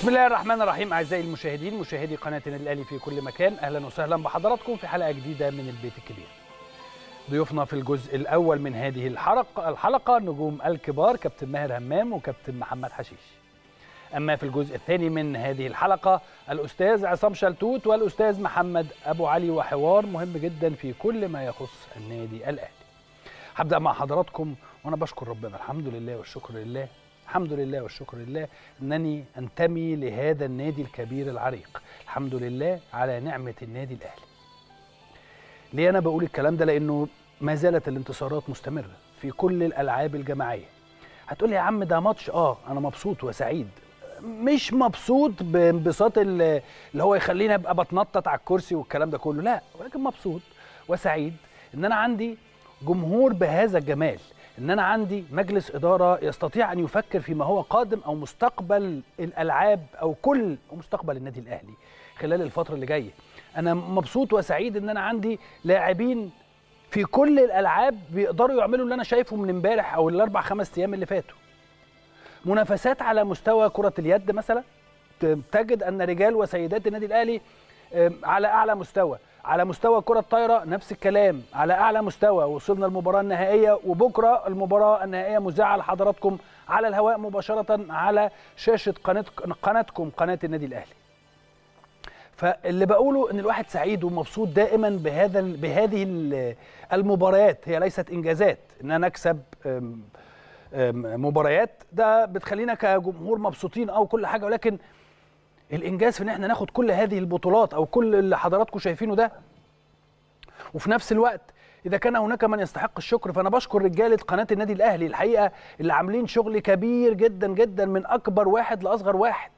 بسم الله الرحمن الرحيم اعزائي المشاهدين مشاهدي قناه النادي الاهلي في كل مكان اهلا وسهلا بحضراتكم في حلقه جديده من البيت الكبير. ضيوفنا في الجزء الاول من هذه الحلقه الحلقه نجوم الكبار كابتن ماهر همام وكابتن محمد حشيش. اما في الجزء الثاني من هذه الحلقه الاستاذ عصام شلتوت والاستاذ محمد ابو علي وحوار مهم جدا في كل ما يخص النادي الاهلي. هبدا مع حضراتكم وانا بشكر ربنا الحمد لله والشكر لله الحمد لله والشكر لله انني انتمي لهذا النادي الكبير العريق الحمد لله على نعمه النادي الاهلي ليه انا بقول الكلام ده لانه ما زالت الانتصارات مستمره في كل الالعاب الجماعيه هتقول لي يا عم ده ماتش اه انا مبسوط وسعيد مش مبسوط بانبساط اللي هو يخليني ابقى بتنطط على الكرسي والكلام ده كله لا ولكن مبسوط وسعيد ان انا عندي جمهور بهذا الجمال ان انا عندي مجلس اداره يستطيع ان يفكر فيما هو قادم او مستقبل الالعاب او كل مستقبل النادي الاهلي خلال الفتره اللي جايه انا مبسوط وسعيد ان انا عندي لاعبين في كل الالعاب بيقدروا يعملوا اللي انا شايفه من امبارح او الاربع خمس ايام اللي فاتوا منافسات على مستوى كره اليد مثلا تجد ان رجال وسيدات النادي الاهلي على اعلى مستوى على مستوى كرة الطايرة نفس الكلام على أعلى مستوى وصلنا المباراة النهائية وبكرة المباراة النهائية مذاعة لحضراتكم على الهواء مباشرة على شاشة قناة قناتكم قناة النادي الأهلي فاللي بقوله ان الواحد سعيد ومبسوط دائما بهذا بهذه المباريات هي ليست انجازات ان انا اكسب مباريات ده بتخلينا كجمهور مبسوطين او كل حاجه ولكن الانجاز في ان احنا ناخد كل هذه البطولات او كل اللي حضراتكم شايفينه ده وفي نفس الوقت اذا كان هناك من يستحق الشكر فانا بشكر رجاله قناه النادي الاهلي الحقيقه اللي عاملين شغل كبير جدا جدا من اكبر واحد لاصغر واحد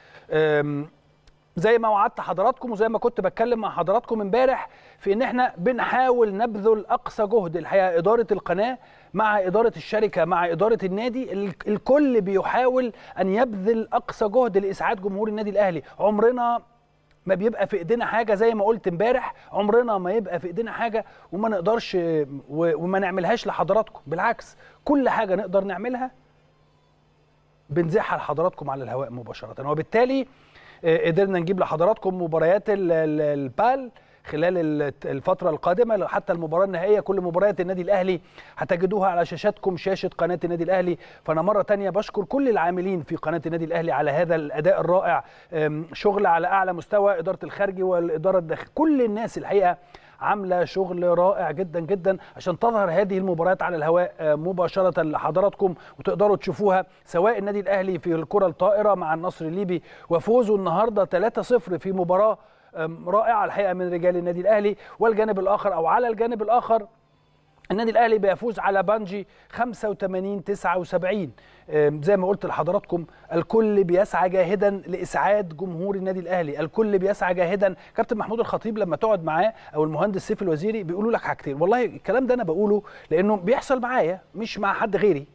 زي ما وعدت حضراتكم وزي ما كنت بتكلم مع حضراتكم امبارح في ان احنا بنحاول نبذل اقصى جهد الحقيقه اداره القناه مع اداره الشركه مع اداره النادي الكل بيحاول ان يبذل اقصى جهد لاسعاد جمهور النادي الاهلي عمرنا ما بيبقى في ايدينا حاجه زي ما قلت امبارح عمرنا ما يبقى في ايدينا حاجه وما نقدرش وما نعملهاش لحضراتكم بالعكس كل حاجه نقدر نعملها بنزعها لحضراتكم على الهواء مباشره وبالتالي قدرنا نجيب لحضراتكم مباريات البال خلال الفترة القادمة حتى المباراة النهائية كل مباريات النادي الأهلي هتجدوها على شاشاتكم شاشة قناة النادي الأهلي فأنا مرة تانية بشكر كل العاملين في قناة النادي الأهلي على هذا الأداء الرائع شغل على أعلى مستوى إدارة الخارجي والإدارة الداخلية كل الناس الحقيقة عامله شغل رائع جدا جدا عشان تظهر هذه المباريات على الهواء مباشره لحضراتكم وتقدروا تشوفوها سواء النادي الاهلي في الكره الطائره مع النصر الليبي وفوزه النهارده 3-0 في مباراه رائعه الحقيقه من رجال النادي الاهلي والجانب الاخر او على الجانب الاخر النادي الاهلي بيفوز على بانجي 85 79 زي ما قلت لحضراتكم الكل بيسعى جاهدا لاسعاد جمهور النادي الاهلي الكل بيسعى جاهدا كابتن محمود الخطيب لما تقعد معاه او المهندس سيف الوزيري بيقولوا لك حاجتين والله الكلام ده انا بقوله لانه بيحصل معايا مش مع حد غيري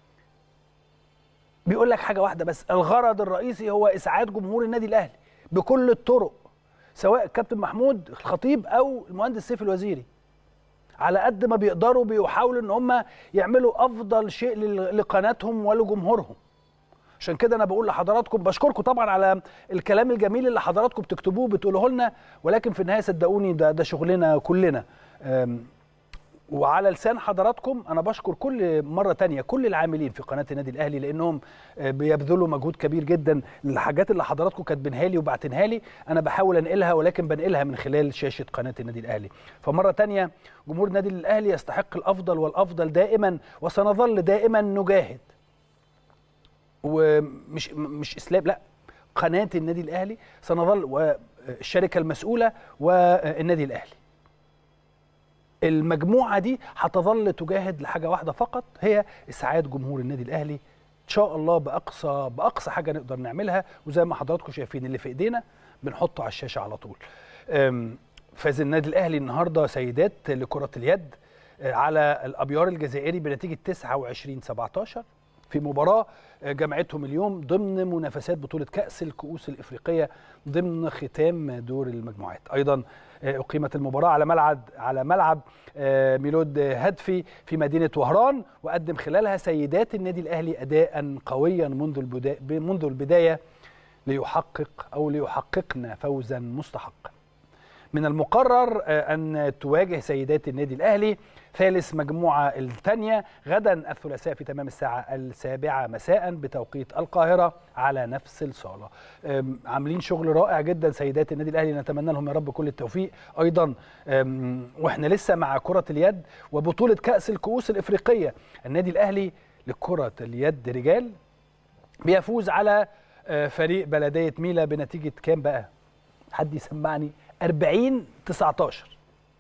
بيقول لك حاجه واحده بس الغرض الرئيسي هو اسعاد جمهور النادي الاهلي بكل الطرق سواء الكابتن محمود الخطيب او المهندس سيف الوزيري على قد ما بيقدروا بيحاولوا ان هم يعملوا افضل شيء لقناتهم ولجمهورهم عشان كده انا بقول لحضراتكم بشكركم طبعا على الكلام الجميل اللي حضراتكم بتكتبوه بتقولوه لنا ولكن في النهايه صدقوني ده ده شغلنا كلنا وعلى لسان حضراتكم انا بشكر كل مره تانية كل العاملين في قناه النادي الاهلي لانهم بيبذلوا مجهود كبير جدا الحاجات اللي حضراتكم كاتبينها لي وبعتنها لي انا بحاول انقلها ولكن بنقلها من خلال شاشه قناه النادي الاهلي فمره تانية جمهور النادي الاهلي يستحق الافضل والافضل دائما وسنظل دائما نجاهد ومش مش اسلام لا قناه النادي الاهلي سنظل والشركه المسؤوله والنادي الاهلي المجموعه دي هتظل تجاهد لحاجه واحده فقط هي اسعاد جمهور النادي الاهلي ان شاء الله باقصى باقصى حاجه نقدر نعملها وزي ما حضراتكم شايفين اللي في ايدينا بنحطه على الشاشه على طول فاز النادي الاهلي النهارده سيدات لكره اليد على الابيار الجزائري بنتيجه 29 17 في مباراه جمعتهم اليوم ضمن منافسات بطوله كاس الكؤوس الافريقيه ضمن ختام دور المجموعات ايضا اقيمت المباراه على ملعب على ملعب ميلود هدفي في مدينه وهران وقدم خلالها سيدات النادي الاهلي اداء قويا منذ البدايه منذ البدايه ليحقق او ليحققن فوزا مستحقا من المقرر ان تواجه سيدات النادي الاهلي ثالث مجموعة الثانية غدا الثلاثاء في تمام الساعة السابعة مساء بتوقيت القاهرة على نفس الصالة عاملين شغل رائع جدا سيدات النادي الأهلي نتمنى لهم يا رب كل التوفيق أيضا وإحنا لسه مع كرة اليد وبطولة كأس الكؤوس الإفريقية النادي الأهلي لكرة اليد رجال بيفوز على فريق بلدية ميلا بنتيجة كام بقى حد يسمعني 40 19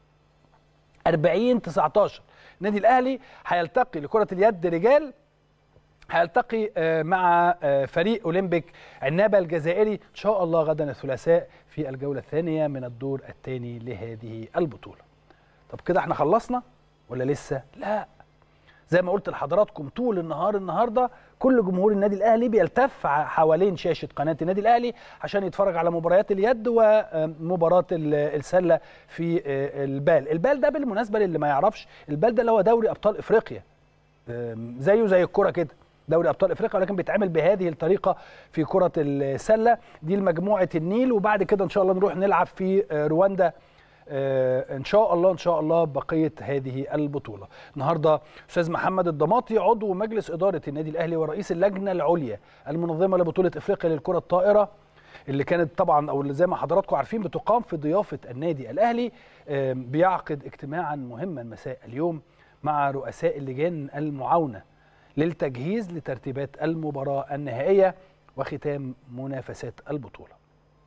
40 19 النادي الاهلي هيلتقي لكره اليد رجال هيلتقي مع فريق اولمبيك عنابه الجزائري ان شاء الله غدا الثلاثاء في الجوله الثانيه من الدور الثاني لهذه البطوله طب كده احنا خلصنا ولا لسه لا زي ما قلت لحضراتكم طول النهار النهارده كل جمهور النادي الاهلي بيلتف حوالين شاشه قناه النادي الاهلي عشان يتفرج على مباريات اليد ومباراه السله في البال البال ده بالمناسبه للي ما يعرفش البال ده اللي هو دوري ابطال افريقيا زيه زي الكره كده دوري ابطال افريقيا ولكن بيتعمل بهذه الطريقه في كره السله دي مجموعه النيل وبعد كده ان شاء الله نروح نلعب في رواندا ان شاء الله ان شاء الله بقيه هذه البطوله النهارده استاذ محمد الضماطي عضو مجلس اداره النادي الاهلي ورئيس اللجنه العليا المنظمه لبطوله افريقيا للكره الطائره اللي كانت طبعا او اللي زي ما حضراتكم عارفين بتقام في ضيافه النادي الاهلي بيعقد اجتماعا مهما مساء اليوم مع رؤساء اللجان المعاونه للتجهيز لترتيبات المباراه النهائيه وختام منافسات البطوله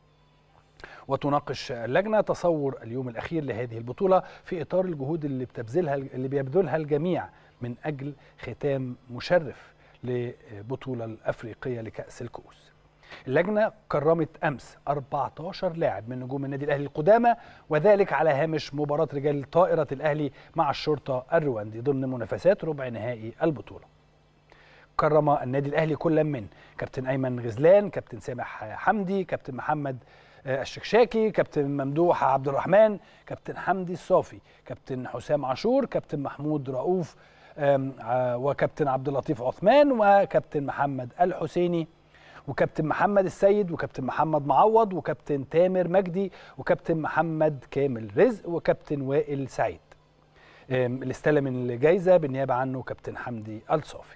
وتناقش اللجنه تصور اليوم الاخير لهذه البطوله في اطار الجهود اللي بتبذلها اللي بيبذلها الجميع من اجل ختام مشرف لبطوله الافريقيه لكاس الكؤوس. اللجنه كرمت امس 14 لاعب من نجوم النادي الاهلي القدامى وذلك على هامش مباراه رجال طائره الاهلي مع الشرطه الرواندي ضمن منافسات ربع نهائي البطوله. كرم النادي الاهلي كل من كابتن ايمن غزلان، كابتن سامح حمدي، كابتن محمد الشكشاكي كابتن ممدوح عبد الرحمن كابتن حمدي الصافي كابتن حسام عاشور كابتن محمود رؤوف وكابتن عبد اللطيف عثمان وكابتن محمد الحسيني وكابتن محمد السيد وكابتن محمد معوض وكابتن تامر مجدي وكابتن محمد كامل رزق وكابتن وائل سعيد اللي استلم الجايزه بالنيابه عنه كابتن حمدي الصافي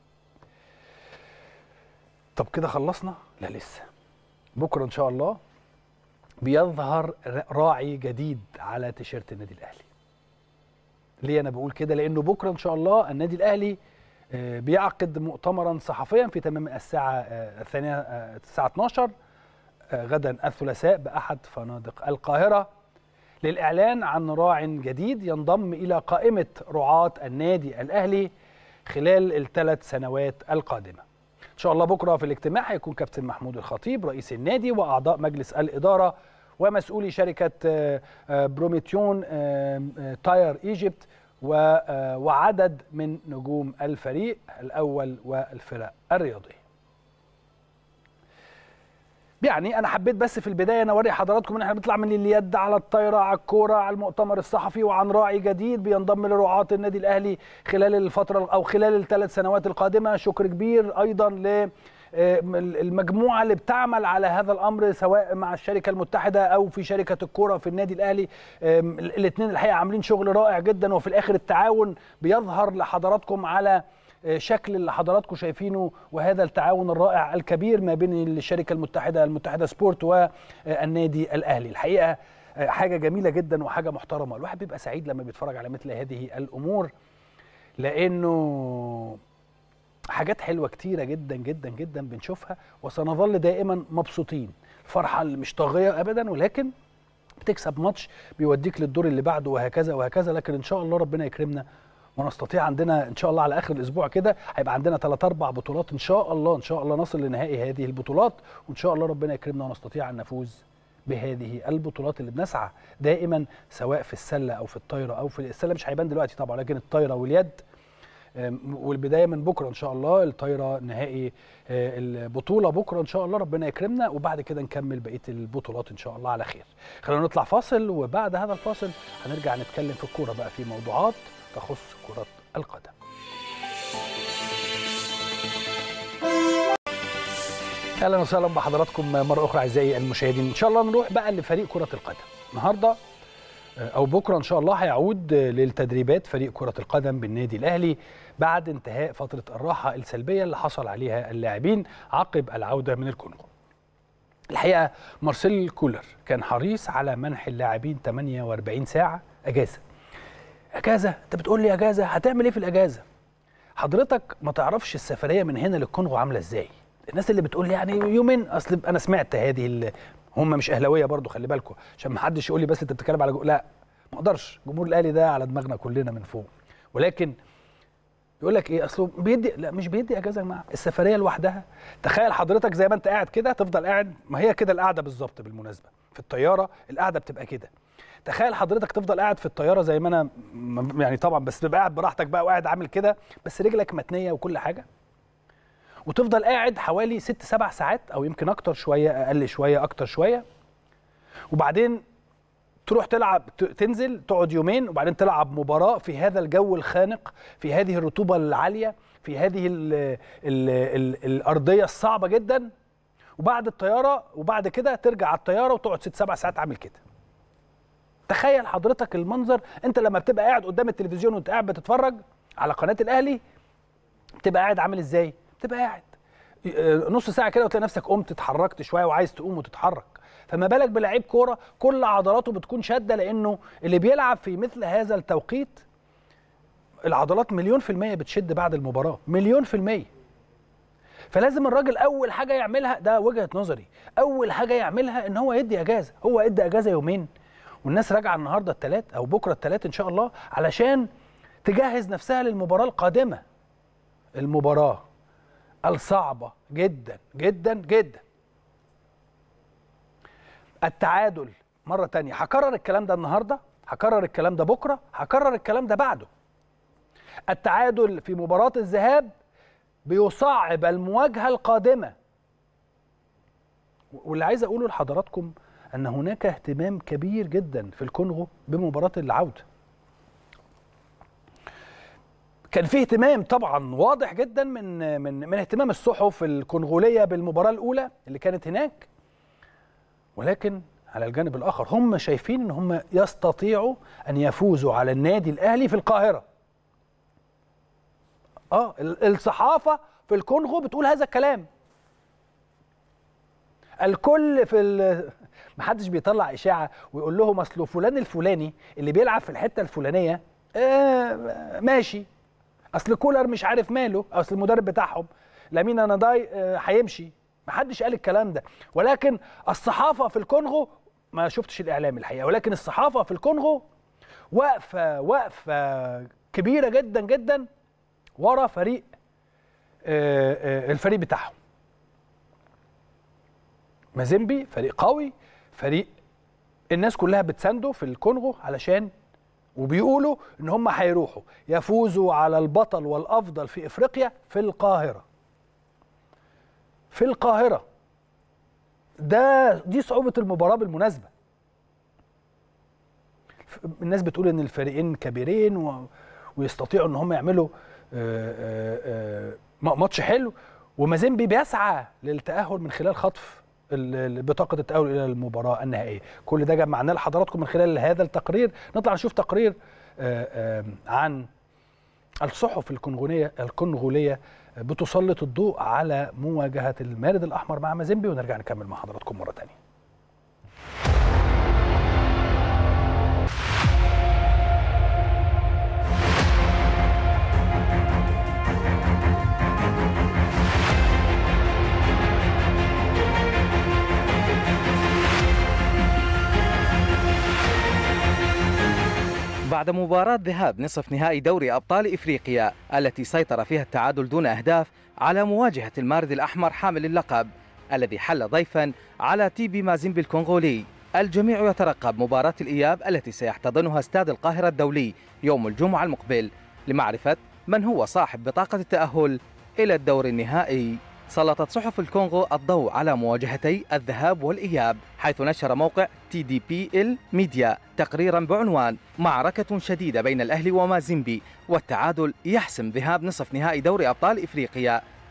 طب كده خلصنا لا لسه بكره ان شاء الله بيظهر راعي جديد على تيشيرت النادي الاهلي ليه انا بقول كده لانه بكره ان شاء الله النادي الاهلي بيعقد مؤتمرا صحفيا في تمام الساعه الثانيه الساعه 12 غدا الثلاثاء باحد فنادق القاهره للاعلان عن راع جديد ينضم الى قائمه رعاه النادي الاهلي خلال الثلاث سنوات القادمه ان شاء الله بكره في الاجتماع هيكون كابتن محمود الخطيب رئيس النادي واعضاء مجلس الاداره ومسؤولي شركه بروميتيون تاير ايجيبت وعدد من نجوم الفريق الاول والفرق الرياضيه يعني انا حبيت بس في البدايه انا اوري حضراتكم ان احنا بنطلع من اليد على الطايره على الكوره على المؤتمر الصحفي وعن راعي جديد بينضم لرعاه النادي الاهلي خلال الفتره او خلال الثلاث سنوات القادمه شكر كبير ايضا ل المجموعه اللي بتعمل على هذا الامر سواء مع الشركه المتحده او في شركه الكوره في النادي الاهلي الاثنين الحقيقه عاملين شغل رائع جدا وفي الاخر التعاون بيظهر لحضراتكم على شكل اللي حضراتكم شايفينه وهذا التعاون الرائع الكبير ما بين الشركه المتحده المتحده سبورت والنادي الاهلي الحقيقه حاجه جميله جدا وحاجه محترمه الواحد بيبقى سعيد لما بيتفرج على مثل هذه الامور لانه حاجات حلوه كتيره جدا جدا جدا بنشوفها وسنظل دائما مبسوطين الفرحه اللي مش طاغيه ابدا ولكن بتكسب ماتش بيوديك للدور اللي بعده وهكذا وهكذا لكن ان شاء الله ربنا يكرمنا ونستطيع عندنا ان شاء الله على اخر الاسبوع كده هيبقى عندنا ثلاث اربع بطولات ان شاء الله ان شاء الله نصل لنهائي هذه البطولات وان شاء الله ربنا يكرمنا ونستطيع ان نفوز بهذه البطولات اللي بنسعى دائما سواء في السله او في الطايره او في السله مش هيبان دلوقتي طبعا لكن الطايره واليد والبدايه من بكره ان شاء الله الطايره نهائي البطوله بكره ان شاء الله ربنا يكرمنا وبعد كده نكمل بقيه البطولات ان شاء الله على خير خلينا نطلع فاصل وبعد هذا الفاصل هنرجع نتكلم في الكوره بقى في موضوعات تخص كره القدم اهلا وسهلا بحضراتكم مره اخرى اعزائي المشاهدين ان شاء الله نروح بقى لفريق كره القدم النهارده او بكره ان شاء الله هيعود للتدريبات فريق كره القدم بالنادي الاهلي بعد انتهاء فتره الراحه السلبيه اللي حصل عليها اللاعبين عقب العوده من الكونغو الحقيقه مارسيل كولر كان حريص على منح اللاعبين 48 ساعه اجازه اجازه انت بتقول لي اجازه هتعمل ايه في الاجازه حضرتك ما تعرفش السفريه من هنا للكونغو عامله ازاي الناس اللي بتقول لي يعني يومين اصل انا سمعت هذه ال... هم مش اهلاويه برضو خلي بالكم عشان ما حدش يقول لي بس انت بتتكلم على جو... لا ما اقدرش جمهور الاهلي ده على دماغنا كلنا من فوق ولكن يقول لك ايه اصله بيدي لا مش بيدي اجازه يا جماعه السفريه لوحدها تخيل حضرتك زي ما انت قاعد كده تفضل قاعد ما هي كده القعده بالظبط بالمناسبه في الطياره القعده بتبقى كده تخيل حضرتك تفضل قاعد في الطياره زي ما انا يعني طبعا بس تبقى قاعد براحتك بقى وقاعد عامل كده بس رجلك متنيه وكل حاجه وتفضل قاعد حوالي ست سبع ساعات او يمكن اكتر شويه اقل شويه اكتر شويه وبعدين تروح تلعب تنزل تقعد يومين وبعدين تلعب مباراه في هذا الجو الخانق في هذه الرطوبه العاليه في هذه ال ال ال الارضيه الصعبه جدا وبعد الطياره وبعد كده ترجع على الطياره وتقعد ست سبع ساعات عامل كده تخيل حضرتك المنظر انت لما بتبقى قاعد قدام التلفزيون وانت قاعد بتتفرج على قناه الاهلي بتبقى قاعد عامل ازاي تبقى قاعد نص ساعه كده وتلاقي نفسك قمت اتحركت شويه وعايز تقوم وتتحرك فما بالك بلعيب كوره كل عضلاته بتكون شاده لانه اللي بيلعب في مثل هذا التوقيت العضلات مليون في المية بتشد بعد المباراة مليون في المية فلازم الراجل أول حاجة يعملها ده وجهة نظري أول حاجة يعملها إن هو يدي أجازة هو يدي أجازة يومين والناس راجعة النهاردة الثلاث أو بكرة الثلاث إن شاء الله علشان تجهز نفسها للمباراة القادمة المباراة الصعبة جدا جدا جدا التعادل مرة تانية هكرر الكلام ده النهاردة هكرر الكلام ده بكرة هكرر الكلام ده بعده التعادل في مباراة الذهاب بيصعب المواجهة القادمة واللي عايز أقوله لحضراتكم أن هناك اهتمام كبير جدا في الكونغو بمباراة العودة كان في اهتمام طبعا واضح جدا من من من اهتمام الصحف الكونغوليه بالمباراه الاولى اللي كانت هناك ولكن على الجانب الاخر هم شايفين ان هم يستطيعوا ان يفوزوا على النادي الاهلي في القاهره اه الصحافه في الكونغو بتقول هذا الكلام الكل في محدش بيطلع اشاعه ويقول لهم اصل فلان الفلاني اللي بيلعب في الحته الفلانيه آه ماشي اصل كولر مش عارف ماله اصل المدرب بتاعهم لامين نضاي هيمشي ما حدش قال الكلام ده ولكن الصحافه في الكونغو ما شفتش الاعلام الحقيقه ولكن الصحافه في الكونغو واقفه واقفه كبيره جدا جدا ورا فريق الفريق بتاعهم مازيمبي فريق قوي فريق الناس كلها بتسانده في الكونغو علشان وبيقولوا ان هم هيروحوا يفوزوا على البطل والافضل في افريقيا في القاهره في القاهره ده دي صعوبه المباراه بالمناسبه الناس بتقول ان الفريقين كبيرين و... ويستطيعوا ان هم يعملوا ماتش حلو ومازيمبي بيسعى للتاهل من خلال خطف بطاقه التاهل الى المباراه النهائيه كل ده جمعناه لحضراتكم من خلال هذا التقرير نطلع نشوف تقرير عن الصحف الكونغوليه الكونغوليه بتسلط الضوء على مواجهه المارد الاحمر مع مازيمبي ونرجع نكمل مع حضراتكم مره ثانيه بعد مباراة ذهاب نصف نهائي دوري أبطال إفريقيا التي سيطر فيها التعادل دون أهداف على مواجهة المارد الأحمر حامل اللقب الذي حل ضيفا على تيبي مازيمبي الكونغولي الجميع يترقب مباراة الإياب التي سيحتضنها استاد القاهرة الدولي يوم الجمعة المقبل لمعرفة من هو صاحب بطاقة التأهل إلى الدور النهائي سلطت صحف الكونغو الضوء على مواجهتي الذهاب والإياب حيث نشر موقع تي دي بي ال ميديا تقريرا بعنوان معركة شديدة بين الأهلي ومازيمبي والتعادل يحسم ذهاب نصف نهائي دوري أبطال إفريقيا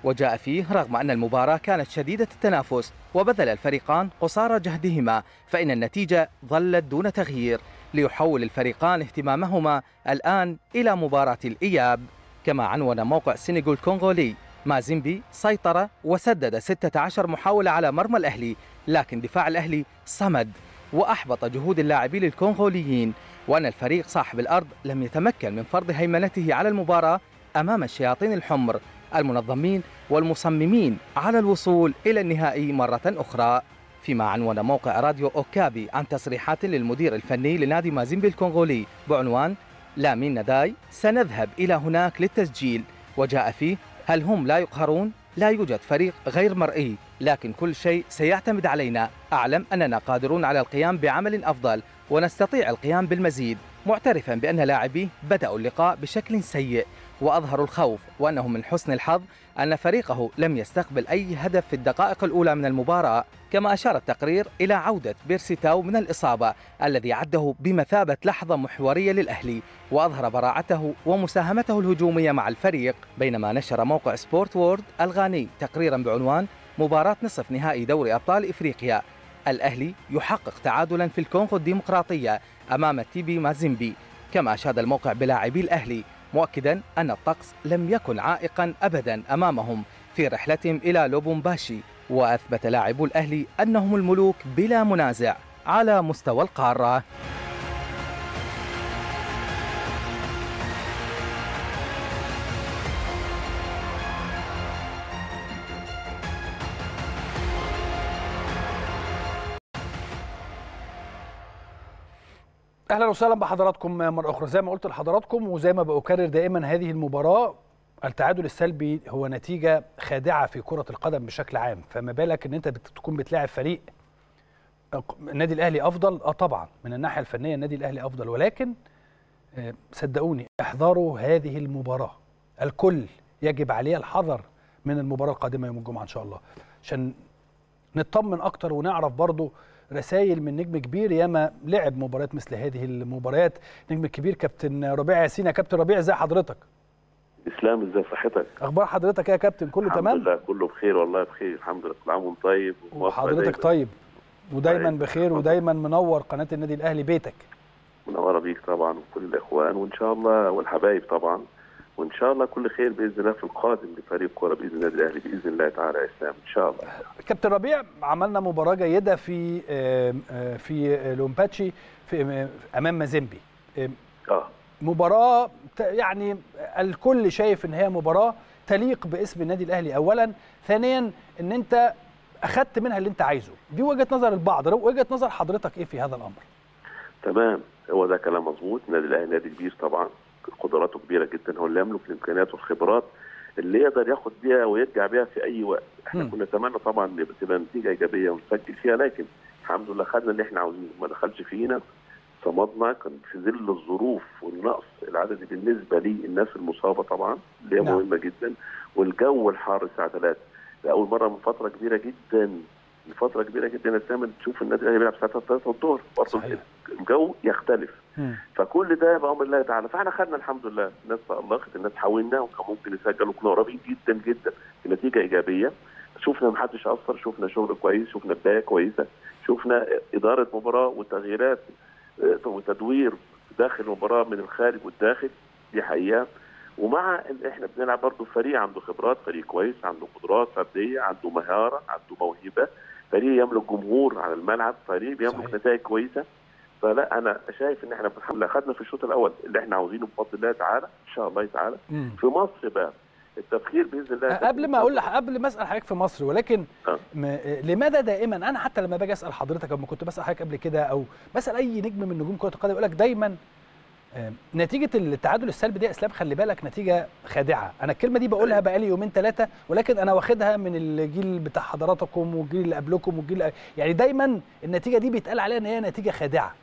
وجاء فيه رغم أن المباراة كانت شديدة التنافس وبذل الفريقان قصارى جهدهما فإن النتيجة ظلت دون تغيير ليحول الفريقان اهتمامهما الآن إلى مباراة الإياب كما عنون موقع سينيغول كونغولي مازيمبي سيطر وسدد 16 محاولة على مرمى الأهلي لكن دفاع الأهلي صمد وأحبط جهود اللاعبين الكونغوليين وأن الفريق صاحب الأرض لم يتمكن من فرض هيمنته على المباراة أمام الشياطين الحمر المنظمين والمصممين على الوصول إلى النهائي مرة أخرى فيما عنون موقع راديو أوكابي عن تصريحات للمدير الفني لنادي مازيمبي الكونغولي بعنوان لامين نداي سنذهب إلى هناك للتسجيل وجاء فيه هل هم لا يقهرون؟ لا يوجد فريق غير مرئي لكن كل شيء سيعتمد علينا أعلم أننا قادرون على القيام بعمل أفضل ونستطيع القيام بالمزيد معترفا بأن لاعبيه بدأوا اللقاء بشكل سيء وأظهروا الخوف وأنه من حسن الحظ أن فريقه لم يستقبل أي هدف في الدقائق الأولى من المباراة كما أشار التقرير إلى عودة بيرسيتاو من الإصابة الذي عده بمثابة لحظة محورية للأهلي وأظهر براعته ومساهمته الهجومية مع الفريق بينما نشر موقع سبورت وورد الغاني تقريرا بعنوان مباراة نصف نهائي دوري أبطال إفريقيا الأهلي يحقق تعادلا في الكونغو الديمقراطية أمام تيبي مازيمبي كما أشاد الموقع بلاعبي الأهلي مؤكدا أن الطقس لم يكن عائقا أبدا أمامهم في رحلتهم إلى لوبومباشي وأثبت لاعبو الأهلي أنهم الملوك بلا منازع على مستوى القارة اهلا وسهلا بحضراتكم مره اخرى زي ما قلت لحضراتكم وزي ما بكرر دائما هذه المباراه التعادل السلبي هو نتيجه خادعه في كره القدم بشكل عام فما بالك ان انت تكون بتلاعب فريق النادي الاهلي افضل اه طبعا من الناحيه الفنيه النادي الاهلي افضل ولكن صدقوني احذروا هذه المباراه الكل يجب عليه الحذر من المباراه القادمه يوم الجمعه ان شاء الله عشان نطمن اكتر ونعرف برضو رسائل من نجم كبير ياما لعب مباريات مثل هذه المباريات نجم كبير كابتن ربيع ياسين يا كابتن ربيع ازي حضرتك اسلام ازي صحتك اخبار حضرتك يا كابتن كله الحمد تمام الحمد لله كله بخير والله بخير الحمد لله كل عام وانت طيب وحضرتك طيب ودايما بخير ودايما منور قناه النادي الاهلي بيتك منوره بيك طبعا وكل الاخوان وان شاء الله والحبايب طبعا وان شاء الله كل خير باذن الله في القادم لفريق كوره باذن النادي الاهلي باذن الله تعالى يا اسلام ان شاء الله كابتن ربيع عملنا مباراه جيده في في لومباتشي في امام مازيمبي اه مباراه يعني الكل شايف ان هي مباراه تليق باسم النادي الاهلي اولا ثانيا ان انت اخذت منها اللي انت عايزه دي وجهه نظر البعض وجهه نظر حضرتك ايه في هذا الامر تمام هو ده كلام مظبوط النادي الاهلي نادي كبير طبعا قدراته كبيره جدا هو اللي يملك الامكانيات والخبرات اللي يقدر ياخد بيها ويرجع بيها في اي وقت احنا كنا نتمنى طبعا ان تبقى نتيجه ايجابيه ونسجل فيها لكن الحمد لله خدنا اللي احنا عاوزينه ما دخلش فينا صمدنا كان في ظل الظروف والنقص العددي بالنسبه للناس المصابه طبعا اللي هي نعم. مهمه جدا والجو الحار الساعه 3 لاول مره من فتره كبيره جدا من فتره كبيره جدا دايما تشوف النادي الاهلي بيلعب الساعه 3 الظهر برضه صحيح. الجو يختلف مم. فكل ده بامر الله تعالى فاحنا خدنا الحمد لله الناس تالقت الناس حاولنا وكان ممكن نسجل وكنا قريبين جدا جدا النتيجه ايجابيه شفنا ما حدش اثر شفنا شغل كويس شفنا بدايه كويسه شفنا اداره مباراه وتغييرات آه، وتدوير داخل المباراه من الخارج والداخل دي حقيقه ومع ان احنا بنلعب برضه فريق عنده خبرات فريق كويس عنده قدرات فرديه عنده مهاره عنده موهبه فريق يملك جمهور على الملعب فريق بيملك صحيح. نتائج كويسه فلا انا شايف ان احنا الحمد لله خدنا في الشوط الاول اللي احنا عاوزينه بفضل الله تعالى ان شاء الله تعالى مم. في مصر بقى التفكير باذن الله قبل ما اقول لح- قبل ما اسال حضرتك في مصر ولكن آه. م... لماذا دائما انا حتى لما باجي اسال حضرتك لما كنت بسال حضرتك قبل كده او بسال اي نجم من نجوم كره القدم يقول لك دايما آه، نتيجه التعادل السلبي دي يا اسلام خلي بالك نتيجه خادعه انا الكلمه دي بقولها بقالي يومين ثلاثه ولكن انا واخدها من الجيل بتاع حضراتكم والجيل اللي قبلكم والجيل اللي- يعني دايما النتيجه دي بيتقال عليها ان هي نتيجه خادعه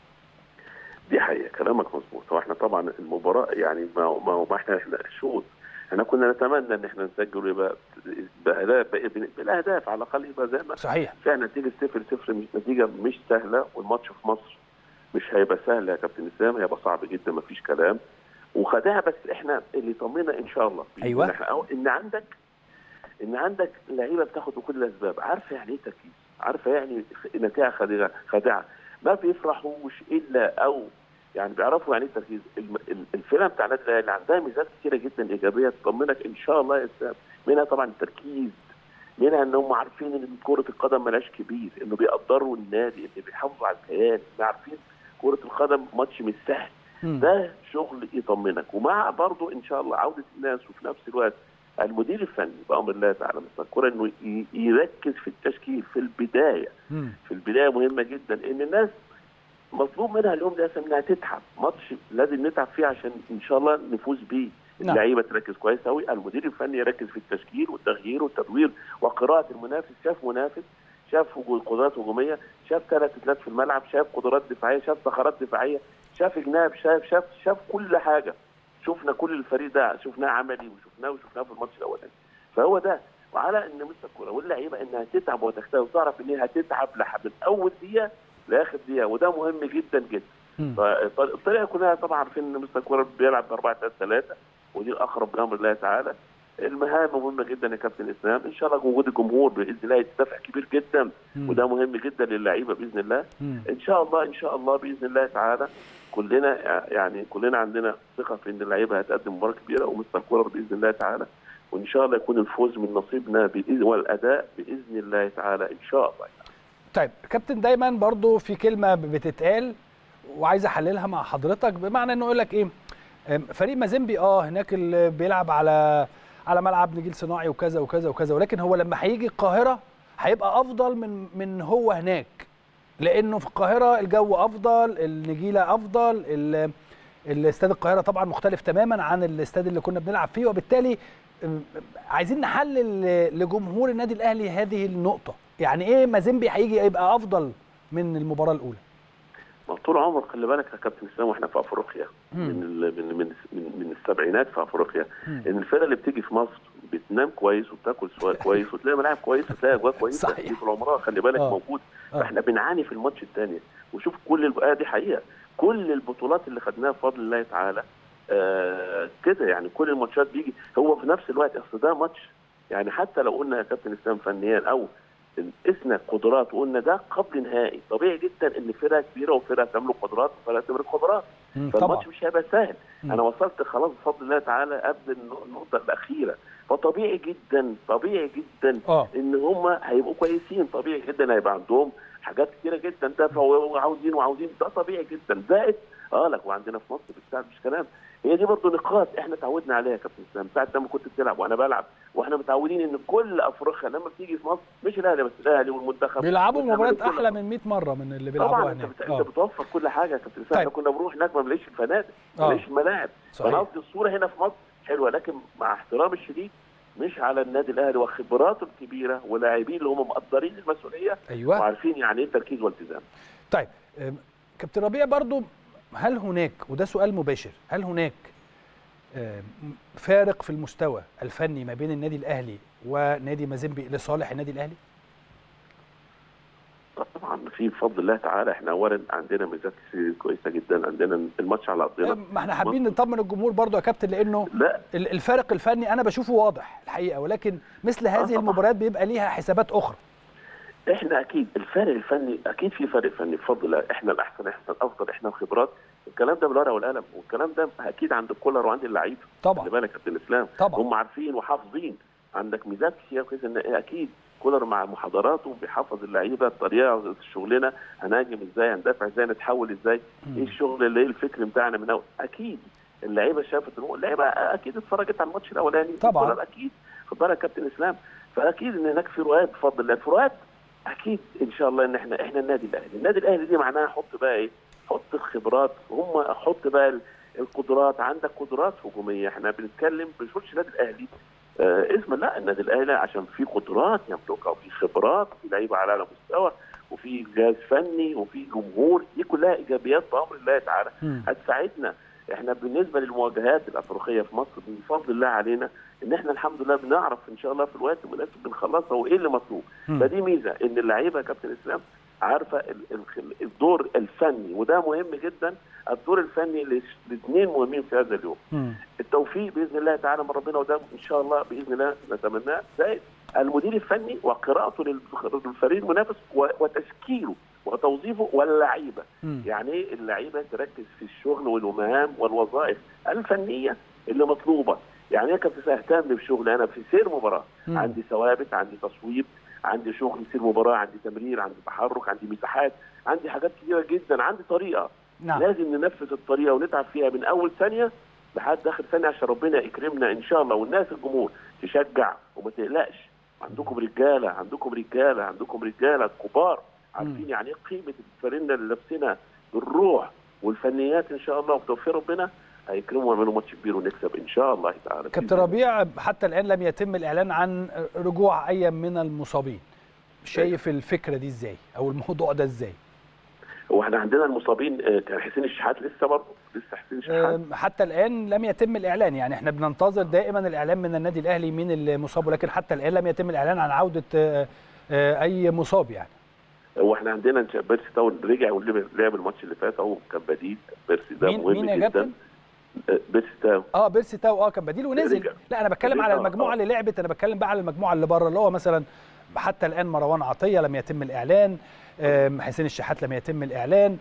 دي حقيقه كلامك مظبوط هو احنا طبعا المباراه يعني ما ما, ما احنا احنا شوط احنا كنا نتمنى ان احنا نسجل ويبقى باهداف بالاهداف على الاقل يبقى زي ما صحيح فعلا نتيجه 0 0 مش نتيجه مش سهله والماتش في مصر مش هيبقى سهل يا كابتن اسلام هيبقى صعب جدا مفيش كلام وخدها بس احنا اللي طمنا ان شاء الله بإذن أيوة. الله احنا أو ان عندك ان عندك لعيبه بتاخد بكل الاسباب عارفه يعني ايه تركيز عارفه يعني نتائج خادعه خادعه ما بيفرحوش الا او يعني بيعرفوا يعني ايه تركيز الم- ال- الفرقه بتاع النادي الاهلي عندها ميزات كتيره جدا ايجابيه تطمنك ان شاء الله يا اسلام منها طبعا التركيز منها ان هم عارفين ان كره القدم ملاش كبير انه بيقدروا النادي اللي بيحافظوا على الكيان إن عارفين كره القدم ماتش مش سهل مم. ده شغل يطمنك ومع برضه ان شاء الله عوده الناس وفي نفس الوقت المدير الفني بامر الله تعالى مستر الكوره انه ي- يركز في التشكيل في البدايه مم. في البدايه مهمه جدا ان الناس مطلوب منها اليوم ده انها تتعب ماتش لازم نتعب فيه عشان ان شاء الله نفوز بيه نعم. اللعيبه تركز كويس قوي المدير الفني يركز في التشكيل والتغيير والتدوير وقراءه المنافس شاف منافس شاف وجود قدرات هجوميه شاف ثلاث اثنات في الملعب شاف قدرات دفاعيه شاف ثغرات دفاعيه شاف جناب شاف شاف شاف كل حاجه شفنا كل الفريق ده شفناه عملي وشفناه وشفناه في الماتش الاولاني فهو ده وعلى ان مستر الكوره واللعيبه انها تتعب وتجتهد وتعرف ان هي هتتعب لحد من اول دقيقه لاخر دقيقه وده مهم جدا جدا مم. فالطريقه كلها طبعا عارفين ان مستر الكوره بيلعب ب 4 3 3 ودي الاقرب بامر الله تعالى المهام مهمه جدا يا كابتن اسلام ان شاء الله وجود الجمهور باذن الله يدفع كبير جدا مم. وده مهم جدا للعيبه باذن الله مم. ان شاء الله ان شاء الله باذن الله تعالى كلنا يعني كلنا عندنا ثقه في ان اللعيبه هتقدم مباراه كبيره ومستر كولر باذن الله تعالى وان شاء الله يكون الفوز من نصيبنا باذن والاداء باذن الله تعالى ان شاء الله طيب كابتن دايما برضو في كلمه بتتقال وعايز احللها مع حضرتك بمعنى انه يقول لك ايه أم، فريق مازيمبي اه هناك اللي بيلعب على على ملعب نجيل صناعي وكذا وكذا وكذا ولكن هو لما هيجي القاهره هيبقى افضل من من هو هناك لانه في القاهره الجو افضل النجيله افضل ال- الاستاد القاهره طبعا مختلف تماما عن الاستاد اللي كنا بنلعب فيه وبالتالي أم، عايزين نحلل لجمهور النادي الاهلي هذه النقطه يعني ايه مازيمبي هيجي يبقى افضل من المباراه الاولى ما طول عمر خلي بالك يا كابتن اسلام واحنا في افريقيا مم. من ال- من من من, من السبعينات في افريقيا مم. ان الفرقه اللي بتيجي في مصر بتنام كويس وبتاكل سوا كويس وتلاقي ملاعب كويس وتلاقي اجواء كويسه صحيح. دي طول عمرها خلي بالك آه. موجود آه. فاحنا بنعاني في الماتش الثاني وشوف كل الب... آه دي حقيقه كل البطولات اللي خدناها بفضل الله تعالى آه كده يعني كل الماتشات بيجي هو في نفس الوقت اصل ده ماتش يعني حتى لو قلنا يا كابتن اسلام فنيا او قسنا قدرات وقلنا ده قبل نهائي طبيعي جدا ان فرقه كبيره وفرقه تملك قدرات وفرقه تملك قدرات مم، طبعا فالماتش مش هيبقى سهل مم. انا وصلت خلاص بفضل الله تعالى قبل النق- النقطه الاخيره فطبيعي جدا طبيعي جدا اه ان هم هيبقوا كويسين طبيعي جدا هيبقى عندهم حاجات كتيره جدا دفعوا وعاوزين وعاوزين ده طبيعي جدا زائد اه لك وعندنا في مصر بالساعه مش كلام هي دي برضه نقاط احنا اتعودنا عليها يا كابتن اسلام ساعه لما كنت بتلعب وانا بلعب واحنا متعودين ان كل افريقيا لما بتيجي في مصر مش الاهلي بس الاهلي والمنتخب بيلعبوا والزمالك مباريات كل احلى من 100 مره من اللي بيلعبوها طبعا انت, هناك بت... آه. انت بتوفر كل حاجه يا كابتن اسلام طيب. احنا كنا بنروح هناك ما بنلاقيش الفنادق ما آه. بنلاقيش الملاعب فانا صحيح قصدي الصوره هنا في مصر حلوه لكن مع احترامي الشديد مش على النادي الاهلي وخبراته الكبيره ولاعبين اللي هم مقدرين المسؤوليه ايوه وعارفين يعني ايه تركيز والتزام طيب أم، كابتن ربيع برضو هل هناك وده سؤال مباشر هل هناك أم، فارق في المستوى الفني ما بين النادي الاهلي ونادي مازيمبي لصالح النادي الاهلي؟ طبعا في بفضل الله تعالى احنا اولا عندنا ميزات كتير كويسه جدا عندنا الماتش على ارضنا ما احنا حابين نطمن الجمهور برضو يا كابتن لانه لا ال- الفارق الفني انا بشوفه واضح الحقيقه ولكن مثل هذه طبعاً. المباريات بيبقى ليها حسابات اخرى احنا اكيد الفارق الفني اكيد في فرق فني بفضل الله احنا الاحسن احنا الافضل احنا الخبرات الكلام ده بالورقه والقلم والكلام ده اكيد عند الكولر وعند اللعيبه طبعا خلي بالك يا كابتن اسلام طبعا هم عارفين وحافظين عندك ميزات كتير كويسه ان اكيد كولر مع محاضراته بيحفظ اللعيبه الطريقه شغلنا هنهاجم ازاي هندافع ازاي نتحول ازاي ايه الشغل اللي ايه الفكر بتاعنا من أول. اكيد اللعيبه شافت الأمور. اللعيبه اكيد اتفرجت على الماتش الاولاني طبعاً. كولر اكيد خد بالك يا كابتن اسلام فاكيد ان هناك فروقات بفضل الله الفروقات اكيد ان شاء الله ان احنا احنا النادي الاهلي النادي الاهلي دي معناها حط بقى ايه حط الخبرات هم حط بقى ال- القدرات عندك قدرات هجوميه احنا بنتكلم بنقولش النادي الاهلي آه اسم لا النادي الاهلي عشان في قدرات يملكها وفي خبرات وفي لعيبه على اعلى مستوى وفي جهاز فني وفي جمهور دي كلها ايجابيات بامر الله تعالى مم. هتساعدنا احنا بالنسبه للمواجهات الافريقيه في مصر بفضل الله علينا ان احنا الحمد لله بنعرف ان شاء الله في الوقت المناسب بنخلصها وايه اللي مطلوب مم. فدي ميزه ان اللعيبه يا كابتن اسلام عارفه ال- ال- الدور الفني وده مهم جدا الدور الفني لاثنين مهمين في هذا اليوم مم. التوفيق باذن الله تعالى من ربنا وده ان شاء الله باذن الله نتمناه زائد المدير الفني وقراءته للف- للفريق المنافس و- وتشكيله وتوظيفه واللعيبه مم. يعني ايه اللعيبه تركز في الشغل والمهام والوظائف الفنيه اللي مطلوبه يعني هي كانت تهتم بشغل انا في سير مباراه مم. عندي ثوابت عندي تصويب عندي شغل سير مباراه عندي تمرير عندي تحرك عندي مساحات عندي حاجات كتيره جدا عندي طريقه نعم لازم ننفذ الطريقه ونتعب فيها من اول ثانيه لحد اخر ثانيه عشان ربنا يكرمنا ان شاء الله والناس الجمهور تشجع وما تقلقش عندكم رجاله عندكم رجاله عندكم رجاله كبار عارفين يعني ايه قيمه الفرينه اللي لابسينها بالروح والفنيات ان شاء الله وبتوفيق ربنا هيكرموا ويعملوا ماتش كبير ونكسب ان شاء الله تعالى كابتن ربيع حتى الان لم يتم الاعلان عن رجوع اي من المصابين شايف الفكره دي ازاي او الموضوع ده ازاي هو احنا عندنا المصابين آه، كان حسين الشحات لسه برضه لسه حسين الشحات أم، حتى الان لم يتم الاعلان يعني احنا بننتظر دائما الاعلان من النادي الاهلي مين اللي مصاب ولكن حتى الان لم يتم الاعلان عن عوده آه، آه، اي مصاب يعني هو احنا عندنا بيرسي تاون رجع ولعب لعب الماتش اللي فات اهو كان بديل بيرسي ده مين- مهم مين يا جدا كابتن؟ آه، بيرسي تاون اه بيرسي تاو اه كان بديل ونزل رجع. لا انا بتكلم على رجع، المجموعه آه. اللي لعبت انا بتكلم بقى على المجموعه اللي بره اللي هو مثلا حتى الان مروان عطيه لم يتم الاعلان آم، حسين الشحات لم يتم الاعلان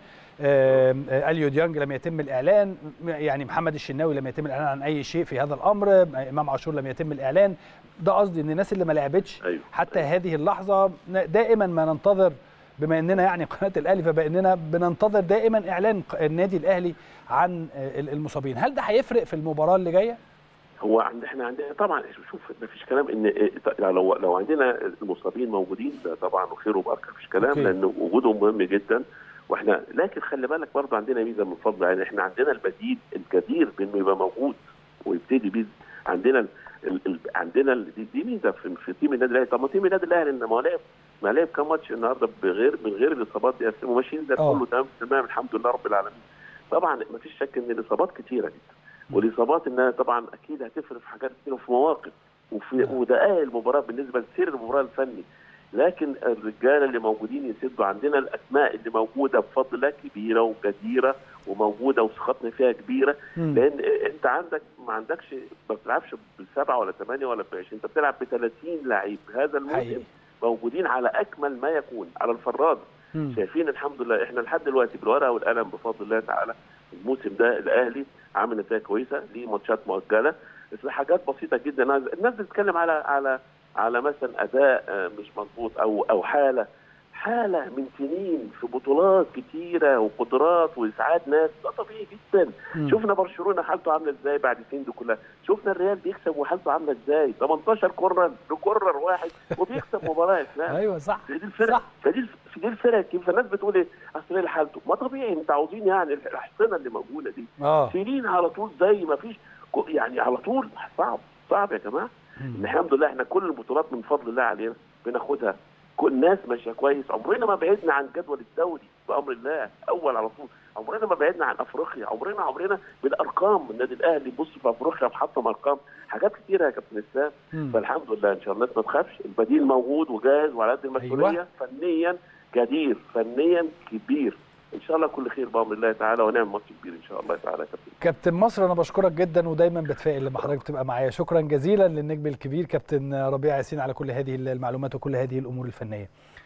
آم، آه، اليو ديانج لم يتم الاعلان م- يعني محمد الشناوي لم يتم الاعلان عن اي شيء في هذا الامر امام عاشور لم يتم الاعلان ده قصدي ان الناس اللي ما لعبتش أيوه. حتى هذه اللحظه ن- دائما ما ننتظر بما اننا يعني قناه الاهلي فباننا بننتظر دائما اعلان ق- النادي الاهلي عن آه، ال- المصابين هل ده هيفرق في المباراه اللي جايه هو عند احنا عندنا طبعا شوف ما فيش كلام ان إيه، لو لو عندنا المصابين موجودين ده طبعا وخير وبركه مفيش كلام أوكي. لان وجودهم مهم جدا واحنا لكن خلي بالك برضه عندنا ميزه من فضل يعني احنا عندنا البديل الجدير بانه يبقى موجود ويبتدي بيه عندنا ال ال ال عندنا ال دي, دي ميزه في, في تيم النادي الاهلي طب ما تيم النادي الاهلي ان ما هو لعب ما لعب كام ماتش النهارده بغير من غير الاصابات دي أصل ماشيين ده آه. كله تمام تمام الحمد لله رب العالمين طبعا ما فيش شك ان الاصابات كتيره جدا والاصابات انها طبعا اكيد هتفرق في حاجات كتير وفي مواقف وفي نعم. ودقائق المباراه بالنسبه لسير المباراه الفني لكن الرجاله اللي موجودين يسدوا عندنا الاسماء اللي موجوده بفضل الله كبيره وجديره وموجوده وثقتنا فيها كبيره مم. لان انت عندك ما عندكش ما بتلعبش بالسبعه ولا ثمانيه ولا ب 20 انت بتلعب ب 30 لعيب هذا الموسم حقيقي. موجودين على اكمل ما يكون على الفراد مم. شايفين الحمد لله احنا لحد دلوقتي بالورقه والقلم بفضل الله تعالى الموسم ده الاهلي عامل نتائج كويسه ليه ماتشات مؤجله بس حاجات بسيطه جدا الناس بتتكلم على على على مثلا اداء آه، مش مضبوط او او حاله حاله من سنين في بطولات كتيره وقدرات واسعاد ناس ده طبيعي جدا مم. شفنا برشلونه حالته عامله ازاي بعد السنين دي كلها شفنا الريال بيكسب وحالته عامله ازاي 18 كورنر بكورنر واحد وبيكسب مباراه اسلام ايوه صح في دي الفرق صح. فدي في دي الفرق كيف الناس بتقول ايه اصل ايه حالته ما طبيعي انت عاوزين يعني الاحصنه اللي موجوده دي اه سنين على طول زي ما فيش كو- يعني على طول صعب صعب يا جماعه مم. الحمد لله احنا كل البطولات من فضل الله علينا بناخدها كل الناس ماشيه كويس عمرنا ما بعدنا عن جدول الدوري بامر الله اول على طول عمرنا ما بعدنا عن افريقيا عمرنا عمرنا بالارقام النادي الاهلي بص في افريقيا محطم ارقام حاجات كتيره يا كابتن اسلام مم. فالحمد لله ان شاء الله الناس ما تخافش البديل موجود وجاهز وعلى قد المسؤوليه أيوة. فنيا جدير فنيا كبير ان شاء الله كل خير بامر الله تعالى ونعمل ماتش كبير ان شاء الله تعالى يا كابتن كابتن مصر انا بشكرك جدا ودايما بتفائل لما حضرتك بتبقى معايا شكرا جزيلا للنجم الكبير كابتن ربيع ياسين على كل هذه المعلومات وكل هذه الامور الفنيه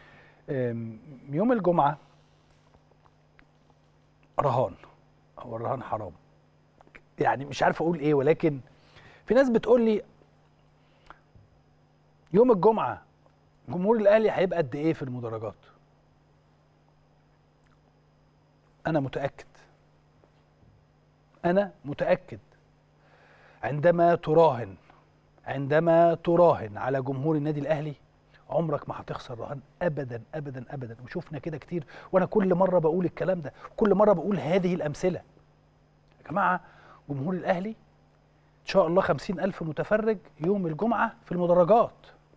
أم، يوم الجمعه رهان هو الرهان حرام يعني مش عارف اقول ايه ولكن في ناس بتقول لي يوم الجمعه جمهور الاهلي هيبقى قد ايه في المدرجات انا متاكد انا متاكد عندما تراهن عندما تراهن على جمهور النادي الاهلي عمرك ما هتخسر رهان ابدا ابدا ابدا وشفنا كده كتير وانا كل مره بقول الكلام ده كل مره بقول هذه الامثله يا جماعه جمهور الاهلي ان شاء الله خمسين الف متفرج يوم الجمعه في المدرجات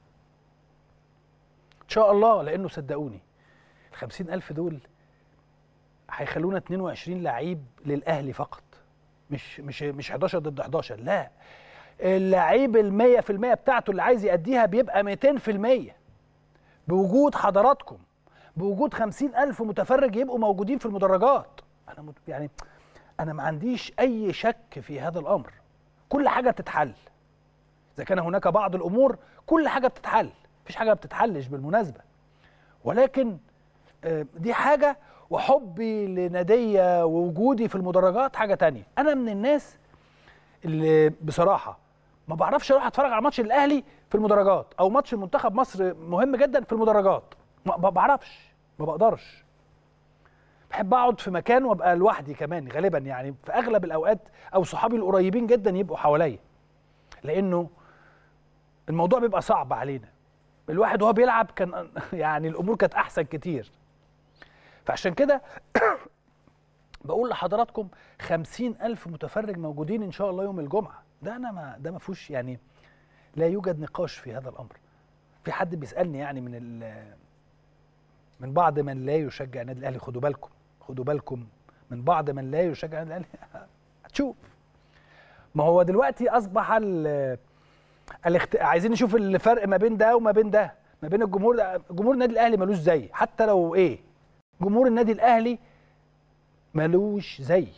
ان شاء الله لانه صدقوني الخمسين الف دول هيخلونا 22 لعيب للاهلي فقط مش مش مش 11 ضد 11 لا اللعيب ال 100% بتاعته اللي عايز يأديها بيبقى 200% بوجود حضراتكم بوجود 50 ألف متفرج يبقوا موجودين في المدرجات أنا مت... يعني انا ما عنديش اي شك في هذا الامر كل حاجه بتتحل اذا كان هناك بعض الامور كل حاجه بتتحل مفيش حاجه ما بتتحلش بالمناسبه ولكن آه، دي حاجه وحبي لناديه ووجودي في المدرجات حاجه تانية انا من الناس اللي بصراحه ما بعرفش اروح اتفرج على ماتش الاهلي في المدرجات او ماتش المنتخب مصر مهم جدا في المدرجات ما ما بعرفش ما بقدرش بحب اقعد في مكان وابقى لوحدي كمان غالبا يعني في اغلب الاوقات او صحابي القريبين جدا يبقوا حواليا لانه الموضوع بيبقى صعب علينا الواحد وهو بيلعب كان يعني الامور كانت احسن كتير فعشان كده بقول لحضراتكم خمسين ألف متفرج موجودين إن شاء الله يوم الجمعة ده أنا ما ده ما فيهوش يعني لا يوجد نقاش في هذا الأمر في حد بيسألني يعني من ال من بعض من لا يشجع النادي الأهلي خدوا بالكم خدوا بالكم من بعض من لا يشجع النادي الأهلي هتشوف ما هو دلوقتي أصبح ال الاخت... عايزين نشوف الفرق ما بين ده وما بين ده ما بين الجمهور ده جمهور النادي الأهلي ملوش زي حتى لو إيه جمهور النادي الأهلي ملوش زي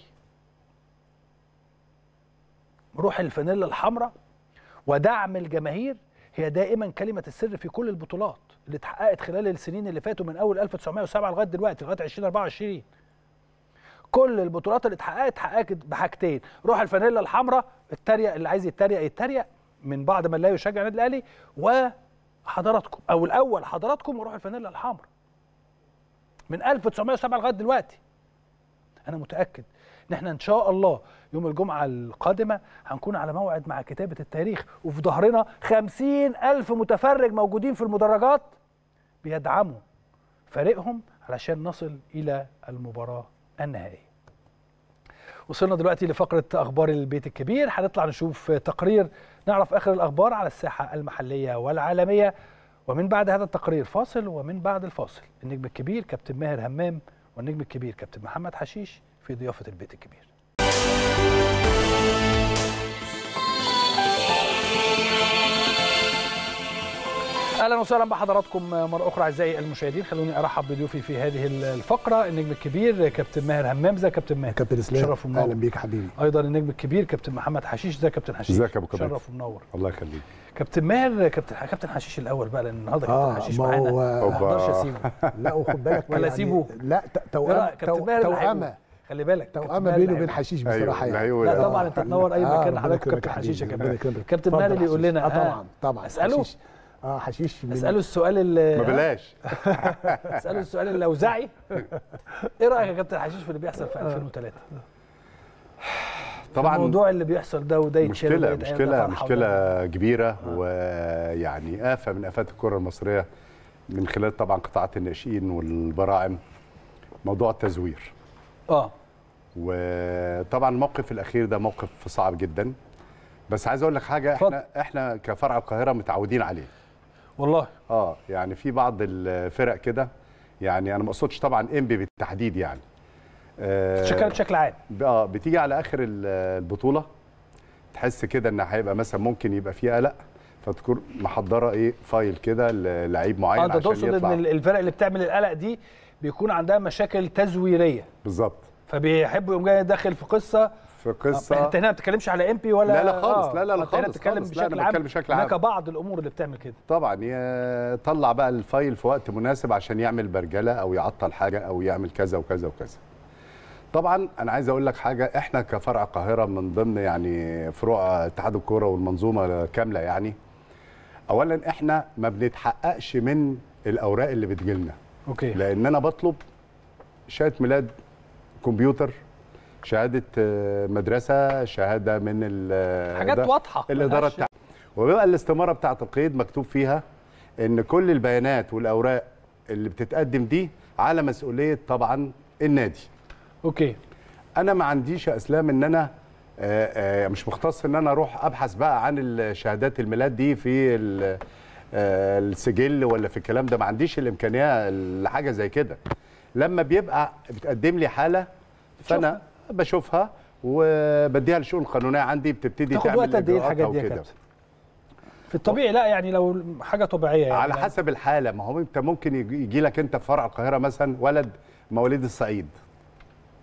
روح الفانيلا الحمراء ودعم الجماهير هي دائما كلمة السر في كل البطولات اللي اتحققت خلال السنين اللي فاتوا من أول 1907 لغاية دلوقتي لغاية 2024 كل البطولات اللي اتحققت اتحققت بحاجتين روح الفانيلا الحمراء التريق اللي عايز يتريق يتريق من بعض من لا يشجع النادي الاهلي وحضراتكم او الاول حضراتكم وروح الفانيلا الحمراء من 1907 لغايه دلوقتي انا متاكد ان احنا ان شاء الله يوم الجمعه القادمه هنكون على موعد مع كتابه التاريخ وفي ظهرنا خمسين الف متفرج موجودين في المدرجات بيدعموا فريقهم علشان نصل الى المباراه النهائيه وصلنا دلوقتي لفقره اخبار البيت الكبير هنطلع نشوف تقرير نعرف اخر الاخبار على الساحه المحليه والعالميه ومن بعد هذا التقرير فاصل ومن بعد الفاصل النجم الكبير كابتن ماهر همام والنجم الكبير كابتن محمد حشيش في ضيافه البيت الكبير اهلا وسهلا بحضراتكم مره اخرى اعزائي المشاهدين خلوني ارحب بضيوفي في هذه الفقره النجم الكبير كابتن ماهر همام ازيك يا كابتن ماهر كابتن اسلام شرف ومنور. اهلا بيك يا حبيبي ايضا النجم الكبير كابتن محمد حشيش ازيك يا كابتن حشيش ازيك يا أبو كباتن؟ شرف ومنور الله يخليك كابتن ماهر كابتن كابتن حشيش الاول بقى لان النهارده كابتن اه حشيش ما معانا هو ما اقدرش اسيبه لا وخد بالك ولا يعني أسيبه؟ لا ت- إيه توأم رأيك؟ كابتن تو- ماهر اللي توأمه هيقول. خلي بالك كابتن توأمه ماهر بينه اللي وبين هيقول. حشيش أيوة، بصراحه اللي يعني هيقول. لا آه. طبعا انت تنور اي آه، مكان ربنا حضرتك يكرمك كابتن يا حشيش يا حبيبي، ربنا كابتن يكرمك. كابتن اتفضل ماهر يا اللي يقول حشيش. لنا اه ها، طبعا طبعا اساله حشيش. اه حشيش من اساله السؤال اللي ما بلاش اساله السؤال اللوزعي ايه رايك يا كابتن حشيش في اللي بيحصل في 2003 طبعا الموضوع اللي بيحصل ده وده يتشال مشكله وده يتعمل، مشكله ده فرحة وده- مشكله كبيره ويعني آفة من آفات الكرة المصرية من خلال طبعا قطاعات الناشئين والبراعم موضوع التزوير اه وطبعا الموقف الأخير ده موقف صعب جدا بس عايز أقول لك حاجة اتفضل. احنا احنا كفرع القاهرة متعودين عليه والله اه يعني في بعض الفرق كده يعني انا ما اقصدش طبعا انبي بالتحديد يعني آه، شكل بشكل عام اه بتيجي على اخر ال- البطوله تحس كده ان هيبقى مثلا ممكن يبقى فيه قلق فتكون محضره ايه فايل كده للعيب معين اه انت عشان تقصد ان يطلع ال- الفرق اللي بتعمل القلق دي بيكون عندها مشاكل تزويريه بالظبط فبيحبوا يقوم جاي داخل في قصه في آه، قصه انت هنا ما بتتكلمش على ام بي ولا لا لا خالص، لا لا لا انت هنا خالص، بتتكلم خالص. لا، أنا بشكل عام بتكلم بشكل هناك عام. بعض الامور اللي بتعمل كده طبعا يطلع بقى الفايل في وقت مناسب عشان يعمل برجله او يعطل حاجه او يعمل كذا وكذا وكذا طبعا انا عايز اقول لك حاجه احنا كفرع القاهره من ضمن يعني فروع اتحاد الكوره والمنظومه كامله يعني اولا احنا ما بنتحققش من الاوراق اللي بتجيلنا اوكي لان انا بطلب شهاده ميلاد كمبيوتر شهاده آه، مدرسه شهاده من ال- حاجات ده- واضحه الاداره ملهاش- بتاعتي وبيبقى الاستماره بتاعه القيد مكتوب فيها ان كل البيانات والاوراق اللي بتتقدم دي على مسؤوليه طبعا النادي اوكي انا ما عنديش يا اسلام ان انا آه، آه، مش مختص ان انا اروح ابحث بقى عن الشهادات الميلاد دي في ال- آه، السجل ولا في الكلام ده ما عنديش الامكانيه لحاجه زي كده لما بيبقى بتقدم لي حاله فانا بشوفها وبديها للشؤون القانونيه عندي بتبتدي تاخد تعمل وقت قد ايه إجراءاتها الحاجات دي يا وكده. كابتن في الطبيعي لا يعني لو حاجه طبيعيه يعني على لا. حسب الحاله ما هو انت ممكن يجي لك انت في فرع القاهره مثلا ولد مواليد الصعيد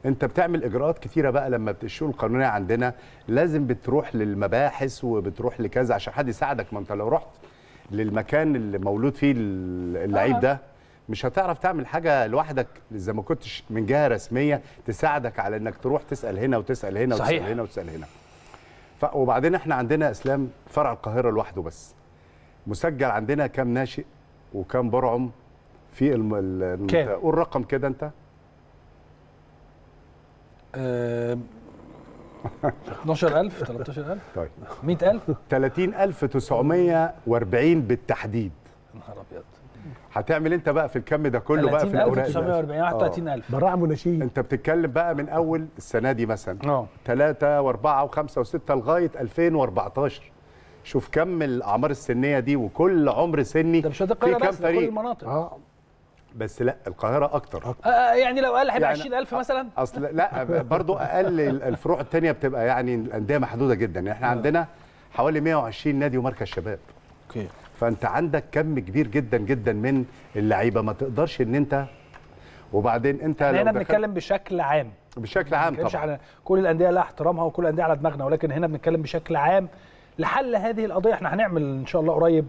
انت بتعمل اجراءات كتيره بقى لما بت- الشؤون القانونيه عندنا لازم بتروح للمباحث وبتروح لكذا عشان حد يساعدك ما انت لو رحت للمكان اللي مولود فيه ال- اللعيب آه. ده مش هتعرف تعمل حاجه لوحدك اذا ما كنتش من جهه رسميه تساعدك على انك تروح تسال هنا وتسال هنا صحيح. وتسال هنا وتسال هنا ف... وبعدين احنا عندنا اسلام فرع القاهره لوحده بس مسجل عندنا كام ناشئ وكام برعم في الم... ال... كام؟ قول رقم كده انت آه، 12000 13000 طيب 100000 30940 بالتحديد يا نهار ابيض هتعمل انت بقى في الكم ده كله بقى في الاوراق دي. 940 31000 براعم ونشيد انت بتتكلم بقى من اول السنه دي مثلا اه ثلاثة وأربعة وخمسة وستة لغاية 2014 شوف كم الأعمار السنية دي وكل عمر سني ده مش ده في القاهره كام بس ده كل فريق المناطق اه بس لا القاهرة أكتر آه، آه، يعني لو قال هيبقى يعني- 20000 مثلا أصل لا برضو أقل الفروع التانية بتبقى يعني الأندية محدودة جدا يعني احنا عندنا حوالي 120 نادي ومركز شباب اوكي فأنت عندك كم كبير جدا جدا من اللعيبة ما تقدرش إن أنت وبعدين أنت احنا لو هنا دخلت- بنتكلم بشكل عام بشكل ما عام بنتكلمش طبعا على كل الانديه لها احترامها وكل الانديه على دماغنا ولكن هنا بنتكلم بشكل عام لحل هذه القضيه احنا هنعمل ان شاء الله قريب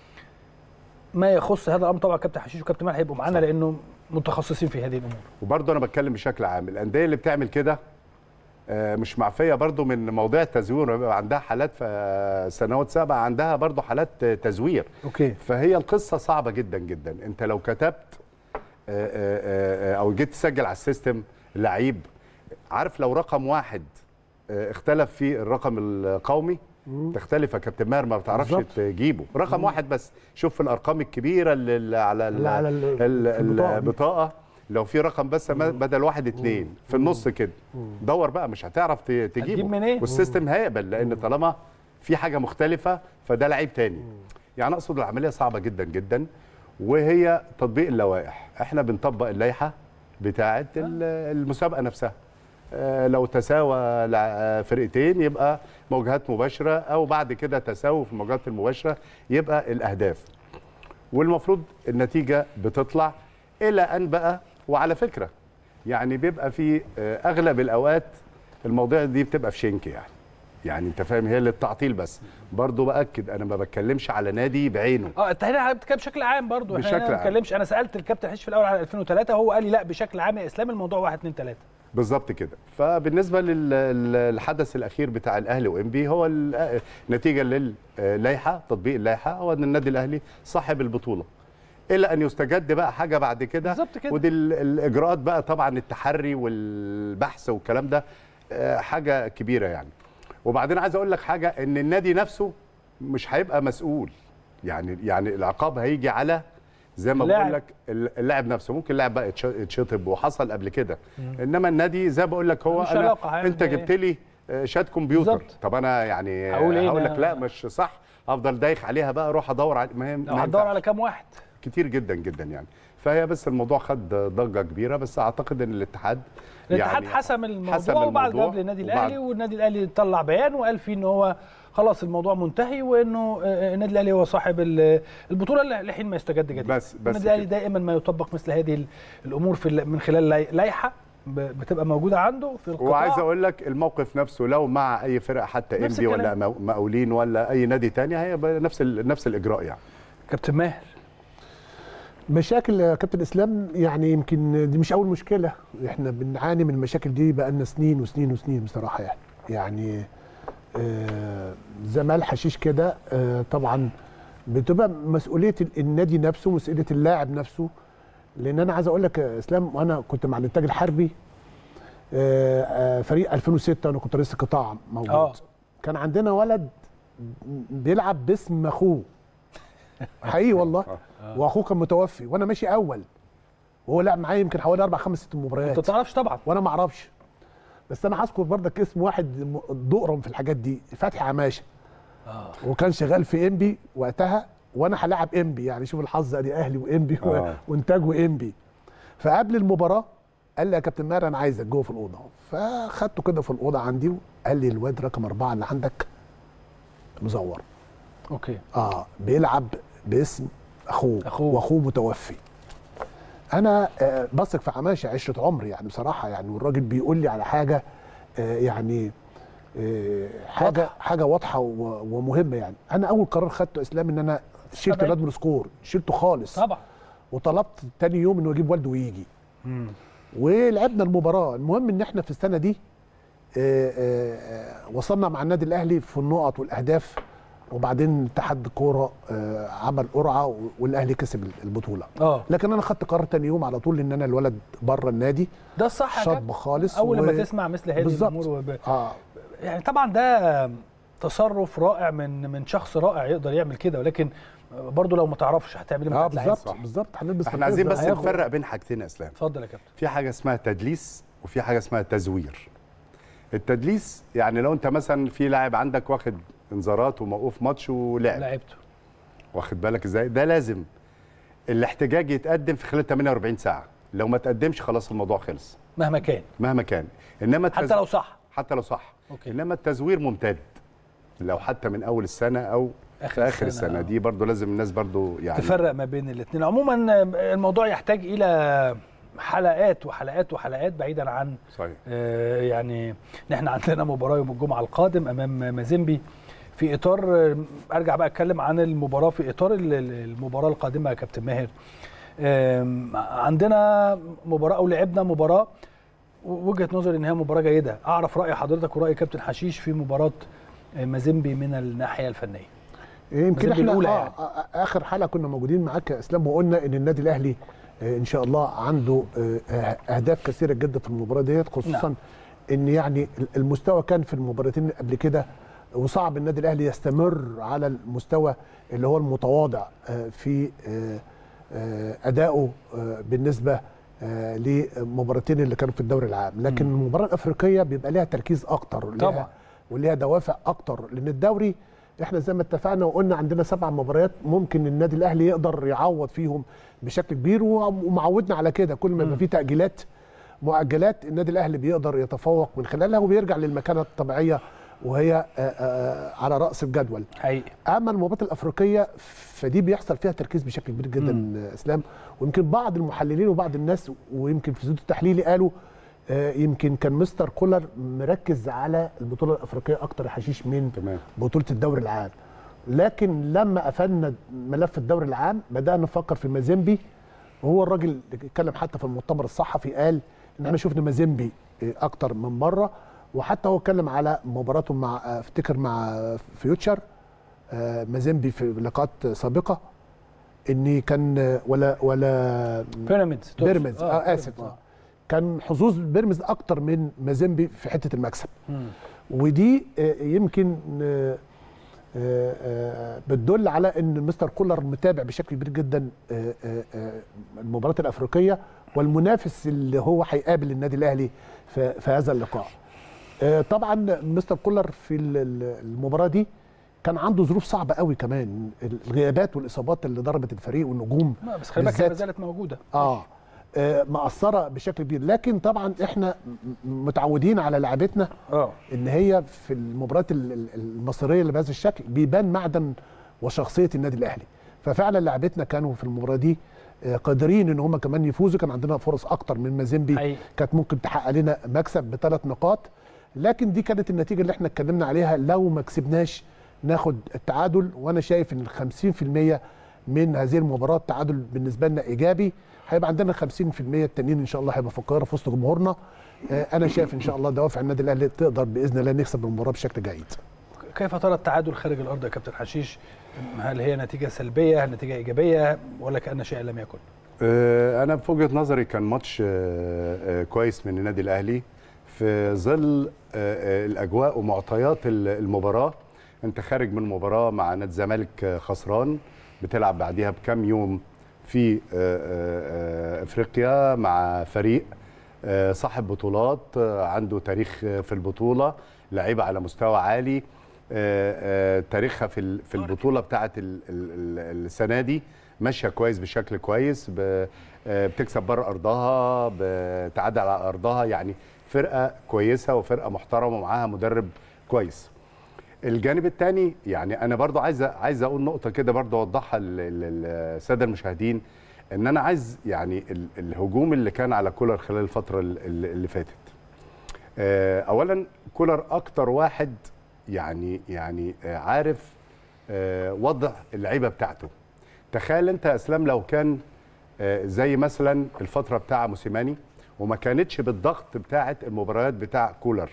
ما يخص هذا الامر طبعا كابتن حشيش وكابتن مال هيبقوا معانا صح. لانه متخصصين في هذه الامور وبرضه انا بتكلم بشكل عام الانديه اللي بتعمل كده آه، مش معفيه برضه من مواضيع التزوير بيبقى عندها حالات في آه، سنوات سابقه عندها برضه حالات آه، تزوير اوكي فهي القصه صعبه جدا جدا انت لو كتبت آه، آه، آه، او جيت تسجل على السيستم لعيب عارف لو رقم واحد آه، اختلف في الرقم القومي تختلف يا كابتن ماهر ما بتعرفش بالظبط. تجيبه رقم واحد بس شوف في الارقام الكبيره اللي اللي على ال- اللي على ال- ال- في البطاقة دي. البطاقه لو في رقم بس ما- بدل واحد اتنين في النص كده دور بقى مش هتعرف ت- تجيبه هتجيب منين؟ والسيستم هيقبل لان طالما في حاجه مختلفه فده لعيب تاني يعني اقصد العمليه صعبه جدا جدا وهي تطبيق اللوائح احنا بنطبق اللائحه بتاعه ال- المسابقه نفسها آه، لو تساوى لع- آه، فرقتين يبقى مواجهات مباشره او بعد كده تساوي في المواجهات المباشره يبقى الاهداف والمفروض النتيجه بتطلع الى ان بقى وعلى فكره يعني بيبقى في آه، اغلب الاوقات المواضيع دي بتبقى في شنك يعني يعني انت فاهم هي للتعطيل بس برضو باكد انا ما بتكلمش على نادي بعينه اه انت هنا بتتكلم بشكل عام برضو احنا هنا بشكل ما عام. بنتكلمش انا سالت الكابتن حشيش في الاول على 2003 هو قال لي لا بشكل عام يا اسلام الموضوع 1 2 3 بالظبط كده فبالنسبه للحدث الاخير بتاع الاهلي وانبي هو ال- نتيجه للائحه تطبيق اللائحه هو ان النادي الاهلي صاحب البطوله الى ان يستجد بقى حاجه بعد كده بالظبط كده. ودي ال- الاجراءات بقى طبعا التحري والبحث والكلام ده آه، حاجه كبيره يعني وبعدين عايز اقول لك حاجه ان النادي نفسه مش هيبقى مسؤول يعني يعني العقاب هيجي على زي ما اللاعب. بقول لك اللاعب نفسه ممكن اللاعب بقى يتش- يتشطب وحصل قبل كده انما النادي زي ما بقول لك هو ملوش انا علاقة، هيعمل انت بيه جبت لي آه، شات كمبيوتر بالظبط. طب انا يعني هقول إيه هقول أنا؟ لك لا مش صح افضل دايخ عليها بقى اروح ادور على ما هي لو ما هتدور ينفعش. على كام واحد كتير جدا جدا يعني فهي بس الموضوع خد ضجه كبيره بس اعتقد ان الاتحاد الاتحاد يعني حسم الموضوع حسم وبعد الموضوع جاب للنادي وبعد- الاهلي والنادي الاهلي طلع بيان وقال فيه ان هو خلاص الموضوع منتهي وانه آه، النادي الاهلي هو صاحب ال- البطوله اللي لحين ما يستجد جديد بس- بس النادي الاهلي كده. دائما ما يطبق مثل هذه ال- الامور في ال- من خلال لاي- لائحه ب- بتبقى موجوده عنده في القطاع وعايز اقول لك الموقف نفسه لو مع اي فرقه حتى نفس انبي ولا الكلام. مو- مقاولين ولا اي نادي تاني هيبقى نفس ال- نفس الاجراء يعني كابتن ماهر مشاكل يا كابتن اسلام يعني يمكن دي مش اول مشكله احنا بنعاني من المشاكل دي بقالنا سنين وسنين وسنين بصراحه يعني يعني آه زي ما قال حشيش كده آه طبعا بتبقى مسؤوليه ال- النادي نفسه مسؤوليه اللاعب نفسه لان انا عايز اقول لك يا اسلام وانا كنت مع الانتاج الحربي آه آه فريق 2006 انا كنت رئيس القطاع موجود آه. كان عندنا ولد بيلعب باسم اخوه حقيقي والله واخوه كان متوفي وانا ماشي اول وهو لعب معايا يمكن حوالي اربع خمس ست مباريات انت ما تعرفش طبعا وانا ما اعرفش بس انا هذكر برضك اسم واحد م- دقرم في الحاجات دي فتحي عماشه وكان شغال في انبي وقتها وانا هلاعب انبي يعني شوف الحظ ادي اهلي وانبي و- آه. وانتاج وانبي فقبل المباراه قال لي يا كابتن ماهر انا عايزك جوه في الاوضه فخدته كده في الاوضه عندي وقال لي الواد رقم اربعه اللي عندك مزور اوكي اه بيلعب باسم اخوه أخوه. واخوه متوفي انا آه، بثق في عماشه عشره عمر يعني بصراحه يعني والراجل بيقول لي على حاجه آه، يعني آه، حاجه واضحة. حاجه واضحه و- ومهمه يعني انا اول قرار خدته اسلام ان انا شلت استبعد. رادمير سكور شلته خالص طبعا وطلبت تاني يوم انه يجيب والده ويجي ولعبنا المباراه المهم ان احنا في السنه دي آه، آه، آه، وصلنا مع النادي الاهلي في النقط والاهداف وبعدين اتحاد الكوره آه، عمل قرعه والاهلي كسب البطوله اه لكن انا خدت قرار تاني يوم على طول ان انا الولد بره النادي ده الصح يا شطب كابتن. خالص اول و- لما تسمع مثل هذه بالظبط. الامور وب... اه يعني طبعا ده تصرف رائع من من شخص رائع يقدر يعمل كده ولكن برضه لو ما تعرفش هتعمل ايه ما اه هتلاقيش. بالظبط بالظبط هنلبس احنا عايزين بس هياخد- نفرق بين حاجتين يا اسلام اتفضل يا كابتن في حاجه اسمها تدليس وفي حاجه اسمها تزوير التدليس يعني لو انت مثلا في لاعب عندك واخد انذارات وموقوف ماتش ولعب لعبته واخد بالك ازاي ده لازم الاحتجاج يتقدم في خلال 48 ساعه لو ما تقدمش خلاص الموضوع خلص مهما كان مهما كان انما التز- حتى لو صح حتى لو صح أوكي. انما التزوير ممتد لو حتى من اول السنه او آخر في اخر السنة، السنه آه. دي برضو لازم الناس برضو يعني تفرق ما بين الاثنين عموما الموضوع يحتاج الى حلقات وحلقات وحلقات بعيدا عن صحيح آه، يعني ان احنا عندنا مباراه يوم الجمعه القادم امام مازيمبي في اطار آه، ارجع بقى اتكلم عن المباراه في اطار ال- ال- المباراه القادمه يا كابتن ماهر آم، عندنا مباراه او لعبنا مباراه وجهه نظري ان هي مباراه جيده اعرف راي حضرتك وراي كابتن حشيش في مباراه آه، مازيمبي من الناحيه الفنيه يمكن مازال احنا بالأولى آه يعني. آه اخر حلقه كنا موجودين معاك يا اسلام وقلنا ان النادي الاهلي آه ان شاء الله عنده آه آه، اهداف كثيره جدا في المباراه ديت خصوصا نعم. ان يعني المستوى كان في المباراتين اللي قبل كده وصعب النادي الاهلي يستمر على المستوى اللي هو المتواضع آه في آه آه ادائه آه بالنسبه آه لمباراتين اللي كانوا في الدوري العام لكن المباراه الافريقيه بيبقى ليها تركيز اكتر ليها- طبعا. وليها دوافع اكتر لان الدوري احنا زي ما اتفقنا وقلنا عندنا سبع مباريات ممكن النادي الاهلي يقدر يعوض فيهم بشكل كبير ومعودنا على كده كل ما يبقى في تاجيلات مؤجلات النادي الاهلي بيقدر يتفوق من خلالها وبيرجع للمكانه الطبيعيه وهي آه، آه، على راس الجدول حقيقي اما المباريات الافريقيه فدي بيحصل فيها تركيز بشكل كبير جدا آه، اسلام ويمكن بعض المحللين وبعض الناس ويمكن في زيد التحليلي قالوا آه، يمكن كان مستر كولر مركز على البطوله الافريقيه اكتر يا حشيش من تمام بطوله الدوري العام لكن لما قفلنا ملف الدوري العام بدانا نفكر في مازيمبي وهو الراجل اللي اتكلم حتى في المؤتمر الصحفي قال ان احنا شفنا مازيمبي اكتر من مره وحتى هو اتكلم على مباراته مع افتكر مع فيوتشر آه، مازيمبي في لقاءات سابقه ان كان ولا ولا بيراميدز تقصد. بيراميدز اه اسف بيراميدز، كان حظوظ بيراميدز اكتر من مازيمبي في حته المكسب مم. ودي آه، يمكن آه، آه، آه، بتدل على ان مستر كولر متابع بشكل كبير جدا آه، آه، آه، المباريات الافريقيه والمنافس اللي هو هيقابل النادي الاهلي في في هذا اللقاء. آه، طبعا مستر كولر في ال- ال- المباراه دي كان عنده ظروف صعبه قوي كمان الغيابات والاصابات اللي ضربت الفريق والنجوم لا، بس خلي بالك هي ما بالذات- زالت موجوده اه آه، مأثره بشكل كبير لكن طبعا احنا م- متعودين على لعبتنا اه ان هي في المباريات ال- ال- المصريه اللي بهذا الشكل بيبان معدن وشخصيه النادي الاهلي ففعلا لعبتنا كانوا في المباراه دي آه، قادرين ان هم كمان يفوزوا كان عندنا فرص اكتر من مازيمبي حقيقي. كانت ممكن تحقق لنا مكسب بثلاث نقاط لكن دي كانت النتيجه اللي احنا اتكلمنا عليها لو ما كسبناش ناخد التعادل وانا شايف ان ال 50% من هذه المباراه التعادل بالنسبه لنا ايجابي هيبقى عندنا 50% التانيين ان شاء الله هيبقى في القاهره في وسط جمهورنا آه، انا شايف ان شاء الله دوافع النادي الاهلي تقدر باذن الله نكسب المباراه بشكل جيد كيف ترى التعادل خارج الارض يا كابتن حشيش هل هي نتيجه سلبيه هل نتيجه ايجابيه ولا كان شيئا لم يكن آه، انا في وجهه نظري كان ماتش آه، آه، كويس من النادي الاهلي في ظل آه، آه، الاجواء ومعطيات ال- المباراه انت خارج من مباراه مع نادي الزمالك آه، خسران بتلعب بعديها بكام يوم في آه، آه، آه، افريقيا مع فريق آه، صاحب بطولات آه، عنده تاريخ آه، في البطوله لعيبه على مستوى عالي آه، آه، تاريخها في ال- في البطوله بتاعه ال- ال- ال- السنه دي ماشيه كويس بشكل كويس ب- آه، بتكسب بره ارضها بتعادل على ارضها يعني فرقه كويسه وفرقه محترمه ومعاها مدرب كويس الجانب الثاني يعني انا برضو عايز عايز اقول نقطه كده برضو اوضحها لل- لل- للساده المشاهدين ان انا عايز يعني ال- الهجوم اللي كان على كولر خلال الفتره ال- ال- اللي فاتت آه، اولا كولر اكتر واحد يعني يعني آه، عارف آه، وضع اللعيبه بتاعته تخيل انت يا اسلام لو كان آه، زي مثلا الفتره بتاع موسيماني وما كانتش بالضغط بتاعه المباريات بتاع كولر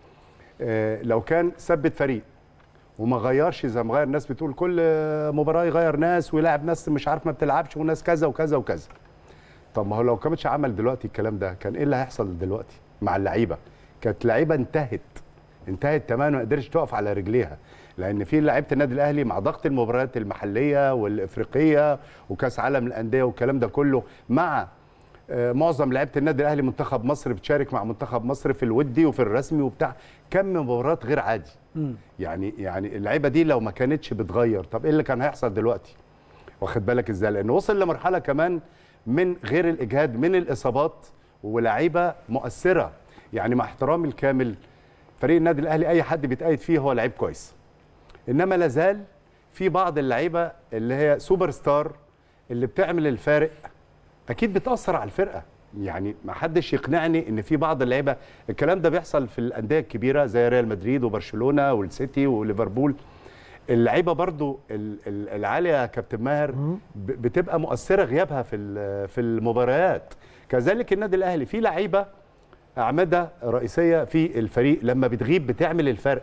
آه، لو كان ثبت فريق وما غيرش زي ما غير الناس بتقول كل آه، مباراه يغير ناس ويلعب ناس مش عارف ما بتلعبش وناس كذا وكذا وكذا طب ما هو لو كانش عمل دلوقتي الكلام ده كان ايه اللي هيحصل دلوقتي مع اللعيبه كانت لعيبه انتهت انتهت تماما ما قدرتش تقف على رجليها لان في لعيبه النادي الاهلي مع ضغط المباريات المحليه والافريقيه وكاس عالم الانديه والكلام ده كله مع آه، معظم لعيبه النادي الاهلي منتخب مصر بتشارك مع منتخب مصر في الودي وفي الرسمي وبتاع كم مباريات غير عادي يعني يعني اللعيبه دي لو ما كانتش بتغير طب ايه اللي كان هيحصل دلوقتي واخد بالك ازاي لانه وصل لمرحله كمان من غير الاجهاد من الاصابات ولاعيبه مؤثره يعني مع احترامي الكامل فريق النادي الاهلي اي حد بيتقيد فيه هو لعيب كويس انما لازال في بعض اللعيبه اللي هي سوبر ستار اللي بتعمل الفارق اكيد بتاثر على الفرقه يعني ما حدش يقنعني ان في بعض اللعيبه الكلام ده بيحصل في الانديه الكبيره زي ريال مدريد وبرشلونه والسيتي وليفربول اللعيبه برضو ال- ال- العاليه يا كابتن ماهر ب- بتبقى مؤثره غيابها في ال- في المباريات كذلك النادي الاهلي في لعيبه اعمده رئيسيه في الفريق لما بتغيب بتعمل الفرق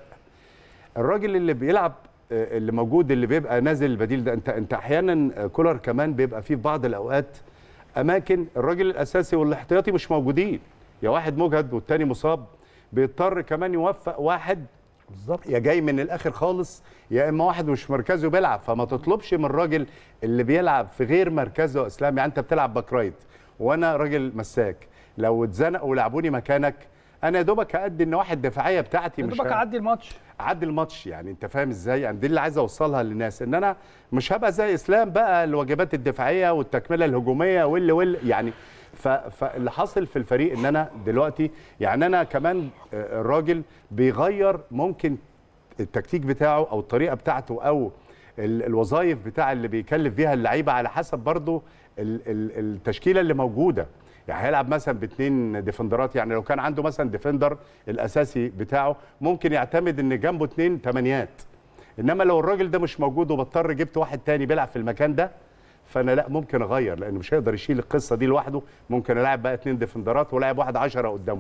الراجل اللي بيلعب آه، اللي موجود اللي بيبقى نازل البديل ده انت انت احيانا آه، كولر كمان بيبقى فيه في بعض الاوقات اماكن الراجل الاساسي والاحتياطي مش موجودين يا واحد مجهد والتاني مصاب بيضطر كمان يوفق واحد بالظبط يا جاي من الاخر خالص يا اما واحد مش مركزه بيلعب فما تطلبش من الراجل اللي بيلعب في غير مركزه يا اسلام يعني انت بتلعب باك رايت وانا راجل مساك لو اتزنقوا ولعبوني مكانك انا يا دوبك هادي ان واحد دفاعيه بتاعتي يا مش دوبك ه- اعدي الماتش عدي الماتش يعني انت فاهم ازاي يعني دي اللي عايز اوصلها للناس ان انا مش هبقى زي اسلام بقى الواجبات الدفاعيه والتكمله الهجوميه واللي واللي يعني ف- فاللي حاصل في الفريق ان انا دلوقتي يعني انا كمان آه، الراجل بيغير ممكن التكتيك بتاعه او الطريقه بتاعته او ال- الوظائف بتاع اللي بيكلف بيها اللعيبه على حسب برضه ال- ال- التشكيله اللي موجوده يعني هيلعب مثلا باثنين ديفندرات يعني لو كان عنده مثلا ديفندر الاساسي بتاعه ممكن يعتمد ان جنبه اثنين تمانيات انما لو الراجل ده مش موجود وبضطر جبت واحد تاني بيلعب في المكان ده فانا لا ممكن اغير لانه مش هيقدر يشيل القصه دي لوحده ممكن العب بقى اثنين ديفندرات ولاعب واحد عشرة قدامه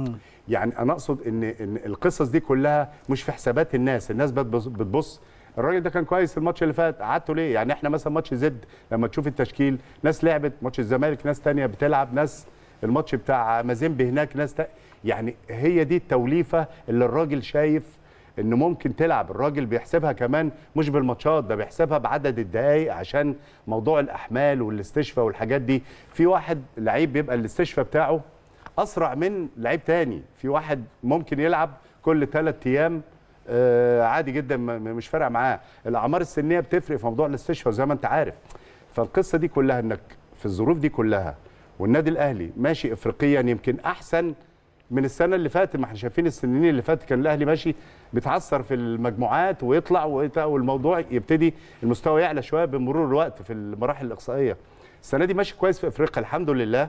يعني انا اقصد ان ان القصص دي كلها مش في حسابات الناس الناس بتبص, بتبص الراجل ده كان كويس الماتش اللي فات قعدته ليه يعني احنا مثلا ماتش زد لما تشوف التشكيل ناس لعبت ماتش الزمالك ناس تانية بتلعب ناس الماتش بتاع مازيمبي هناك ناس تا... يعني هي دي التوليفه اللي الراجل شايف انه ممكن تلعب الراجل بيحسبها كمان مش بالماتشات ده بيحسبها بعدد الدقائق عشان موضوع الاحمال والاستشفاء والحاجات دي في واحد لعيب بيبقى الاستشفاء بتاعه اسرع من لعيب تاني في واحد ممكن يلعب كل ثلاث ايام آه عادي جدا م- م- مش فارقه معاه الاعمار السنيه بتفرق في موضوع الاستشفاء زي ما انت عارف فالقصه دي كلها انك في الظروف دي كلها والنادي الاهلي ماشي افريقيا يمكن احسن من السنه اللي فاتت ما احنا شايفين السنين اللي فاتت كان الاهلي ماشي بيتعثر في المجموعات ويطلع ويت- والموضوع يبتدي المستوى يعلى شويه بمرور الوقت في المراحل الاقصائيه السنه دي ماشي كويس في افريقيا الحمد لله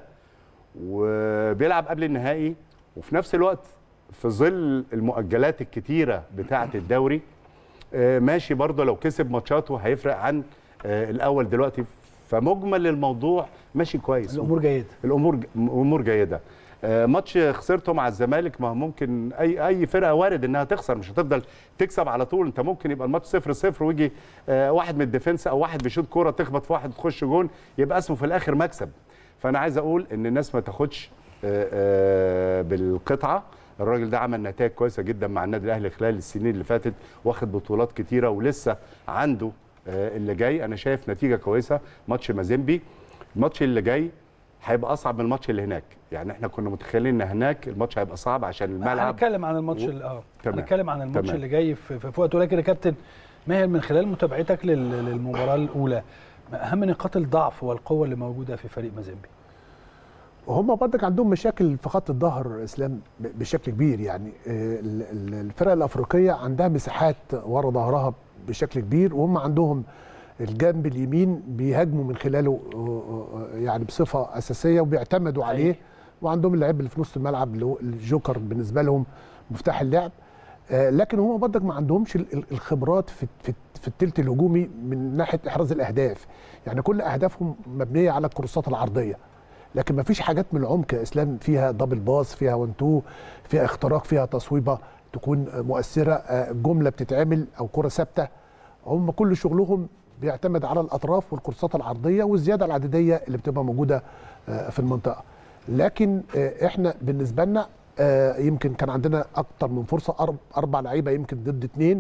وبيلعب قبل النهائي وفي نفس الوقت في ظل المؤجلات الكتيره بتاعه الدوري آه، ماشي برضه لو كسب ماتشاته هيفرق عن آه، الاول دلوقتي فمجمل الموضوع ماشي كويس الامور جيده الامور امور جيده آه، ماتش خسرته مع الزمالك ما هو ممكن اي اي فرقه وارد انها تخسر مش هتفضل تكسب على طول انت ممكن يبقى الماتش 0 0 ويجي آه، واحد من الديفنس او واحد بيشوط كوره تخبط في واحد تخش جون يبقى اسمه في الاخر مكسب فانا عايز اقول ان الناس ما تاخدش آه، آه، بالقطعه الراجل ده عمل نتائج كويسه جدا مع النادي الاهلي خلال السنين اللي فاتت واخد بطولات كتيره ولسه عنده آه، اللي جاي انا شايف نتيجه كويسه ماتش مازيمبي الماتش اللي جاي هيبقى اصعب من الماتش اللي هناك يعني احنا كنا متخيلين ان هناك الماتش هيبقى صعب عشان الملعب هنتكلم عن الماتش و- ال- اه تمام. هنتكلم عن الماتش تمام. اللي جاي في, في, في وقت ولكن يا كابتن ماهر من خلال متابعتك لل- للمباراه الاولى ما اهم نقاط الضعف والقوه اللي موجوده في فريق مازيمبي هم برضك عندهم مشاكل في خط الظهر اسلام ب- بشكل كبير يعني آه، ال- ال- الفرق الافريقيه عندها مساحات ورا ظهرها بشكل كبير وهم عندهم الجنب اليمين بيهاجموا من خلاله آه، آه، يعني بصفه اساسيه وبيعتمدوا حقيقي. عليه وعندهم اللعيب اللي في نص الملعب اللي هو الجوكر بالنسبه لهم مفتاح اللعب آه، لكن هم برضك ما عندهمش ال- ال- الخبرات في في في الثلث الهجومي من ناحيه احراز الاهداف يعني كل اهدافهم مبنيه على الكروسات العرضيه لكن ما فيش حاجات من العمق يا اسلام فيها دبل باص فيها وان تو فيها اختراق فيها تصويبه تكون آه، مؤثره آه، جمله بتتعمل او كره ثابته هم كل شغلهم بيعتمد على الاطراف والكورسات العرضيه والزياده العدديه اللي بتبقى موجوده آه، في المنطقه لكن آه، احنا بالنسبه لنا آه، يمكن كان عندنا اكتر من فرصه أرب- اربع لعيبه يمكن ضد اثنين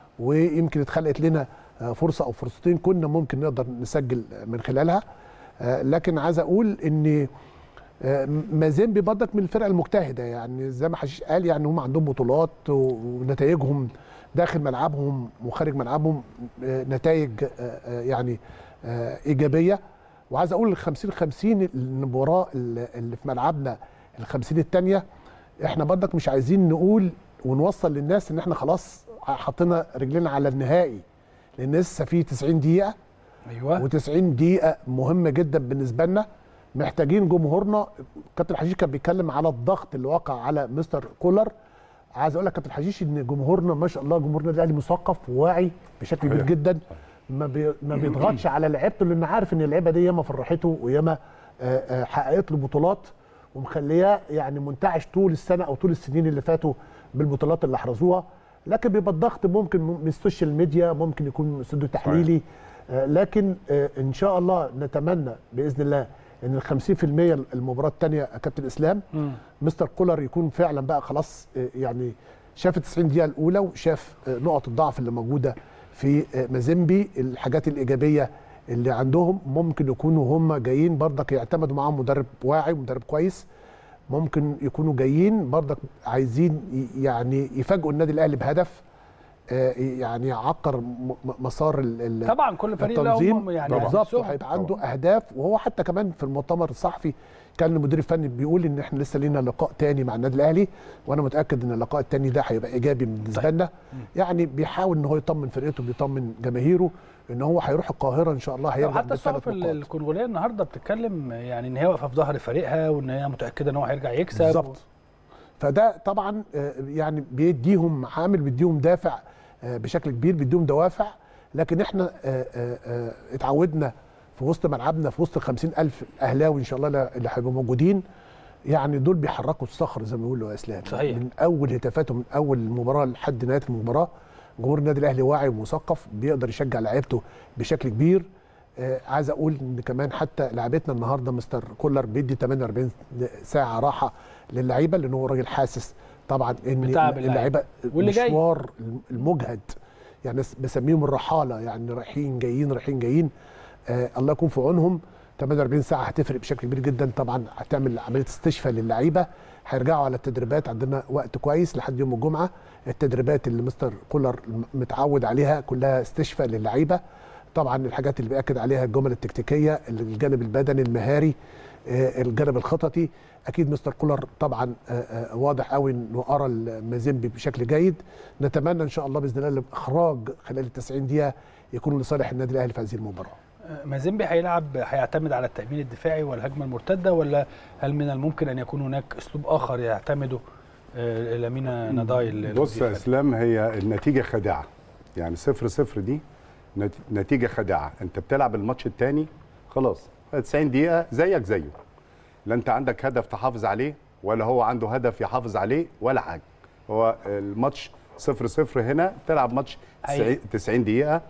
ويمكن اتخلقت لنا آه، فرصه او فرصتين كنا ممكن نقدر نسجل من خلالها آه، لكن عايز اقول ان آه، مازيمبي برضك من الفرق المجتهده يعني زي ما حشيش قال يعني هم عندهم بطولات و- ونتائجهم داخل ملعبهم وخارج ملعبهم آه، نتائج آه، آه، يعني آه، ايجابيه وعايز اقول ال 50 50 المباراه اللي اللي في ملعبنا ال 50 الثانيه احنا برضك مش عايزين نقول ونوصل للناس ان احنا خلاص حطينا رجلنا على النهائي لان لسه في 90 دقيقه ايوه و90 دقيقة مهمة جدا بالنسبة لنا محتاجين جمهورنا كابتن حشيش كان بيتكلم على الضغط اللي وقع على مستر كولر عايز اقول لك كابتن حشيش ان جمهورنا ما شاء الله جمهورنا الاهلي مثقف وواعي بشكل كبير صحيح. جدا ما بي ما بيضغطش على لعيبته لان عارف ان اللعيبه دي ياما فرحته وياما آه، آه، حققت له بطولات ومخلياه يعني منتعش طول السنه او طول السنين اللي فاتوا بالبطولات اللي احرزوها لكن بيبقى الضغط ممكن من السوشيال ميديا ممكن يكون من استوديو تحليلي آه، لكن آه، ان شاء الله نتمنى باذن الله ان ال 50% المباراه الثانيه يا كابتن اسلام مم. مستر كولر يكون فعلا بقى خلاص آه، يعني شاف ال 90 دقيقه الاولى وشاف آه، نقط الضعف اللي موجوده في آه، مازيمبي الحاجات الايجابيه اللي عندهم ممكن يكونوا هم جايين برضك يعتمدوا معاهم مدرب واعي ومدرب كويس ممكن يكونوا جايين برضك عايزين ي- يعني يفاجئوا النادي الاهلي بهدف آه، يعني يعكر م- م- مسار ال- ال- طبعا كل فريق له التنظيم يعني بالظبط نفسهم. هيبقى عنده اهداف وهو حتى كمان في المؤتمر الصحفي كان المدير الفني بيقول ان احنا لسه لينا لقاء تاني مع النادي الاهلي وانا متاكد ان اللقاء التاني ده هيبقى ايجابي بالنسبه طيب. لنا يعني بيحاول ان هو يطمن فرقته بيطمن جماهيره ان هو هيروح القاهره ان شاء الله طب هيرجع حتى بالثلاث الصحف ال- نقاط الكونغوليه النهارده بتتكلم يعني ان هي واقفه في ظهر فريقها وان هي متاكده ان هو هيرجع يكسب بالظبط فده طبعا آه، يعني بيديهم عامل بيديهم دافع آه، بشكل كبير بيديهم دوافع لكن احنا آه، آه، آه، اتعودنا في وسط ملعبنا في وسط ال 50000 اهلاوي ان شاء الله اللي هيبقوا موجودين يعني دول بيحركوا الصخر زي ما بيقولوا يا اسلام صحيح. من اول هتافاتهم من اول المباراه لحد نهايه المباراه جمهور النادي الاهلي واعي ومثقف بيقدر يشجع لعيبته بشكل كبير آه عايز اقول ان كمان حتى لعبتنا النهارده مستر كولر بيدي 48 ساعه راحه للعيبه لان هو راجل حاسس طبعا ان بتعب اللعيبة. اللعيبه واللي جاي. مشوار المجهد يعني بسميهم الرحاله يعني رايحين جايين رايحين جايين آه الله يكون في عونهم 48 ساعه هتفرق بشكل كبير جدا طبعا هتعمل عمليه استشفاء للعيبه هيرجعوا على التدريبات عندنا وقت كويس لحد يوم الجمعه التدريبات اللي مستر كولر متعود عليها كلها استشفاء للعيبه طبعا الحاجات اللي بياكد عليها الجمل التكتيكيه الجانب البدني المهاري آه، الجانب الخططي اكيد مستر كولر طبعا آه، آه، واضح قوي انه ارى المازيمبي بشكل جيد نتمنى ان شاء الله باذن الله الاخراج خلال ال 90 دقيقه يكون لصالح النادي الاهلي في هذه المباراه آه، مازيمبي هيلعب هيعتمد على التامين الدفاعي والهجمه المرتده ولا هل من الممكن ان يكون هناك اسلوب اخر يعتمده آه، لامينا نضاي ال- بص يا المدير الفني؟ اسلام هي النتيجه خداعه يعني صفر صفر دي نت- نتيجه خداعه انت بتلعب الماتش الثاني خلاص 90 دقيقه زيك زيه لا انت عندك هدف تحافظ عليه ولا هو عنده هدف يحافظ عليه ولا حاجه هو الماتش صفر صفر هنا تلعب ماتش أيوة. 90 90 دقيقه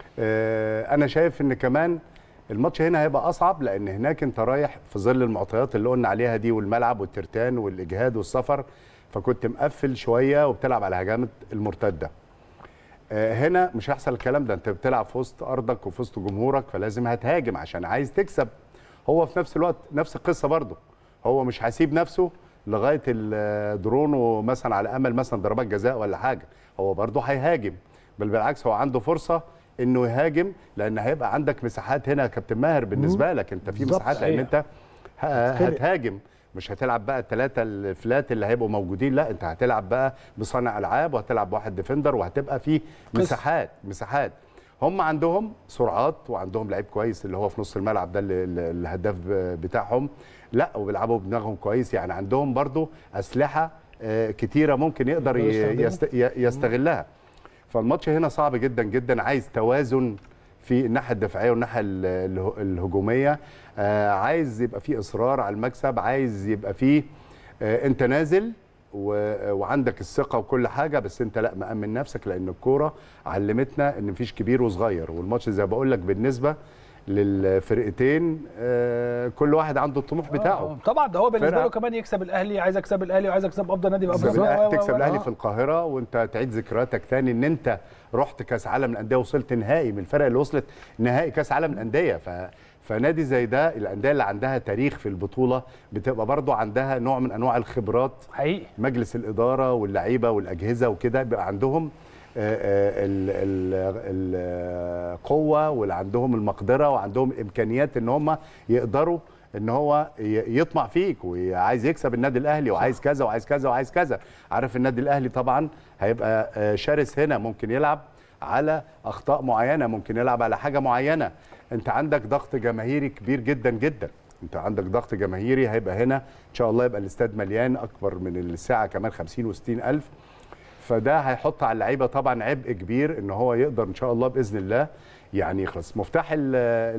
آه، انا شايف ان كمان الماتش هنا هيبقى اصعب لان هناك انت رايح في ظل المعطيات اللي قلنا عليها دي والملعب والترتان والاجهاد والسفر فكنت مقفل شويه وبتلعب على هجمات المرتده آه، هنا مش هيحصل الكلام ده انت بتلعب في وسط ارضك وفي وسط جمهورك فلازم هتهاجم عشان عايز تكسب هو في نفس الوقت نفس القصه برضه هو مش هيسيب نفسه لغايه الدرون ومثلا على امل مثلا ضربات جزاء ولا حاجه هو برضه هيهاجم بل بالعكس هو عنده فرصه انه يهاجم لان هيبقى عندك مساحات هنا يا كابتن ماهر بالنسبه لك انت في بالظبط، مساحات لان صحيح. انت ه- هتخنق. هتهاجم مش هتلعب بقى الثلاثه الفلات اللي هيبقوا موجودين لا انت هتلعب بقى بصانع العاب وهتلعب بواحد ديفندر وهتبقى في مساحات مساحات هم عندهم سرعات وعندهم لعيب كويس اللي هو في نص الملعب ده اللي- اللي- الهداف بتاعهم لا وبيلعبوا بدماغهم كويس يعني عندهم برضو اسلحه آه، كتيره ممكن يقدر يقدروا ي- يستخدموا. يست- ي- يستغلها فالماتش هنا صعب جدا جدا عايز توازن في الناحيه الدفاعيه والناحيه ال- اله- الهجوميه آه، عايز يبقى في اصرار على المكسب عايز يبقى فيه آه، انت نازل و- وعندك الثقه وكل حاجه بس انت لا مامن نفسك لان الكوره علمتنا ان مفيش كبير وصغير والماتش زي ما بقول لك بالنسبه للفرقتين آه، كل واحد عنده الطموح بتاعه آه، طبعا ده هو بالنسبه فرقة- له كمان يكسب الاهلي عايز اكسب الاهلي وعايز اكسب افضل نادي بقى تكسب بأفضل- الأهلي- و- و- تكسب و- الاهلي آه. في القاهره وانت تعيد ذكرياتك تاني ان انت رحت كاس عالم الانديه وصلت نهائي من الفرق اللي وصلت نهائي كاس عالم الانديه ف فنادي زي ده الانديه اللي عندها تاريخ في البطوله بتبقى برضو عندها نوع من انواع الخبرات حقيقي مجلس الاداره واللعيبه والاجهزه وكده بيبقى عندهم آه، آه، ال- ال- القوه واللي عندهم المقدره وعندهم الامكانيات ان هم يقدروا ان هو ي- يطمع فيك وعايز يكسب النادي الاهلي وعايز كذا وعايز كذا وعايز كذا عارف النادي الاهلي طبعا هيبقى آه، شرس هنا ممكن يلعب على اخطاء معينه ممكن يلعب على حاجه معينه انت عندك ضغط جماهيري كبير جدا جدا انت عندك ضغط جماهيري هيبقى هنا ان شاء الله يبقى الاستاد مليان اكبر من الساعه كمان 50 و60 الف فده هيحط على اللعيبه طبعا عبء كبير ان هو يقدر ان شاء الله باذن الله يعني يخلص مفتاح ال-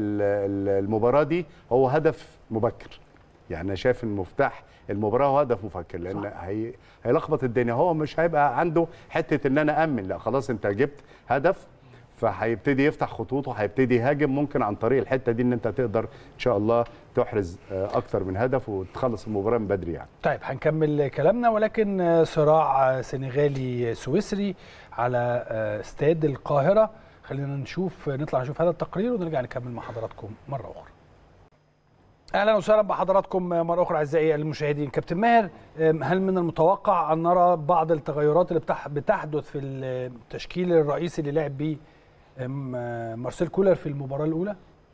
ال- المباراه دي هو هدف مبكر يعني انا شايف ان مفتاح المباراه هو هدف مفكر لان هي هيلخبط الدنيا هو مش هيبقى عنده حته ان انا امن لا خلاص انت جبت هدف فهيبتدي يفتح خطوطه هيبتدي يهاجم ممكن عن طريق الحته دي ان انت تقدر ان شاء الله تحرز آه، اكتر من هدف وتخلص المباراه من بدري يعني طيب هنكمل كلامنا ولكن آه، صراع آه، سنغالي سويسري على آه، استاد القاهرة خلينا نشوف نطلع نشوف هذا التقرير ونرجع نكمل مع حضراتكم مرة أخرى اهلا وسهلا بحضراتكم مره اخرى اعزائي المشاهدين كابتن ماهر أم، هل من المتوقع ان نرى بعض التغيرات اللي بتح- بتحدث في التشكيل الرئيسي اللي لعب بيه أم، آه، مارسيل كولر في المباراه الاولى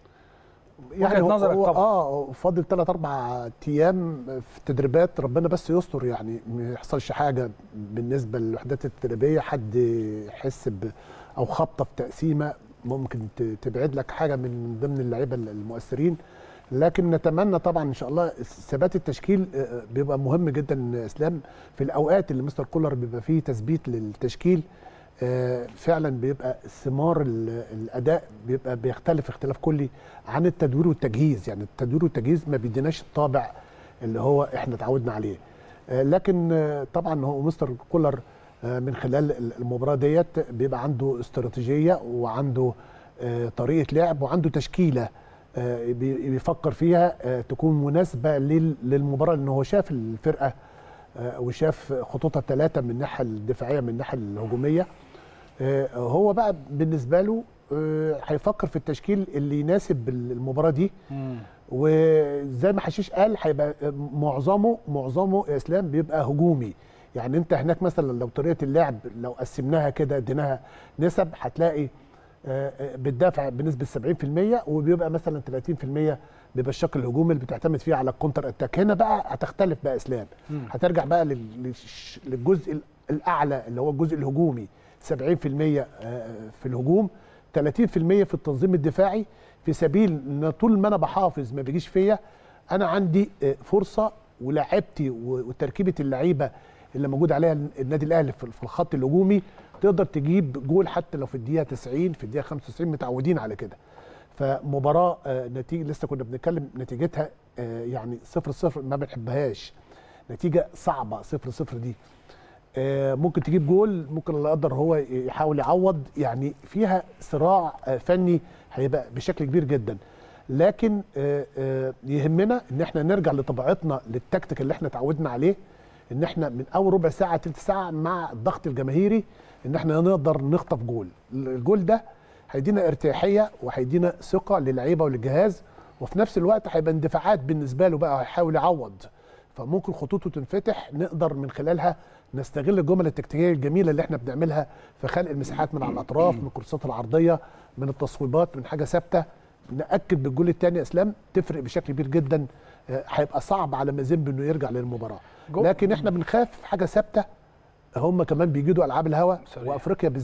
يعني وجهة هو نظرك هو طبعا. اه فاضل ثلاث اربع ايام في التدريبات ربنا بس يستر يعني ما يحصلش حاجه بالنسبه للوحدات التدريبيه حد يحس ب او خبطه في تقسيمه ممكن ت- تبعد لك حاجه من ضمن اللعيبه المؤثرين لكن نتمنى طبعا ان شاء الله ثبات التشكيل آه، بيبقى مهم جدا اسلام في الاوقات اللي مستر كولر بيبقى فيه تثبيت للتشكيل آه، فعلا بيبقى ثمار ال- الاداء بيبقى بيختلف اختلاف كلي عن التدوير والتجهيز يعني التدوير والتجهيز ما بيديناش الطابع اللي هو احنا اتعودنا عليه آه، لكن آه، طبعا هو مستر كولر آه، من خلال ال- المباراه ديت بيبقى عنده استراتيجيه وعنده آه، طريقه لعب وعنده تشكيله آه، بي- بيفكر فيها آه، تكون مناسبه لل- للمباراه لان هو شاف الفرقه آه، وشاف خطوطها الثلاثه من الناحيه الدفاعيه من الناحيه الهجوميه آه، هو بقى بالنسبه له آه، هيفكر في التشكيل اللي يناسب المباراه دي وزي ما حشيش قال هيبقى معظمه معظمه يا اسلام بيبقى هجومي يعني انت هناك مثلا لو طريقه اللعب لو قسمناها كده اديناها نسب هتلاقي آه، آه، بتدافع بنسبه 70% وبيبقى مثلا 30% بيبقى الشق الهجومي اللي بتعتمد فيه على الكونتر اتاك هنا بقى هتختلف بقى اسلام هترجع بقى لل- للش- للجزء ال- الاعلى اللي هو الجزء الهجومي 70% آه، في الهجوم 30% في التنظيم الدفاعي في سبيل ان طول ما انا بحافظ ما بيجيش فيا انا عندي آه، فرصه ولاعبتي و- وتركيبه اللعيبه اللي موجود عليها النادي الاهلي في في الخط الهجومي تقدر تجيب جول حتى لو في الدقيقه 90 في الدقيقه 95 متعودين على كده فمباراه آه، نتيجه لسه كنا بنتكلم نتيجتها آه، يعني 0 0 ما بنحبهاش نتيجه صعبه 0 0 دي آه، ممكن تجيب جول ممكن الله يقدر هو يحاول يعوض يعني فيها صراع آه، فني هيبقى بشكل كبير جدا لكن آه، آه، يهمنا ان احنا نرجع لطبيعتنا للتكتيك اللي احنا اتعودنا عليه ان احنا من اول ربع ساعه تلت ساعه مع الضغط الجماهيري ان احنا نقدر نخطف جول الجول ده هيدينا ارتياحيه وهيدينا ثقه للعيبه وللجهاز وفي نفس الوقت هيبقى اندفاعات بالنسبه له بقى هيحاول يعوض فممكن خطوطه تنفتح نقدر من خلالها نستغل الجمل التكتيكيه الجميله اللي احنا بنعملها في خلق المساحات من على الاطراف من الكورسات العرضيه من التصويبات من حاجه ثابته ناكد بالجول الثاني اسلام تفرق بشكل كبير جدا آه، هيبقى صعب على مازيمبي انه يرجع للمباراه جو- لكن احنا بنخاف حاجه ثابته هم كمان بيجيدوا العاب الهوا صحيح. وافريقيا بالذات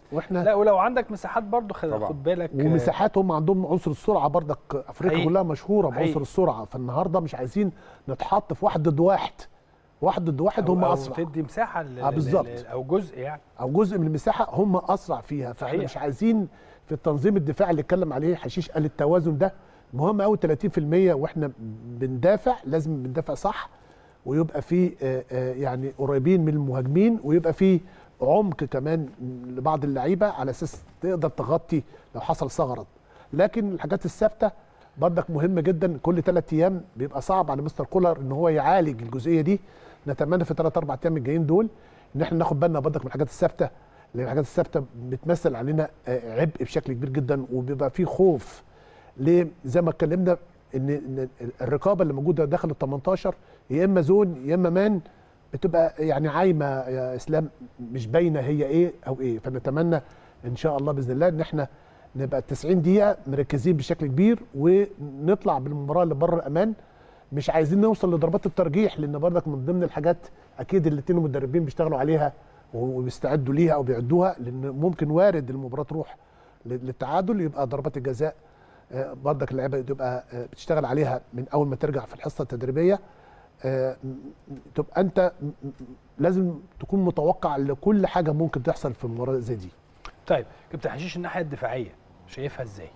واحنا لا ولو عندك مساحات برضو خد, طبعا. خد بالك ومساحات هم عندهم عنصر السرعه برضك افريقيا حقيقي. كلها مشهوره حقيقي. بعنصر السرعه فالنهارده مش عايزين نتحط في واحد ضد واحد واحد ضد واحد أو- هم أو اسرع تدي مساحه لل- آه، بالظبط. لل- او جزء يعني او جزء من المساحه هم اسرع فيها فاحنا صحيح. مش عايزين في التنظيم الدفاعي اللي اتكلم عليه حشيش قال التوازن ده مهم قوي 30% واحنا بندافع لازم بندافع صح ويبقى في آه، آه، يعني قريبين من المهاجمين ويبقى في عمق كمان لبعض اللعيبه على اساس تقدر تغطي لو حصل ثغرات لكن الحاجات الثابته برضك مهمه جدا كل ثلاث ايام بيبقى صعب على مستر كولر ان هو يعالج الجزئيه دي نتمنى في ثلاث اربع ايام الجايين دول ان احنا ناخد بالنا برضك من الحاجات الثابته لان الحاجات الثابته بتمثل علينا آه، عبء بشكل كبير جدا وبيبقى في خوف ليه زي ما اتكلمنا ان إن الرقابه اللي موجوده داخل ال 18 يا اما زون يا اما مان بتبقى يعني عايمه يا اسلام مش باينه هي ايه او ايه فنتمنى ان شاء الله باذن الله ان احنا نبقى 90 دقيقه مركزين بشكل كبير ونطلع بالمباراه اللي بره الامان مش عايزين نوصل لضربات الترجيح لان برضك من ضمن الحاجات اكيد الاثنين المدربين بيشتغلوا عليها وبيستعدوا ليها او بيعدوها لان ممكن وارد المباراه تروح للتعادل يبقى ضربات الجزاء آه، برضك اللعيبه تبقى آه، بتشتغل عليها من اول ما ترجع في الحصه التدريبيه آه، م- م- تبقى انت م- م- لازم تكون متوقع لكل حاجه ممكن تحصل في مباراه زي دي طيب كابتن حشيش الناحيه الدفاعيه شايفها ازاي؟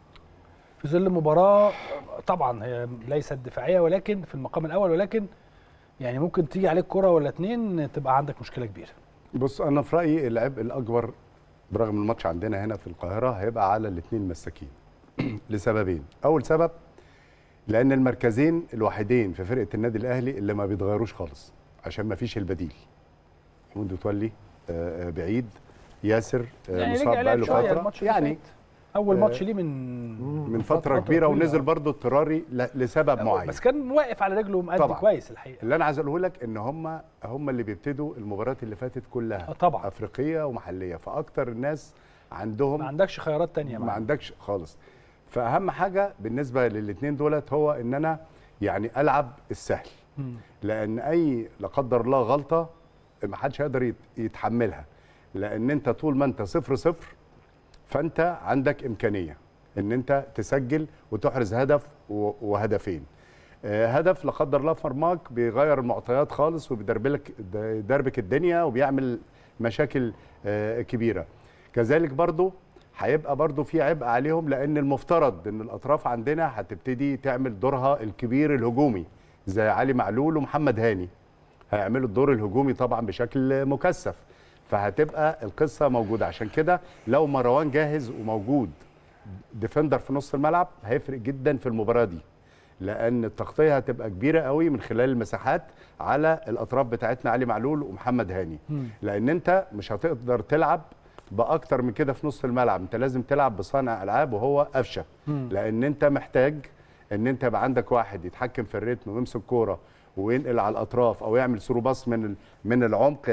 في ظل مباراه طبعا هي ليست دفاعيه ولكن في المقام الاول ولكن يعني ممكن تيجي عليك كره ولا اتنين تبقى عندك مشكله كبيره. بص انا في رايي العبء الاكبر برغم الماتش عندنا هنا في القاهره هيبقى على الاثنين المساكين لسببين اول سبب لان المركزين الوحيدين في فرقه النادي الاهلي اللي ما بيتغيروش خالص عشان ما فيش البديل محمود متولي آه، آه، بعيد ياسر آه، يعني مصاب رجع لعب بقاله شويه فتره الماتش اللي يعني فات. اول آه، ماتش ليه من من فتره كبيره طويلة. ونزل برضه اضطراري ل- لسبب معين بس كان واقف على رجله ومأدي طبعاً. كويس الحقيقه اللي انا عايز اقوله لك ان هم هم اللي بيبتدوا المباريات اللي فاتت كلها آه، طبعا افريقيه ومحليه فاكتر الناس عندهم ما عندكش خيارات تانية ما معاه. عندكش خالص فاهم حاجه بالنسبه للاثنين دولت هو ان انا يعني العب السهل مم. لان اي لا قدر الله غلطه ما حدش هيقدر يت- يتحملها لان انت طول ما انت صفر صفر فانت عندك امكانيه ان انت تسجل وتحرز هدف و- وهدفين آه، هدف لا قدر الله في مرماك بيغير المعطيات خالص وبيدربلك يدربك الدنيا وبيعمل مشاكل آه، كبيره كذلك برضو هيبقى برضو في عبء عليهم لان المفترض ان الاطراف عندنا هتبتدي تعمل دورها الكبير الهجومي زي علي معلول ومحمد هاني هيعملوا الدور الهجومي طبعا بشكل مكثف فهتبقى القصه موجوده عشان كده لو مروان جاهز وموجود ديفندر في نص الملعب هيفرق جدا في المباراه دي لان التغطيه هتبقى كبيره قوي من خلال المساحات على الاطراف بتاعتنا علي معلول ومحمد هاني مم. لان انت مش هتقدر تلعب باكتر من كده في نص الملعب انت لازم تلعب بصانع العاب وهو قفشه مم. لان انت محتاج ان انت يبقى عندك واحد يتحكم في الريتم ويمسك كوره وينقل على الاطراف او يعمل ثرو باص من ال- من العمق ي-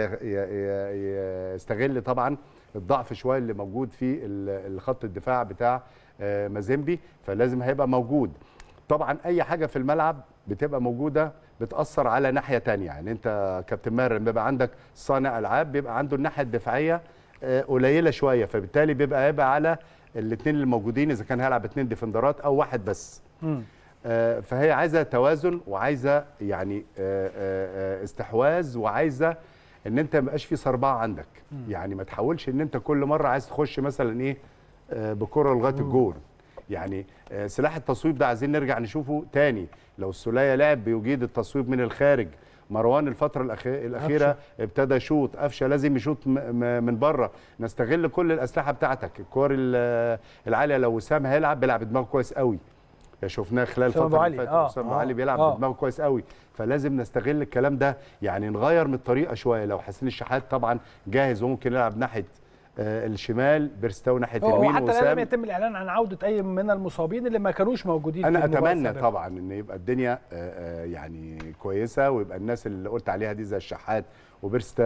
ي- يستغل طبعا الضعف شويه اللي موجود في ال- الخط الدفاع بتاع آه، مازيمبي فلازم هيبقى موجود طبعا اي حاجه في الملعب بتبقى موجوده بتاثر على ناحيه تانية يعني انت كابتن ماهر لما بيبقى عندك صانع العاب بيبقى عنده الناحيه الدفاعيه آه، قليله شويه فبالتالي بيبقى هيبقى على الاثنين الموجودين اذا كان هيلعب اثنين ديفندرات او واحد بس مم. آه، فهي عايزه توازن وعايزه يعني آه، آه، آه، استحواذ وعايزه ان انت ما يبقاش في صربعه عندك يعني ما تحاولش ان انت كل مره عايز تخش مثلا ايه آه، بكره لغايه الجول يعني آه، سلاح التصويب ده عايزين نرجع نشوفه تاني لو السوليه لعب بيجيد التصويب من الخارج مروان الفترة الأخي- الأخيرة ابتدى يشوط قفشة لازم يشوط م- م- من بره نستغل كل الأسلحة بتاعتك الكور ال- العالية لو وسام هيلعب بيلعب بدماغه كويس قوي شفناه خلال وسام الفترة أبو اللي علي، فاتت آه، وسام أبو آه، علي بيلعب آه. بدماغه كويس قوي فلازم نستغل الكلام ده يعني نغير من الطريقة شوية لو حسين الشحات طبعا جاهز وممكن يلعب ناحية آه، الشمال بيرستاو ناحية هو اليمين حتى الان لم وسام يتم الاعلان عن عوده اي من المصابين اللي ما كانوش موجودين انا في المباراة اتمنى السابقة. طبعا ان يبقى الدنيا آه، آه، يعني كويسه ويبقى الناس اللي قلت عليها دي زي الشحات وبيرستاو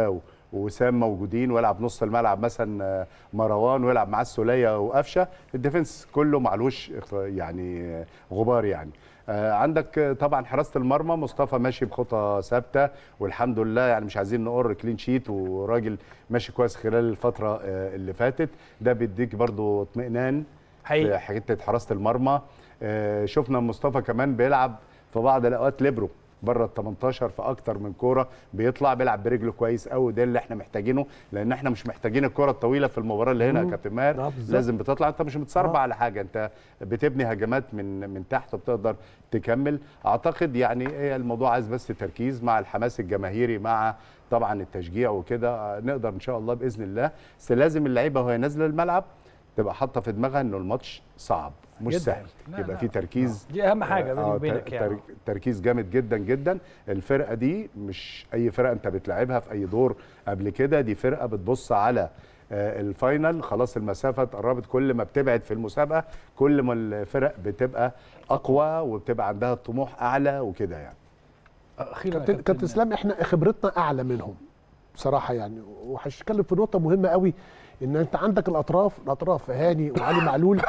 وسام موجودين ويلعب نص الملعب مثلا آه، مروان ويلعب معاه السوليه وقفشه الديفنس كله معلوش اخ- يعني آه، غبار يعني آه، عندك آه، طبعا حراسه المرمى مصطفى ماشي بخطى ثابته والحمد لله يعني مش عايزين نقر كلين شيت وراجل ماشي كويس خلال الفتره آه، اللي فاتت ده بيديك برضو اطمئنان في حقيقي حته حراسه المرمى آه، شفنا مصطفى كمان بيلعب في بعض الاوقات ليبرو بره ال 18 في اكتر من كوره بيطلع بيلعب برجله كويس قوي ده اللي احنا محتاجينه لان احنا مش محتاجين الكره الطويله في المباراه اللي هنا يا مم. كابتن آه، ماهر بالظبط. لازم بتطلع انت مش متصربع آه. على حاجه انت بتبني هجمات من من تحت وبتقدر تكمل اعتقد يعني هي الموضوع عايز بس تركيز مع الحماس الجماهيري مع طبعا التشجيع وكده آه، نقدر ان شاء الله باذن الله بس لازم اللعيبه وهي نازله الملعب تبقى حاطه في دماغها انه الماتش صعب مش جداً. سهل لا، يبقى لا. في تركيز دي اهم حاجه بيني آه، وبينك تر- يعني تر- تركيز جامد جدا جدا الفرقه دي مش اي فرقه انت بتلعبها في اي دور قبل كده دي فرقه بتبص على آه، الفاينل خلاص المسافه اتقربت كل ما بتبعد في المسابقه كل ما الفرق بتبقى اقوى وبتبقى عندها طموح اعلى وكده يعني اخيرا يا كابتن كابتن اسلام احنا خبرتنا اعلى منهم بصراحه يعني وهتكلم في نقطه مهمه قوي ان انت عندك الاطراف الاطراف هاني وعلي معلول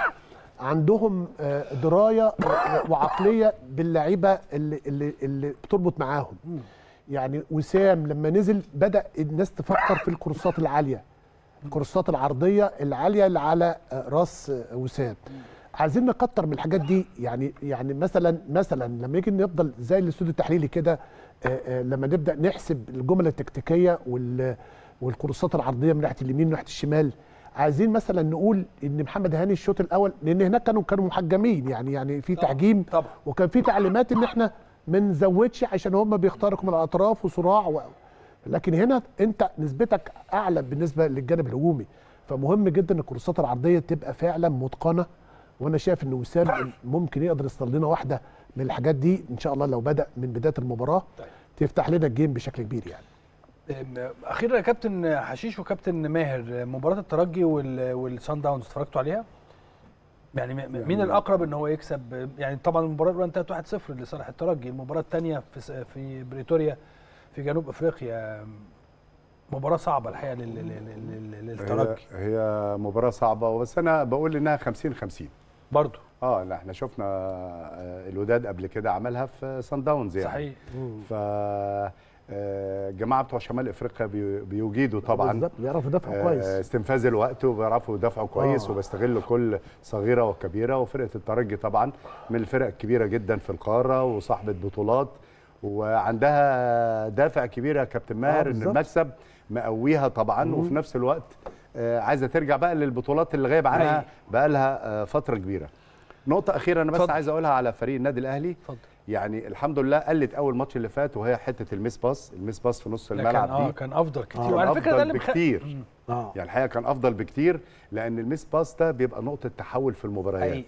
عندهم آه، درايه وعقليه باللعيبه اللي اللي اللي بتربط معاهم يعني وسام لما نزل بدا الناس تفكر في الكورسات العاليه الكورسات العرضيه العاليه اللي على آه، راس آه، وسام عايزين نكتر من الحاجات دي يعني يعني مثلا مثلا لما يجي نفضل زي الاستوديو التحليلي كده آه، آه، لما نبدا نحسب الجمل التكتيكيه وال والكورسات العرضيه من ناحيه اليمين وناحيه الشمال عايزين مثلا نقول ان محمد هاني الشوط الاول لان هناك كانوا كانوا محجمين يعني يعني في تحجيم طبعا وكان في تعليمات ان احنا ما نزودش عشان هم بيخترقوا من الاطراف وصراع و... لكن هنا انت نسبتك اعلى بالنسبه للجانب الهجومي فمهم جدا الكورسات العرضيه تبقى فعلا متقنه وانا شايف ان وسام ممكن يقدر يصل لنا واحده من الحاجات دي ان شاء الله لو بدا من بدايه المباراه طيب. تفتح لنا الجيم بشكل كبير يعني أم، اخيرا يا كابتن حشيش وكابتن ماهر مباراه الترجي وال- والسان داونز اتفرجتوا عليها؟ يعني م- مين الاقرب ان هو يكسب يعني طبعا المباراه الاولى انتهت 1-0 لصالح الترجي المباراه الثانيه في س- في بريتوريا في جنوب افريقيا مباراه صعبه الحقيقه لل- لل- لل- للترجي هي, هي مباراه صعبه بس انا بقول انها 50 50 برضه اه لا احنا شفنا آه، الوداد قبل كده عملها في سان داونز يعني صحيح ف آه، الجماعه بتوع شمال افريقيا بي- بيجيدوا طبعا بالظبط بيعرفوا يدافعوا آه، كويس استنفاذ الوقت وبيعرفوا يدافعوا كويس آه. وبيستغلوا كل صغيره وكبيره وفرقه الترجي طبعا من الفرق الكبيره جدا في القاره وصاحبه بطولات وعندها دافع كبير يا كابتن ماهر ان بالظبط. المكسب مقويها طبعا وفي نفس الوقت آه، عايزه ترجع بقى للبطولات اللي غايب عنها حقيقي. بقى لها فتره كبيره نقطه اخيره انا بس اتفضل. عايز اقولها على فريق النادي الاهلي اتفضل يعني الحمد لله قلت اول ماتش اللي فات وهي حته الميس باس الميس باس في نص لا، الملعب كان اه دي كان افضل كتير آه، وعلى فكره ده اللي أفضل مخ... بكتير مم. اه يعني الحقيقه كان افضل بكتير لان الميس باس ده بيبقى نقطه تحول في حقيقي. المباريات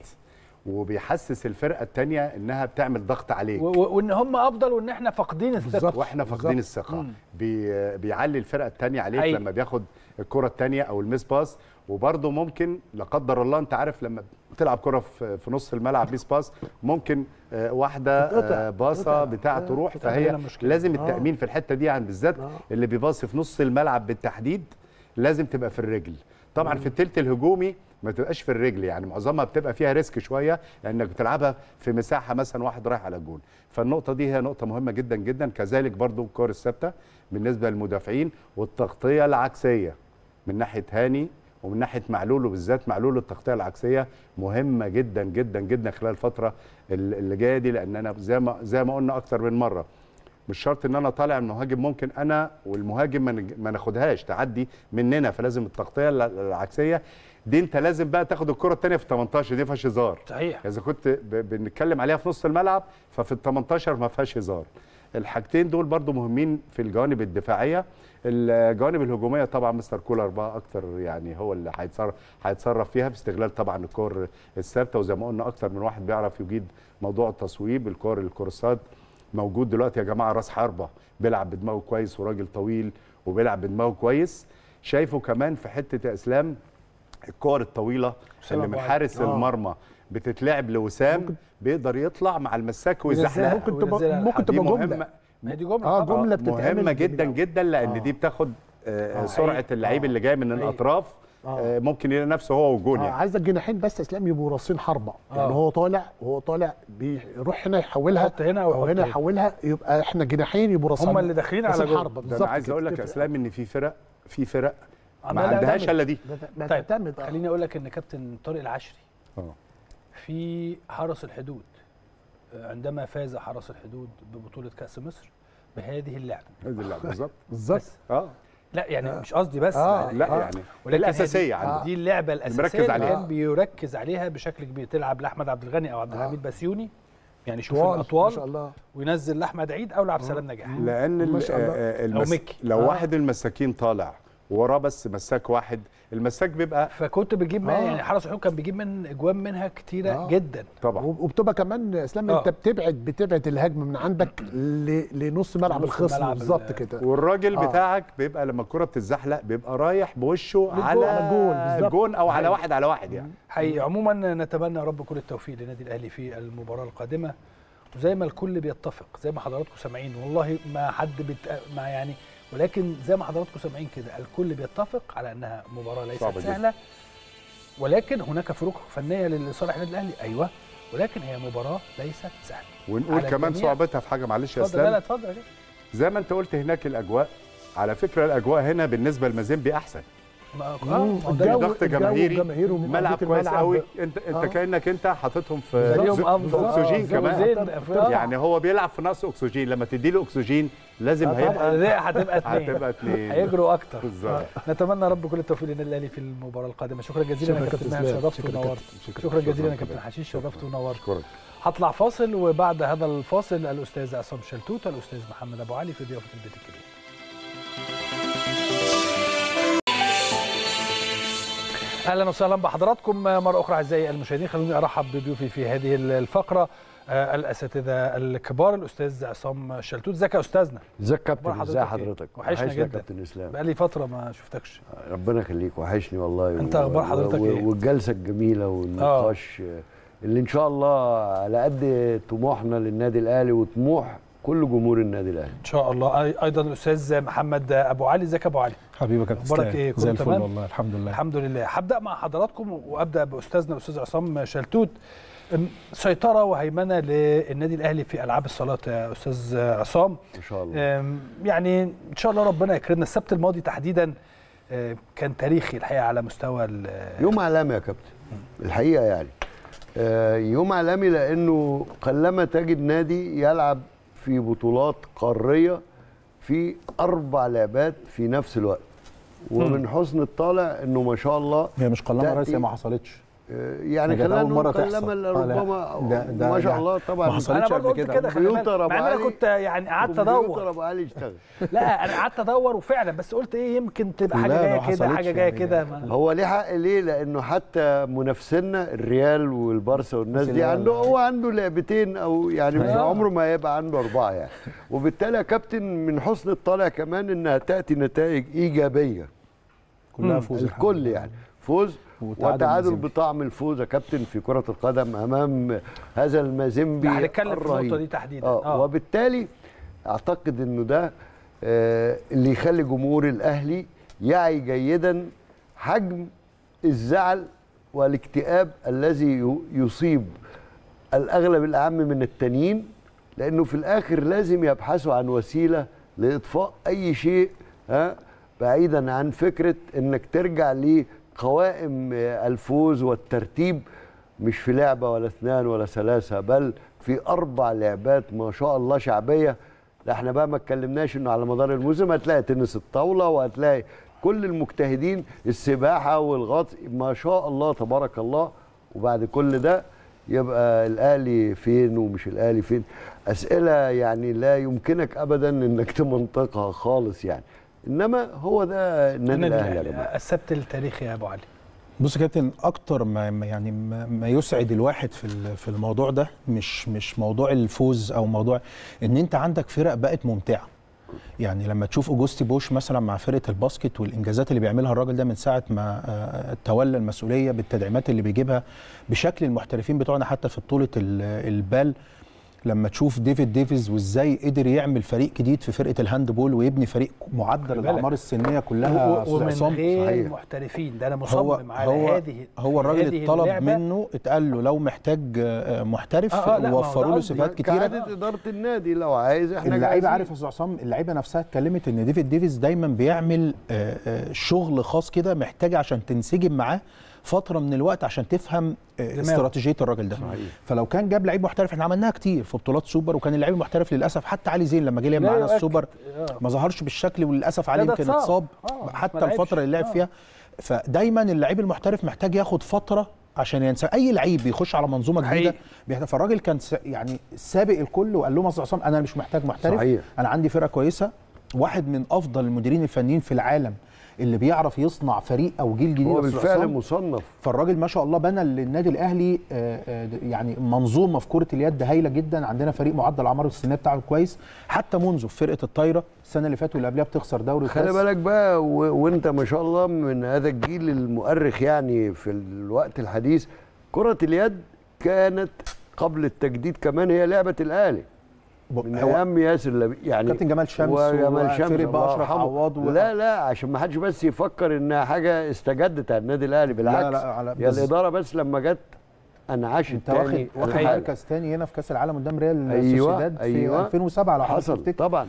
وبيحسس الفرقه الثانيه انها بتعمل ضغط عليك و- و- وان هم افضل وان احنا فاقدين الثقه بالظبط. واحنا فاقدين بالظبط. الثقه مم. بي بيعلي الفرقه الثانيه عليك حقيقي. لما بياخد الكره الثانيه او الميس باس وبرده ممكن لا قدر الله انت عارف لما بتلعب كره في في نص الملعب ميس باس ممكن آه، واحده تتقطع. آه، باصه تتقطع. بتاع آه، تروح بتعمل فهي لنا مشكلة. لازم آه. التامين في الحته دي عن بالذات آه. اللي بيباصي في نص الملعب بالتحديد لازم تبقى في الرجل طبعا في الثلث الهجومي ما تبقاش في الرجل يعني معظمها بتبقى فيها ريسك شويه لانك بتلعبها في مساحه مثلا واحد رايح على الجول فالنقطه دي هي نقطه مهمه جدا جدا كذلك برضو الكور الثابته بالنسبه للمدافعين والتغطيه العكسيه من ناحيه هاني ومن ناحيه معلول وبالذات معلول التغطيه العكسيه مهمه جدا جدا جدا خلال الفتره ال- اللي جايه دي لان انا زي ما زي ما قلنا اكتر من مره مش شرط ان انا طالع من مهاجم ممكن انا والمهاجم ما نج- ما ناخدهاش تعدي مننا فلازم التغطيه الع- العكسيه دي انت لازم بقى تاخد الكره الثانيه في 18 دي ما فيهاش هزار صحيح اذا كنت ب- بنتكلم عليها في نص الملعب ففي ال 18 ما فيهاش هزار الحاجتين دول برضو مهمين في الجوانب الدفاعيه الجوانب الهجوميه طبعا مستر كولر بقى اكتر يعني هو اللي هيتصرف هيتصرف فيها باستغلال طبعا الكور الثابته وزي ما قلنا اكتر من واحد بيعرف يجيد موضوع التصويب الكور الكورسات موجود دلوقتي يا جماعه راس حربه بيلعب بدماغه كويس وراجل طويل وبيلعب بدماغه كويس شايفه كمان في حته يا اسلام الكور الطويله أسامة اللي من أبو حارس آه. المرمى بتتلعب لوسام ممكن- بيقدر يطلع مع المساك وينزلها. ويزحلقها ممكن وينزلها تبقى ممكن لحد. دي تبقى مهمه جمله ما هي دي جمله اه طبعا جمله بتتعمل مهمه جدا جميلة. جدا لان آه. دي بتاخد آه، آه. سرعه اللعيب اللي جاي من أيوة. الاطراف آه. آه، ممكن يلاقي نفسه هو والجون آه يعني عايز الجناحين بس اسلام يبقوا راسين حربه آه. يعني هو طالع وهو طالع بيروح هنا يحولها يحط هنا أو او يحط هنا هنا. يحولها يبقى احنا جناحين يبقوا راسين هم اللي داخلين على راسين جول. حربه ده بالظبط انا عايز كده. اقول لك يا تفرق. اسلام ان في فرق في فرق آه، ما لا، لا، عندهاش تعمل. الا دي بت- طيب بتعتمد آه. خليني اقول لك ان كابتن طارق العشري اه في حرس الحدود عندما فاز حرس الحدود ببطوله كاس مصر بهذه اللعبه هذه اللعبة بالظبط بالظبط بس اه لا يعني مش قصدي بس آه، يعني لا آه. يعني ولكن الاساسيه هذه- عنده دي اللعبه الاساسيه مركز اللي عليها. كان بيركز عليها بشكل كبير تلعب لاحمد عبد الغني او عبد آه. الحميد بسيوني يعني شوف طوال ما الاطوال شاء الله وينزل لاحمد عيد او لعب سلام نجاح لان ما ال- شاء الله. آه، أو المس... ميكي. لو آه. واحد من المساكين طالع وراه بس مساك واحد المساك بيبقى فكنت بجيب من آه. يعني حرس الحدود كان بيجيب من اجوان منها كتيره آه. جدا طبعا وب- وبتبقى كمان اسلام آه. انت بتبعد بتبعد الهجمه من عندك ل... لنص ملعب لنص الخصم ملعب بالظبط ال- كده والراجل آه. بتاعك بيبقى لما الكره بتتزحلق بيبقى رايح بوشه للجول، على على الجول، بالظبط. جون او على أيوة. واحد على واحد يعني حقيقي عموما نتمنى يا رب كل التوفيق للنادي الاهلي في المباراه القادمه وزي ما الكل بيتفق زي ما حضراتكم سامعين والله ما حد بت... ما يعني ولكن زي ما حضراتكم سامعين كده الكل بيتفق على انها مباراه ليست صعبة جدا. سهله ولكن هناك فروق فنيه لصالح النادي الاهلي ايوه ولكن هي مباراه ليست سهله ونقول على كمان الجميع. صعوبتها في حاجه معلش يا اتفضل لا لا اسلام اتفضل يا جدع. زي ما انت قلت هناك الاجواء على فكره الاجواء هنا بالنسبه لمازيمبي احسن ما- آه، مم. ما هو ده الجو- ضغط الجو جماهيري جماهيره من ملعب أرضية كويس الملعب. قوي انت انت آه. كانك انت حاططهم في زيهم في افضل اكسجين آه، كمان زين آه. يعني هو بيلعب في نقص اكسجين لما تدي له اكسجين لازم آه، طبعاً. هيبقى لا هتبقى اثنين هتبقى اتنين هيجروا اكتر بالظبط نتمنى يا رب كل التوفيق للنادي الاهلي في المباراه القادمه شكرا جزيلا شكرا يا كابتن كابتن ماهر إسلام. شرفت شكرا ونورت كابتن. شكرا جزيلا يا شكراً كابتن حشيش شرفت ونورت اشكرك هطلع فاصل وبعد هذا الفاصل الاستاذ عصام شلتوت الاستاذ محمد ابو علي في ضيافه البيت الكبير اهلا وسهلا بحضراتكم مره اخرى اعزائي المشاهدين خلوني ارحب بضيوفي في هذه الفقره آه، الاساتذه الكبار الاستاذ عصام شلتوت ازيك يا استاذنا ازيك أخبار كابتن ازي حضرتك إيه؟ حضرتك وحشنا يا جدا. كابتن اسلام بقالي فتره ما شفتكش ربنا يخليك وحشني والله أنت أخبار حضرتك إيه؟ والجلسه الجميله والنقاش اللي ان شاء الله على قد طموحنا للنادي الاهلي وطموح كل جمهور النادي الاهلي ان شاء الله أي- ايضا الاستاذ محمد ابو علي ازيك يا ابو علي حبيبي يا كابتن أخبارك إسلام. إيه؟ كله زي الفل تمام؟ والله الحمد لله الحمد لله هبدا مع حضراتكم وابدا باستاذنا الاستاذ عصام شلتوت أم، سيطره وهيمنه للنادي الاهلي في العاب الصالات يا استاذ عصام ان شاء الله أم، يعني ان شاء الله ربنا يكرمنا السبت الماضي تحديدا أه، كان تاريخي الحقيقه على مستوى ال- يوم عالمي يا كابتن الحقيقه يعني آه، يوم عالمي لانه قلما تجد نادي يلعب في بطولات قاريه في اربع لعبات في نفس الوقت ومن حسن الطالع انه ما شاء الله هي مش قلما تأتي- رئيس هي ما حصلتش يعني هي كانت خلينا أول مرة نقول تحصل. قلما آه، لا. ربما ده- ده- ما شاء ده الله ما طبعا حصلتش انا برضه قبل قلت كده. كده خلي بالك كمبيوتر أبو مع ان انا علي. كنت يعني قعدت كمبيوتر ادور ابو علي اشتغل لا انا قعدت ادور وفعلا بس قلت ايه يمكن تبقى حاجه لا، ما جايه كده حصلتش حاجه جايه يعني. كده ما- هو ليه حق ليه لانه حتى منافسينا الريال والبارسا والناس دي الهلال. عنده هو عنده لعبتين او يعني في آه. عمره ما يبقى عنده اربعه يعني وبالتالي يا كابتن من حسن الطالع كمان انها تاتي نتائج ايجابيه كلها فوز الحمد الكل لله. يعني فوز وتعادل وتعادل مازيمبي. بطعم الفوز يا كابتن في كره القدم امام هذا المازيمبي ده هنتكلم في الرهيب. النقطه دي تحديدا اه اه وبالتالي اعتقد انه ده آه اللي يخلي جمهور الاهلي يعي جيدا حجم الزعل والاكتئاب الذي ي- يصيب الاغلب الاعم من التانيين لانه في الاخر لازم يبحثوا عن وسيله لاطفاء اي شيء ها بعيدا عن فكره انك ترجع لقوائم آه، الفوز والترتيب مش في لعبه ولا اثنان ولا ثلاثه بل في اربع لعبات ما شاء الله شعبيه ده احنا بقى ما اتكلمناش انه على مدار الموسم هتلاقي تنس الطاوله وهتلاقي كل المجتهدين السباحه والغطس ما شاء الله تبارك الله وبعد كل ده يبقى الاهلي فين ومش الاهلي فين اسئله يعني لا يمكنك ابدا انك تمنطقها خالص يعني انما هو ده النادي النادي الاهلي يا الأهلي. جماعه السبت التاريخي يا ابو علي بص يا كابتن اكتر ما ما- يعني ما ما يسعد الواحد في ال- في الموضوع ده مش مش موضوع الفوز او موضوع ان انت عندك فرق بقت ممتعه يعني لما تشوف اوجوستي بوش مثلا مع فرقه الباسكت والانجازات اللي بيعملها الراجل ده من ساعه ما آه، تولى المسؤوليه بالتدعيمات اللي بيجيبها بشكل المحترفين بتوعنا حتى في بطوله ال- البال لما تشوف ديفيد ديفيز وازاي قدر يعمل فريق جديد في فرقه الهاند بول ويبني فريق معدل بالك. الاعمار السنيه كلها و- يا أستاذ ومن عصام. غير صحيح. محترفين ده انا هو مصمم على هو هذه هو الراجل هذه اتطلب اللعبة. منه اتقال له لو محتاج آه، محترف آه، آه، لا، ما هو ده وفروا له قصدي. صفات كتيره كعادة إدارة النادي لو عايز احنا اللعيبه جاهزين. عارف يا استاذ عصام اللعيبه نفسها اتكلمت ان ديفيد ديفيز دايما بيعمل آه، آه، شغل خاص كده محتاج عشان تنسجم معاه فتره من الوقت عشان تفهم آه، دماغه. استراتيجيه الراجل ده صحيح. فلو كان جاب لعيب محترف احنا عملناها كتير في بطولات سوبر وكان اللعيب المحترف للاسف حتى علي زين لما جه لعب لا معانا يؤكد. السوبر آه. ما ظهرش بالشكل وللاسف علي لا، ده يمكن اتصاب. اتصاب آه، ما حتى لعبش. الفتره اللي لعب آه. فيها فدايما اللعيب المحترف محتاج ياخد فتره عشان ينسى اي لعيب بيخش على منظومه جديده حقيقي. بيحتاج فالراجل كان س- يعني سابق الكل وقال لهم يا أستاذ عصام انا مش محتاج محترف صحيح. انا عندي فرقه كويسه واحد من افضل المديرين الفنيين في العالم اللي بيعرف يصنع فريق او جيل جديد هو يا أستاذ بالفعل عصام. مصنف فالراجل ما شاء الله بنى للنادي الاهلي آه، آه، يعني منظومه في كره اليد هايله جدا عندنا فريق معدل الاعمار السنيه بتاعه كويس حتى منذ فرقه الطايره السنه اللي فاتت واللي قبلها بتخسر دوري خلي الكاس. بالك بقى و... وانت ما شاء الله من هذا الجيل المؤرخ يعني في الوقت الحديث كرة اليد كانت قبل التجديد كمان هي لعبة الأهلي من هو ايام ياسر لبي يعني كابتن جمال شمس وجمال شمس وفريق بقى الله أشرف يرحمه. عواد و- لا لا عشان ما حدش بس يفكر انها حاجه استجدت على النادي الاهلي بالعكس لا، على- هي بس- الاداره بس لما جت انعاشت انت واخد تاني واخد الحالة. مركز تاني هنا في كاس العالم قدام ريال أيوة، سوسيداد في أيوة. 2007 لو حضرتك حصل تفتكر طبعا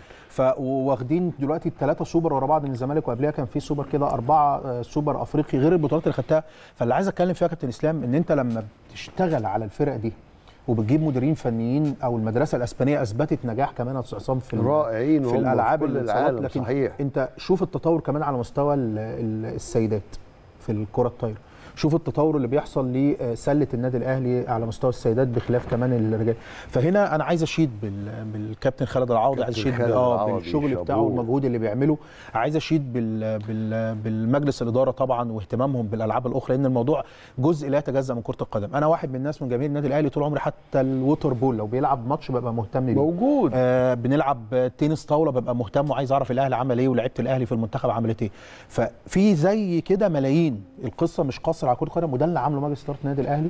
فواخدين دلوقتي الثلاثه سوبر ورا بعض من الزمالك وقبلها كان في سوبر كده اربعه آه، سوبر افريقي غير البطولات اللي خدتها فاللي عايز اتكلم فيها يا كابتن اسلام ان انت لما بتشتغل على الفرق دي وبتجيب مديرين فنيين او المدرسه الاسبانيه اثبتت نجاح كمان يا استاذ عصام في ال- رائعين في هم في الالعاب كل الاتصالات، العالم، لكن صحيح. انت شوف التطور كمان على مستوى ال- ال- السيدات في الكره الطايره شوف التطور اللي بيحصل لسله النادي الاهلي على مستوى السيدات بخلاف كمان الرجال فهنا انا عايز اشيد بال- بالكابتن خالد العوضي عايز كابتن اشيد خالد اه العوضي، بالشغل بتاعه شابوه. والمجهود اللي بيعمله عايز اشيد بال بال بالمجلس الاداره طبعا واهتمامهم بالالعاب الاخرى لان الموضوع جزء لا يتجزا من كره القدم انا واحد من الناس من جماهير النادي الاهلي طول عمري حتى الووتر بول لو بيلعب ماتش ببقى مهتم بيه موجود آه بنلعب تنس طاوله ببقى مهتم وعايز اعرف الاهلي عمل ايه ولعيبه الاهلي في المنتخب عملت ايه ففي زي كده ملايين القصه مش قاصره على كره القدم وده اللي عامله مجلس اداره النادي الاهلي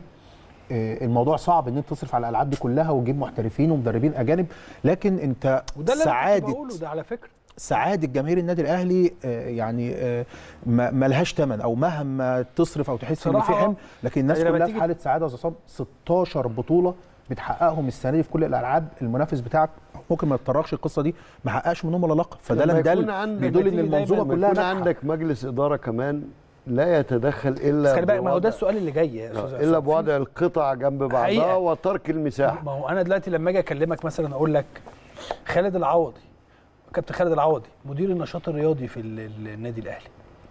آه الموضوع صعب ان انت تصرف على الالعاب دي كلها وتجيب محترفين ومدربين اجانب لكن انت وده اللي انا كنت سعاده بقوله ده على فكره سعاده جماهير النادي الاهلي آه، يعني آه، ما ما لهاش ثمن او مهما تصرف او تحس ان في صراحة حمل لكن الناس يعني لما كلها تيجي- في حاله سعاده يا أستاذ عصام 16 بطوله بتحققهم السنه دي في كل الالعاب المنافس بتاعك ممكن ما يتطرقش القصه دي ما حققش منهم ولا لقب فده لما لن ده يكون عندك- بيدل ان لما تيجي المنظومه لما كلها يكون ناجحة. عندك مجلس اداره كمان لا يتدخل الا بس خلي بالك ما هو ده بوضع- السؤال اللي جاي يا استاذ الا عصام. بوضع القطع جنب بعضها حقيقة. وترك المساحه ما هو انا دلوقتي لما اجي اكلمك مثلا اقول لك خالد العوضي كابتن خالد العوضي مدير النشاط الرياضي في ال- ال- النادي الاهلي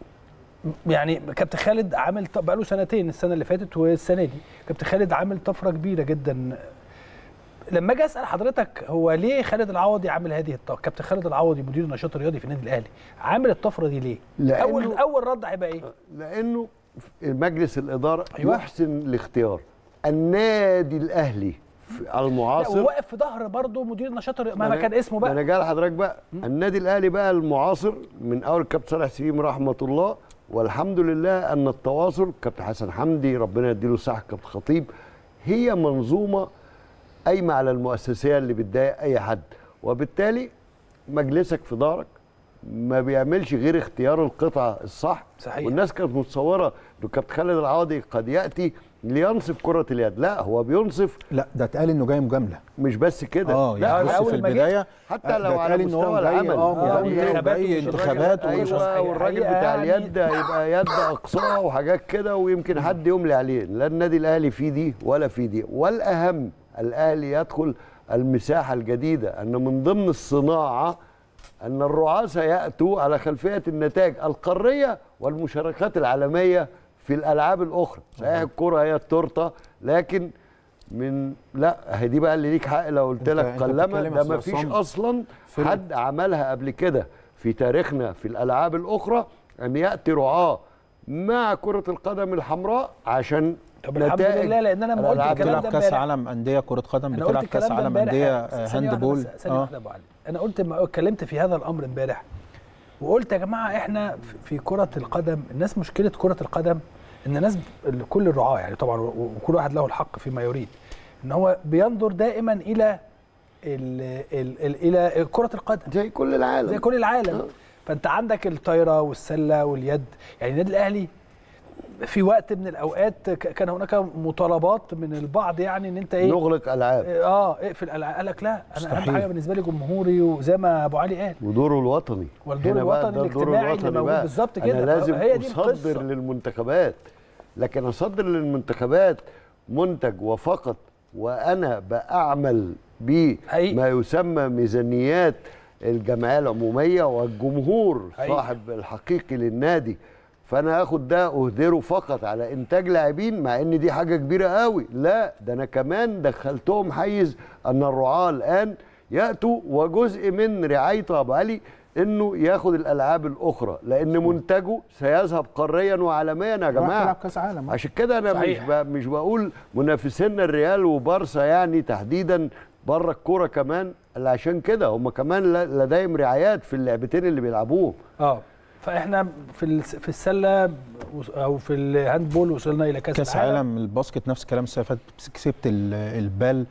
يعني كابتن خالد عامل ط- بقاله سنتين السنه اللي فاتت والسنه دي كابتن خالد عامل طفره كبيره جدا لما اجي اسال حضرتك هو ليه خالد العوضي عامل هذه الطفره كابتن خالد العوضي مدير النشاط الرياضي في النادي الاهلي عامل الطفره دي ليه لأنه- اول اول رد هيبقى ايه لانه مجلس الاداره أيوة. يحسن الاختيار النادي الاهلي في- لا المعاصر وواقف في ظهر برضه مدير النشاط الرياضي مهما أنا- كان اسمه ما انا بقى جاي لحضرتك بقى النادي الاهلي بقى المعاصر من اول كابتن صالح سليم رحمه الله والحمد لله ان التواصل كابتن حسن حمدي ربنا يديله الصحه كابتن خطيب هي منظومه قايمه على المؤسسيه اللي بتضايق اي حد وبالتالي مجلسك في دارك ما بيعملش غير اختيار القطعه الصح صحيح. والناس كانت متصوره ان كابتن خالد العوضي قد ياتي لينصف كره اليد لا هو بينصف لا ده اتقال انه جاي مجامله مش بس كده اه لا يعني بص بص أول في ما جيت البدايه حتى ده لو على اتقال إن هو مستوى جاي- العمل اه يعني يعني انتخابات جاي ومش انتخابات الراجل- ومش ايوه والراجل حقيقة بتاع يعني- اليد هيبقى يد اقصاه وحاجات كده ويمكن حد يملي عليه لا النادي الاهلي فيه دي ولا فيه دي والاهم الاهلي يدخل المساحه الجديده ان من ضمن الصناعه ان الرعاة سياتوا على خلفيه النتائج القاريه والمشاركات العالميه في الالعاب الاخرى صحيح الكره هي التورته لكن من لا هي دي بقى اللي ليك حق لو قلت أنت- لك أنت قلمه بتتكلم ده يا ما أستاذ فيش عصام اصلا في- حد عملها قبل كده في تاريخنا في الالعاب الاخرى ان ياتي رعاه مع كره القدم الحمراء عشان طب الحمد نتائج لله لان انا لما قلت الألعاب الكلام بتلعب ده كاس امبارح عالم انديه كره قدم انا قلت بتلعب كاس الكلام ده عالم امبارح انديه ثانية هاند واحدة بول بس، ثانيه واحده يا ابو علي انا قلت ما اتكلمت في هذا الامر امبارح وقلت يا جماعه احنا في- في كره القدم الناس مشكله كره القدم ان الناس ب- كل الرعاه يعني طبعا و- وكل واحد له الحق فيما يريد ان هو بينظر دائما الى ال ال ال الى كره القدم زي كل العالم زي كل العالم آه. فانت عندك الطايره والسله واليد يعني النادي الاهلي في وقت من الاوقات ك- كان هناك مطالبات من البعض يعني ان انت ايه نغلق العاب اه اقفل الألعاب. قال لك لا انا اهم مستحيل. حاجه بالنسبه لي جمهوري وزي ما ابو علي قال ودوره الوطني والدور هنا بقى الوطني ده الدور الاجتماعي اللي الوطني موجود بقى. بالظبط كده انا لازم هي دي اصدر القصه للمنتخبات لكن اصدر للمنتخبات منتج وفقط وانا باعمل حقيقي. بما يسمى ميزانيات الجمعيه العموميه والجمهور حقيقي. صاحب الحقيقي للنادي فانا اخد ده اهدره فقط على انتاج لاعبين مع ان دي حاجه كبيره قوي لا ده انا كمان دخلتهم حيز ان الرعاه الان ياتوا وجزء من رعايته ابو علي انه ياخد الالعاب الاخرى لان منتجه سيذهب قاريا وعالميا يا راح جماعه تلعب كاس عالم عشان كده انا مش صحيح. ب... مش بقول منافسينا الريال وبارسا يعني تحديدا بره الكوره كمان اللي عشان كده هم كمان ل- لديهم رعايات في اللعبتين اللي بيلعبوهم اه فاحنا في الس- في السله وص- او في الهاندبول وصلنا الى كاس, كاس العالم عالم الباسكت نفس الكلام السنه اللي فاتت كسبت ال- البال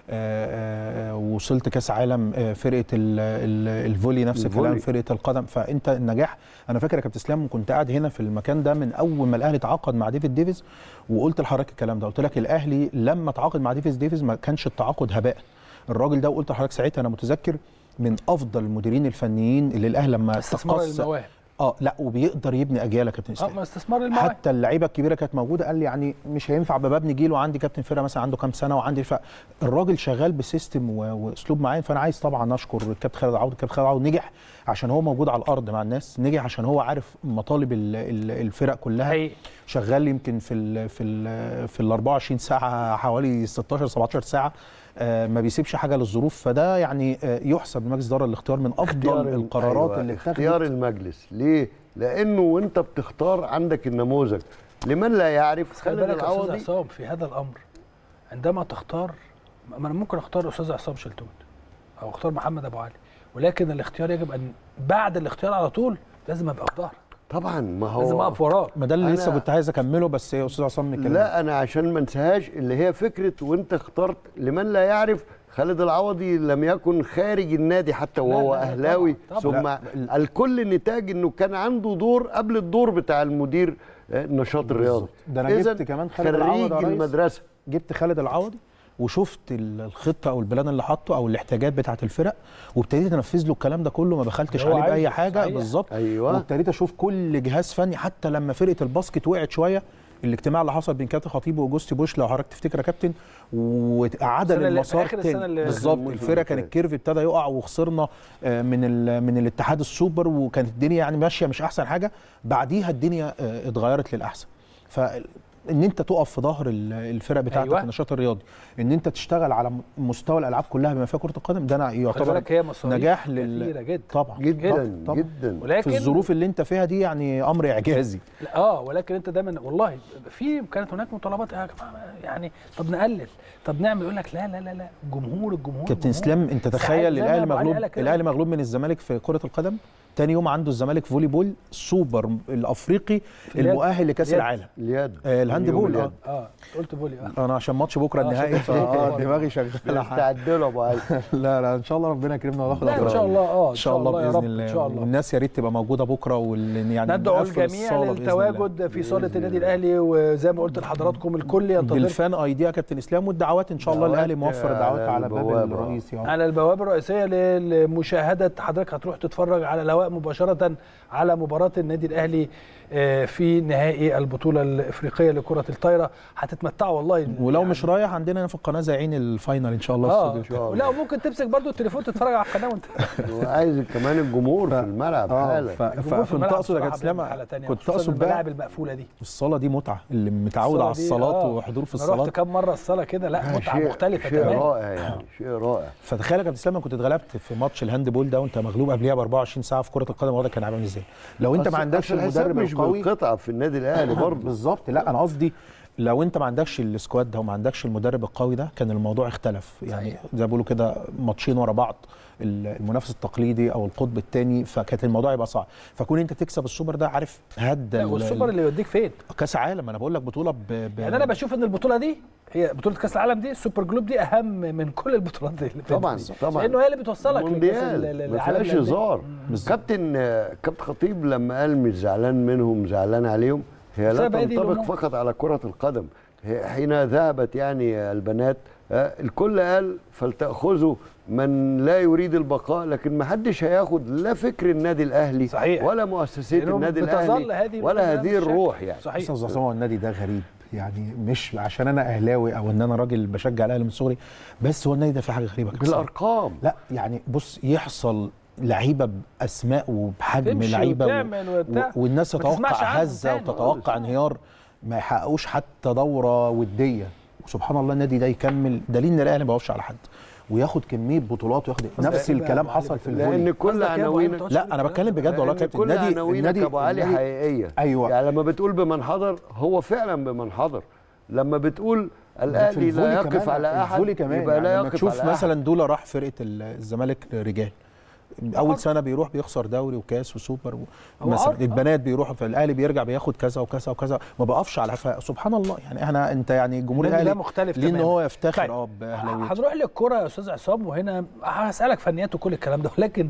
آه، آه، وصلت كاس عالم آه، فرقه ال- ال- الفولي نفس الكلام الفولي. فرقه القدم فانت النجاح انا فاكر يا كابتن اسلام كنت قاعد هنا في المكان ده من اول ما الاهلي تعاقد مع ديفيد ديفيز وقلت لحضرتك الكلام ده قلت لك الاهلي لما تعاقد مع ديفيد ديفيز ما كانش التعاقد هباء الراجل ده وقلت لحضرتك ساعتها انا متذكر من افضل المديرين الفنيين اللي الاهلي لما استثمار تقص المواهب اه لا وبيقدر يبني اجيال يا كابتن اه اسلام ما استثمار المواهب حتى اللعيبه الكبيره كانت موجوده قال لي يعني مش هينفع ببني جيل وعندي كابتن فرقه مثلا عنده كام سنه وعندي فالراجل شغال بسيستم و- واسلوب معين فانا عايز طبعا اشكر الكابتن خالد عوض الكابتن خالد عوض نجح عشان هو موجود على الارض مع الناس نجح عشان هو عارف مطالب ال- ال- الفرق كلها حقيقي شغال يمكن في ال في ال في ال 24 ساعه حوالي 16 17 ساعه آه، ما بيسيبش حاجه للظروف فده يعني آه، يحسب لمجلس الاداره الاختيار من افضل القرارات أيوة، اللي اختيار اتخذت المجلس ليه لانه وانت بتختار عندك النموذج لمن لا يعرف بس خلي خالد بالك يا استاذ العوضي عصام في هذا الامر عندما تختار ما انا ممكن اختار استاذ عصام شلتوت او اختار محمد ابو علي ولكن الاختيار يجب ان بعد الاختيار على طول لازم ابقى في ظهرك طبعا ما هو لازم اقف وراك ما ده اللي أنا- لسه كنت عايز اكمله بس يا استاذ عصام نتكلم لا انا عشان ما انساهاش اللي هي فكره وانت اخترت لمن لا يعرف خالد العوضي لم يكن خارج النادي حتى لا، وهو لا، لا، اهلاوي طبعاً، ثم طبعاً. لا، الكل نتاج انه كان عنده دور قبل الدور بتاع المدير آه، النشاط الرياضي ده انا إذن جبت كمان خالد العوض خريج يا ريس. المدرسه جبت خالد العوضي وشفت ال- الخطه او البلان اللي حاطه او الاحتياجات بتاعه الفرق وابتديت انفذ له الكلام ده كله ما بخلتش اللي هو عليه باي عايزه، حاجه صحيح. بالظبط أيوة. وابتديت اشوف كل جهاز فني حتى لما فرقه الباسكت وقعت شويه الاجتماع اللي حصل بين كابتن خطيب واوجوستي بوش لو حضرتك تفتكر يا كابتن وعدل السنة اللي- المسار آخر السنة تاني اللي- بالظبط الموسم الفرقه اللي كان فات. الكيرف ابتدى يقع وخسرنا آه، من ال- من الاتحاد السوبر وكانت الدنيا يعني ماشيه مش احسن حاجه بعديها الدنيا آه، اتغيرت للاحسن ف ان انت تقف في ظهر ال- الفرق بتاعتك أيوة. أيوة. النشاط الرياضي ان انت تشتغل على م- مستوى الالعاب كلها بما فيها كره القدم ده أنا خلي يعتبر بالك هي مصاريف نجاح لل كتيره جدا طبعا جدا طبعا, طبعا. جدا ولكن في الظروف اللي انت فيها دي يعني امر اعجازي لا، اه ولكن انت دايما والله في كانت هناك مطالبات يا جماعه يعني طب نقلل طب نعمل يقول لك لا لا لا لا الجمهور الجمهور كابتن الجمهور. اسلام انت ساعات تخيل زي ما الاهلي أبو علي مغلوب قالك كده. الاهلي مغلوب من الزمالك في كره القدم تاني يوم عنده الزمالك فولي بول سوبر الافريقي اليد. المؤهل لكاس اليد. العالم اليد آه الهاند يوم بول اليد. اه اه قلت بولي اه انا عشان ماتش بكره آه، النهائي عشان- فاه دماغي شغاله استعد له ابو علي لا لا ان شاء الله ربنا يكرمنا وناخد لا ان أفضل. شاء الله اه ان شاء الله يا باذن رب، الله ان شاء الله والناس يا ريت تبقى موجوده بكره وال يعني ندعو نقفل الجميع الصالة بإذن الله. للتواجد في صاله النادي الاهلي وزي ما قلت لحضراتكم الكل ينتظر بالفان اي دي يا كابتن اسلام والدعوات ان شاء الله دعوات الاهلي موفر على دعوات على باب البوابة. الرئيس يعني على البوابه الرئيسيه لمشاهده حضرتك هتروح تتفرج على الهواء مباشره على مباراه النادي الاهلي آه، في نهائي البطوله الافريقيه لكره الطايره هتتمتعوا والله ولو يعني. مش رايح عندنا هنا في القناه زايعين الفاينل ان شاء الله اه استوديو لا وممكن تمسك برضو التليفون تتفرج على القناه وانت وعايز كمان الجمهور في الملعب اه حالا ف- الجمهور في فكنت الملعب اقصد يا بصراحة كابتن اسلام بيعمل حالة تانية، كنت خصوصاً اقصد الملاعب بقى المقفوله دي الصاله دي متعه اللي متعود على الصلاة دي، الصلاه آه. وحضور في انا رحت الصلاه كام مره الصلاه كده لا متعه شيء- مختلفه شيء تماما رائع يعني شيء رائع فتخيل يا كابتن اسلام كنت اتغلبت في ماتش الهاند بول ده وانت مغلوب قبليها ب 24 ساعه في كره القدم وضعك كان عامل ازاي لو انت ما أصل- عندكش أصل الحساب المدرب مش القوي بالقطعه في النادي الاهلي برضه بالظبط لا انا قصدي لو انت ما عندكش السكواد ده وما عندكش المدرب القوي ده كان الموضوع اختلف يعني صحيح. زي ما بيقولوا كده ماتشين ورا بعض ال- المنافس التقليدي او القطب الثاني فكانت الموضوع يبقى صعب فكون انت تكسب السوبر ده عارف هدى لا ال- والسوبر اللي يوديك فين كاس عالم انا بقول لك بطوله ب... ب... يعني انا بشوف ان البطوله دي هي بطوله كاس العالم دي السوبر جلوب دي اهم من كل البطولات اللي فاتت طبعا دي. طبعا لانه هي اللي بتوصلك لكأس ال- مونديال ال- ما العالم فيهاش للأندية. هزار كابتن كابتن خطيب لما قال مش زعلان منهم زعلان عليهم هي لا بسبب هذه تنطبق الأمور. فقط على كرة القدم هي- حين ذهبت يعني البنات آه، الكل قال فلتأخذوا من لا يريد البقاء لكن ما حدش هياخد لا فكر النادي الأهلي صحيح. ولا مؤسسات لأنه النادي بتظل الأهلي هذه ولا المبادرة هذه بالشكل. الروح يعني صحيح استاذ عصام هو النادي ده غريب يعني مش عشان انا اهلاوي او ان انا راجل بشجع الاهلي من صغري بس هو النادي ده فيه حاجه غريبه كده. بالأرقام لا يعني بص يحصل لعيبه باسماء وبحجم تمشي لعيبه و... وتعمل وبتاع. و... والناس ما تسمعش تتوقع عنهم هزه تاني. وتتوقع انهيار ما يحققوش حتى دوره وديه وسبحان الله النادي ده يكمل دليل ان الاهلي ما بيقفش على حد وياخد كميه بطولات وياخد نفس إيه بقى الكلام يا أبو علي حصل في لأن الفولي كل قصدك إيه يا أبو علي؟ عناوين ما تقعدش لا تقول انا كده. بتكلم بجد والله يا لأن كابتن كل النادي عناوينك النادي يا ابو علي النادي- حقيقيه ايوه يعني لما بتقول بمن حضر هو فعلا بمن حضر لما بتقول في الاهلي لا الفولي يقف كمان- على احد الفولي كمان يبقى لا يعني لما يقف تشوف على مثلا أحد. دولا راح فرقه ال- الزمالك رجال اول سنه بيروح بيخسر دوري وكاس وسوبر و... هو مثلا عرض، آه. البنات بيروحوا فالاهلي بيرجع بياخد كذا وكذا وكذا ما بقفش على فسبحان الله يعني احنا انت يعني الجمهور النادي ده الاهلي مختلف ليه ان تماماً. هو يفتخر طيب، اه باهلاويته هنروح للكرة يا استاذ عصام وهنا هسالك فنيات وكل الكلام ده ولكن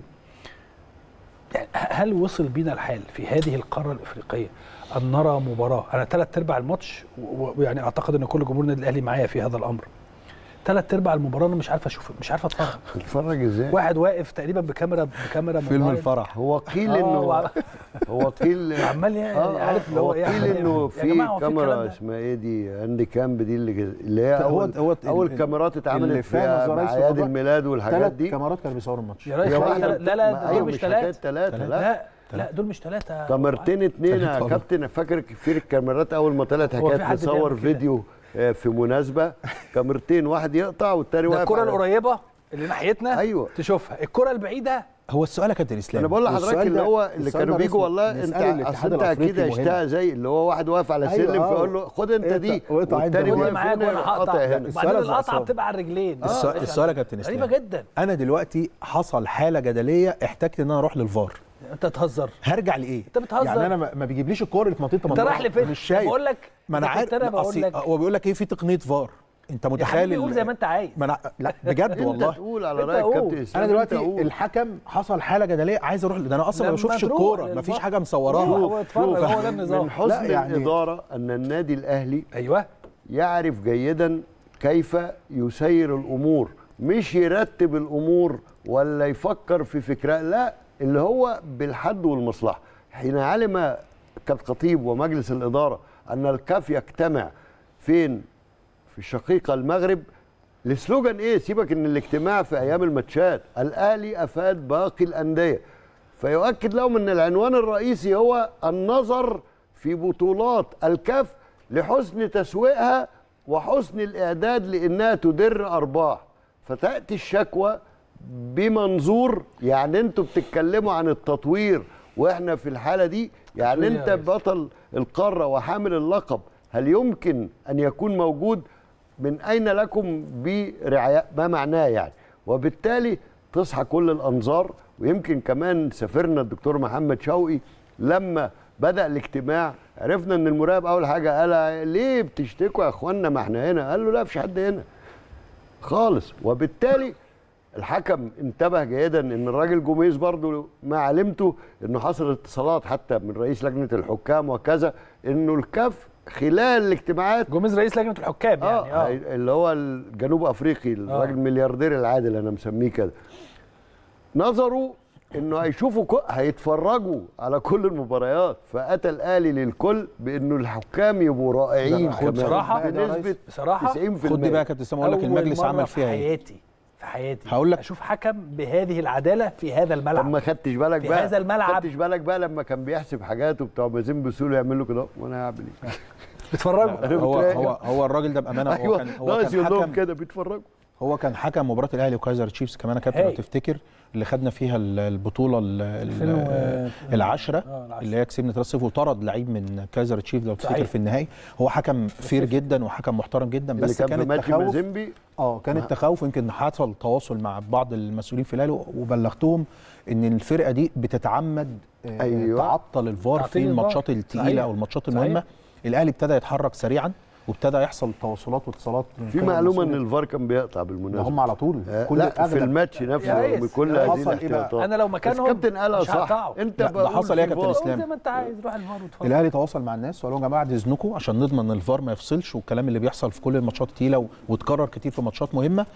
يعني هل وصل بينا الحال في هذه القاره الافريقيه ان نرى مباراه انا ثلاث ارباع الماتش و- ويعني اعتقد ان كل جمهور النادي الاهلي معايا في هذا الامر ثلاث ارباع المباراه انا مش عارف اشوف مش عارف اتفرج اتفرج ازاي واحد واقف تقريبا بكاميرا بكاميرا فيلم موبايل. الفرح هو قيل آه، انه وعلى- هو قيل عمال يعني آه، آه، عارف اللي هو هو ايه قيل عمال انه يعمل. يا في جماعة هو في الكلام كاميرا ده؟ اسمها ايه دي هاندي كامب دي اللي جز- اللي هي هو- اول هو ال- اول ال- كاميرات اتعملت اللي في فاهم زراير اعياد الصغار. الميلاد والحاجات ثلاث دي كاميرات كانوا بيصوروا الماتش يا راجل هي لا واحدة- لا لا ما- دول أيوة، مش حكاية ثلاثه ثلاثة لا لا لا دول مش ثلاثه كاميرتين اتنين يا تلاتة والله. كابتن فاكر في الكاميرات اول ما طلعت هو في حكايه حد نصور بيعمل كده؟ فيديو آه، في مناسبه كاميرتين واحد يقطع والتاني ده واقف الكره على- القريبه اللي ناحيتنا أيوة. تشوفها الكره البعيده هو السؤال يا كابتن اسلام انا بقول لحضرتك والسؤال اللي ده- هو اللي السؤال كانوا ده بيجوا نسأل- والله انت نسأله اصل للاتحاد انت اكيد الأفريقي مهم. عشتها زي اللي هو واحد واقف على أيوة، سلم آه. فيقول له خد انت اقطع- دي واقطع عند والتاني الراجل. وانا واقف معاك هنا وانا هقطع قاطع هنا وبعدين السؤال يا القطعه عصام. بتبقى على الرجلين آه، السؤال, إيش السؤال يا كابتن اسلام غريبه جدا انا دلوقتي حصل حاله جدليه احتجت ان انا اروح للفار انت تهزر هرجع لايه؟ أنت بتهزر. يعني انا ما ما بيجيبليش الكور اللي في منطقه انت رايح لفين مش شايف بقول لك ما انا إذا عارف كنت انا بقول أصل لك هو بيقول لك ايه في تقنيه فار انت يا متخيل حبيبي قول ال- زي ما انت عايز ما انا لا بجد انت والله تقول على انت رايك قول. كابتن اسلام انا انت دلوقتي قول. الحكم حصل حاله جدليه عايز اروح ده انا اصلا ما لما بشوفش تروح الكوره للفار. مفيش حاجه روح مصوراها هو اتفرج هو ده من النظام حسن لا، يعني- الاداره ان النادي الاهلي ايوه يعرف جيدا كيف يسير الامور مش يرتب الامور ولا يفكر في فكره لا اللي هو بالحد والمصلحه حين علم كابتن خطيب ومجلس الاداره ان الكاف يجتمع فين في الشقيقه المغرب السلوجان ايه سيبك ان الاجتماع في ايام الماتشات الاهلي افاد باقي الانديه فيؤكد لهم ان العنوان الرئيسي هو النظر في بطولات الكاف لحسن تسويقها وحسن الاعداد لانها تدر ارباح فتاتي الشكوى بمنظور يعني انتوا بتتكلموا عن التطوير واحنا في الحاله دي يعني تطوير يا انت ريس. بطل القاره وحامل اللقب هل يمكن ان يكون موجود من اين لكم برعاية ما معناه يعني وبالتالي تصحى كل الانظار ويمكن كمان سافرنا الدكتور محمد شوقي لما بدا الاجتماع عرفنا ان المراقب اول حاجه قال ليه بتشتكوا يا اخوانا ما احنا هنا قال له لا مفيش حد هنا خالص وبالتالي الحكم انتبه جيدا ان الراجل جوميز برضو ما علمته انه حصل اتصالات حتى من رئيس لجنه الحكام وكذا انه الكاف خلال الاجتماعات جوميز رئيس لجنه الحكام يعني اه اه اللي هو الجنوب افريقي الراجل الملياردير العادل انا مسميه كده نظروا انه هيشوفوا كو... هيتفرجوا على كل المباريات فاتى الاهلي للكل بانه الحكام يبقوا رائعين خد كمان بصراحة بنسبه بصراحة 90% خد دي بقى يا كابتن اسلام اقول لك أول المجلس مرة عمل في فيها ايه حياتي في حياتي هقول لك- اشوف حكم بهذه العداله في هذا طب الملعب ما خدتش بالك في بقى هذا الملعب. خدتش بالك بقى لما كان بيحسب حاجاته بتوع مازين بسهوله يعمل له كده وانا هعمل ايه بتفرجوا هو هو هو الراجل ده بامانه هو ايوه كان هو ناقص كان يقول لهم حكم كده بيتفرجوا هو كان حكم مباراه الاهلي وكايزر تشيفز كمان يا كابتن لو هاي. تفتكر اللي خدنا فيها ال- البطوله ال- ال- 2000 و- العشره آه، العشرة. اللي هي كسبنا 3-0 وطرد لعيب من كايزر تشيفز لو تفتكر صحيح. في النهائي هو حكم فير جدا وحكم محترم جدا اللي بس كان كان في ماتش التخوف مازيمبي اه كان التخوف يمكن حصل تواصل مع بعض المسؤولين في الاهلي وبلغتهم ان الفرقه دي بتتعمد آه، أيوة. تعطل الفار تعطيل في الفار. الماتشات صحيح. الثقيله او الماتشات المهمه الاهلي ابتدى يتحرك سريعا وابتدى يحصل تواصلات واتصالات من في كل معلومه ان المسؤولين. الفار كان بيقطع ده بالمناسبه هم على طول آه، كل لا في أغلب الماتش يا نفسه ريس، بكل يا هذه حصل إيه بقى؟ الاحتياطات انا لو مكانهم بس كابتن قالها مش صح هقطعه. انت لا، ده بقول حصل إيه يا في كابتن فار. إسلام؟ زي ما انت عايز روح الفار واتفرج الاهلي تواصل مع الناس وقال لهم يا جماعه بعد اذنكم عشان نضمن ان الفار ما يفصلش والكلام اللي بيحصل في كل الماتشات الثقيله و- وتكرر كتير في ماتشات مهمه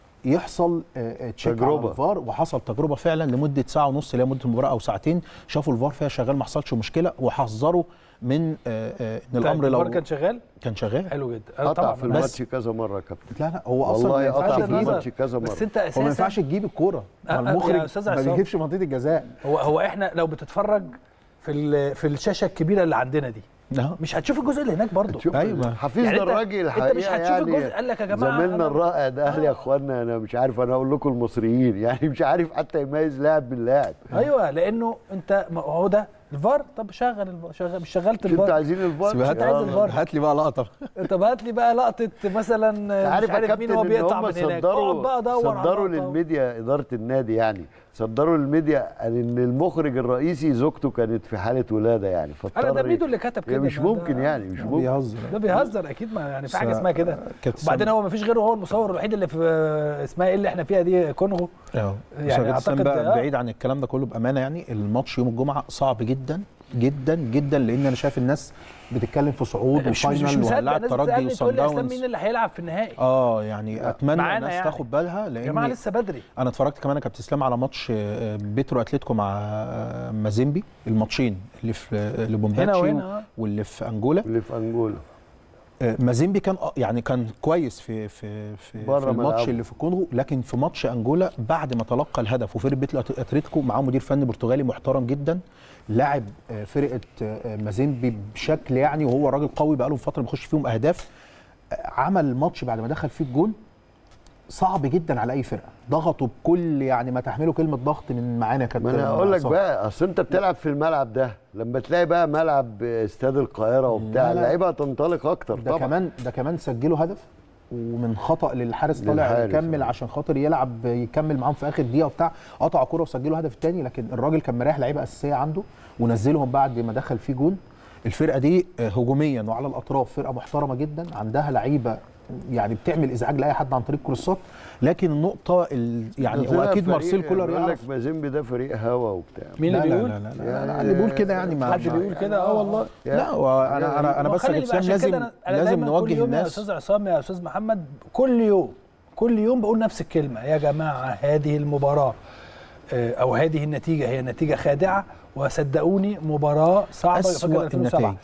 يحصل آه، آه، تشيك على تجربة. الفار وحصل تجربه فعلا لمده ساعه ونص اللي هي مده المباراه او ساعتين شافوا الفار فيها شغال ما حصلش مشكله وحذروا من آه، آه، ان الامر لو الفار كان شغال كان شغال حلو جدا أنا قطع طبعا في بس الماتش كذا مره يا كابتن لا لا هو اصلا ما والله ينفعش قطع في بغض يجيب الماتش كذا بس مره انت هو ما اساسا ينفعش تجيب الكوره أه، أه، هو يا المخرج أستاذ ما عصام. بيجيبش منطقه الجزاء هو هو احنا لو بتتفرج في ال- في الشاشه الكبيره اللي عندنا دي لا مش هتشوف الجزء اللي هناك برضه شوف أيوة. حفيظنا يعني أنت- الراجل أنت الحقيقه مش هتشوف يعني الجزء قال لك يا جماعة زميلنا أنا- الرائع ده اهلي يا اخوانا انا مش عارف انا اقول لكم المصريين يعني مش عارف حتى يميز لاعب من لاعب ايوه لانه انت ما هو ده الفار طب شغل الفار شغل مش شغلت مش انتوا الفار عايزين الفار هات- عايز يلا. الفار. هات لي بقى لقطه طب هات لي بقى لقطه مثلا مش عارف يا عارف كابتن مين هو ان بيقطع هم من هناك اقعد صدروا بقى دور على صدروا اللقطة. للميديا اداره النادي يعني صدروا للميديا ان المخرج الرئيسي زوجته كانت في حاله ولاده يعني انا فاضطر ده ميدو اللي كتب كده يعني مش ما ده- ممكن يعني مش ممكن بيهزر ده بيهزر اكيد ما يعني في حاجه بس- اسمها كده كابتن وبعدين سام- هو ما فيش غيره هو المصور الوحيد اللي في اسمها ايه اللي احنا فيها دي كونغو اه يعني يعني اعتقد أعتقد- بقى آه. بعيد عن الكلام ده كله بامانه يعني الماتش يوم الجمعه صعب جدا جدا جدا لان انا شايف الناس بتتكلم في صعود مش مش, مش وفاينل مصدق وهنلاعب الناس ترجي بتسالني تقول لي يا اسلام وصن مين اللي هيلعب في النهائي اه يعني اتمنى معانا الناس يعني. تاخد بالها يا جماعه لان لسه بدري انا اتفرجت كمان يا كابتن اسلام على ماتش آه، بيترو اتلتيكو مع آه، مازيمبي الماتشين اللي في آه، اللي بومباتشي هنا وهنا، آه. واللي في انجولا اللي في انجولا آه، مازيمبي كان آه، يعني كان كويس في في في, بره في الماتش ملعبه. اللي في الكونغو لكن في ماتش انجولا بعد ما تلقى الهدف وفرقه بيتلو اتلتيكو معاه مدير فني برتغالي محترم جدا لاعب آه، فرقه آه، مازيمبي بشكل يعني وهو راجل قوي بقاله فتره بيخش فيهم اهداف آه، عمل ماتش بعد ما دخل فيه الجون صعب جدا على اي فرقه ضغطوا بكل يعني ما تحمله كلمه ضغط من معانا يا كابتن ما انا اقول لك عصام. بقى اصل انت بتلعب في الملعب ده لما تلاقي بقى ملعب استاد القاهره وبتاع لا، لا. اللعيبه هتنطلق اكتر ده طبعا كمان ده كمان سجلوا هدف ومن خطا للحارس طالع للحارس، يكمل آه. عشان خاطر يلعب يكمل معاهم في اخر دقيقه وبتاع قطع كوره وسجلوا هدف الثاني لكن الراجل كان مريح لعيبه اساسيه عنده ونزلهم بعد ما دخل فيه جون الفرقه دي آه، هجوميا وعلى الاطراف فرقه محترمه جدا عندها لعيبه يعني بتعمل ازعاج لاي حد عن طريق كروسات لكن النقطه ال- يعني ده هو طلع اكيد فريق- مارسيل كولر بيقول لك يعرف مازيمبي ده فريق هوا وبتاع مين اللي لا بيقول؟ لا لا, لا, لا, لا اللي بيقول كده يعني ما حد بيقول كده اه والله لا وانا انا انا ما بس يا خلي كابتن بقى اسلام عشان كده لازم أنا- أنا لازم دايماً كل نوجه يوم يا الناس استاذ عصام يا استاذ محمد كل يوم كل يوم بقول نفس الكلمه يا جماعه هذه المباراه آه، او هذه النتيجه هي نتيجه خادعه وصدقوني مباراه صعبه فاكر اسوأ 2007 النتائج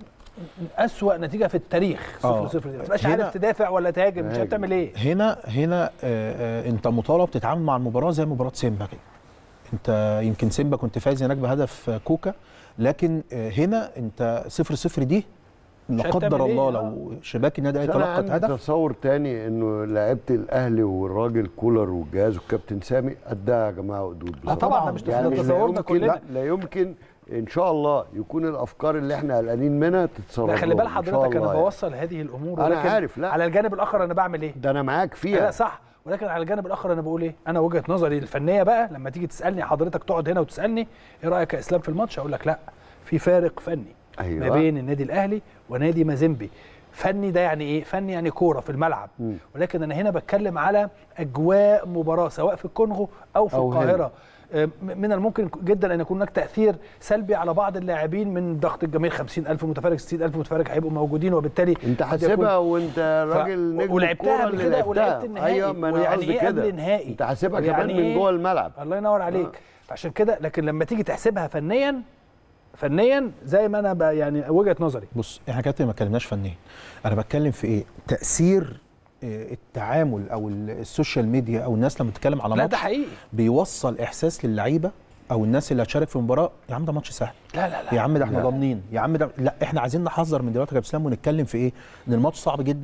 أسوأ نتيجه في التاريخ آه. 0 0 دي ما تبقاش هنا- عارف تدافع ولا تهاجم مش عارف تعمل ايه هنا هنا آه، آه، انت مطالب تتعامل مع المباراه زي مباراه سيمبا كده انت يمكن سيمبا كنت فايز هناك بهدف آه، كوكا لكن آه، هنا انت صفر صفر دي لا مش قدر هتعمل الله إيه؟ لو شباك النادي بس الاهلي انا تلقت عندي هدف تصور تاني انه لعيبه الاهلي والراجل كولر والجهاز والكابتن سامي قدها يا جماعه وقدود اه بصراحه طبعا ده مش يعني ده لا تصورنا يمكن كلنا لا, لا يمكن ان شاء الله يكون الافكار اللي احنا قلقانين منها تتصرف لا خلي بال لهم إن شاء حضرتك انا الله يعني. بوصل هذه الامور أنا ولكن عارف، لا. على الجانب الاخر انا بعمل ايه ده انا معاك لا فيها صح ولكن على الجانب الاخر انا بقول ايه انا وجهه نظري الفنيه بقى لما تيجي تسالني حضرتك تقعد هنا وتسالني ايه رايك يا اسلام في الماتش اقول لك لا في فارق فني أيوة. ما بين النادي الاهلي ونادي مازيمبي فني ده يعني ايه فني يعني كوره في الملعب مم. ولكن انا هنا بتكلم على اجواء مباراه سواء في الكونغو او في أو هنا. القاهره آه، من الممكن جدا ان يكون هناك تاثير سلبي على بعض اللاعبين من ضغط الجماهير 50000 متفرج 60000 متفرج هيبقوا موجودين وبالتالي انت قد يكون- حاسبها وانت ف- راجل نجم ولعبتها الكورة قبل اللي كده ولعبت لعبتها. النهائي ايوه ما انا ويعني قصدي ايه كده قبل نهائي انت حاسبها ويعني كمان من إيه؟ جوه الملعب الله ينور عليك فعشان كده لكن لما تيجي تحسبها فنيا فنيا زي ما انا ب- يعني وجهه نظري بص احنا كابتن ما اتكلمناش فنيا انا بتكلم في ايه تاثير آه، التعامل او ال- السوشيال ميديا او الناس لما تتكلم على لا ماتش ده حقيقي بيوصل احساس للعيبه او الناس اللي هتشارك في المباراه يا عم ده ماتش سهل لا لا لا يا عم ده احنا ضامنين يا عم ده لا احنا عايزين نحذر من دلوقتي يا كابتن اسلام ونتكلم في ايه ان الماتش صعب جدا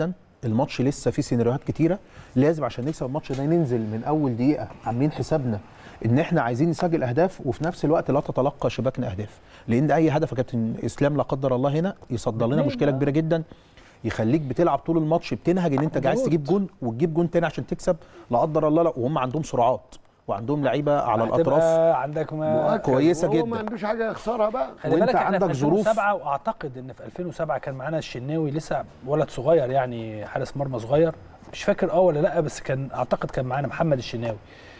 الماتش لسه فيه سيناريوهات كتيره لازم عشان نكسب الماتش ده ننزل من اول دقيقه عاملين حسابنا ان احنا عايزين نسجل اهداف وفي نفس الوقت لا تتلقى شباكنا اهداف لان اي هدف يا كابتن اسلام لا قدر الله هنا يصدر لنا مشكله كبيره جدا يخليك بتلعب طول الماتش بتنهج ان انت عايز تجيب جون وتجيب جون تاني عشان تكسب لا قدر الله لا وهم عندهم سرعات وعندهم لعيبه على هتبقى الاطراف عندك ما مؤكد. كويسة وهو جدا. ما عندوش حاجه يخسرها بقى خلي وانت بالك احنا عندك في ظروف. 2007 واعتقد ان في 2007 كان معانا الشناوي لسه ولد صغير يعني حارس مرمى صغير مش فاكر اه ولا لا بس كان اعتقد كان معانا محمد الشناوي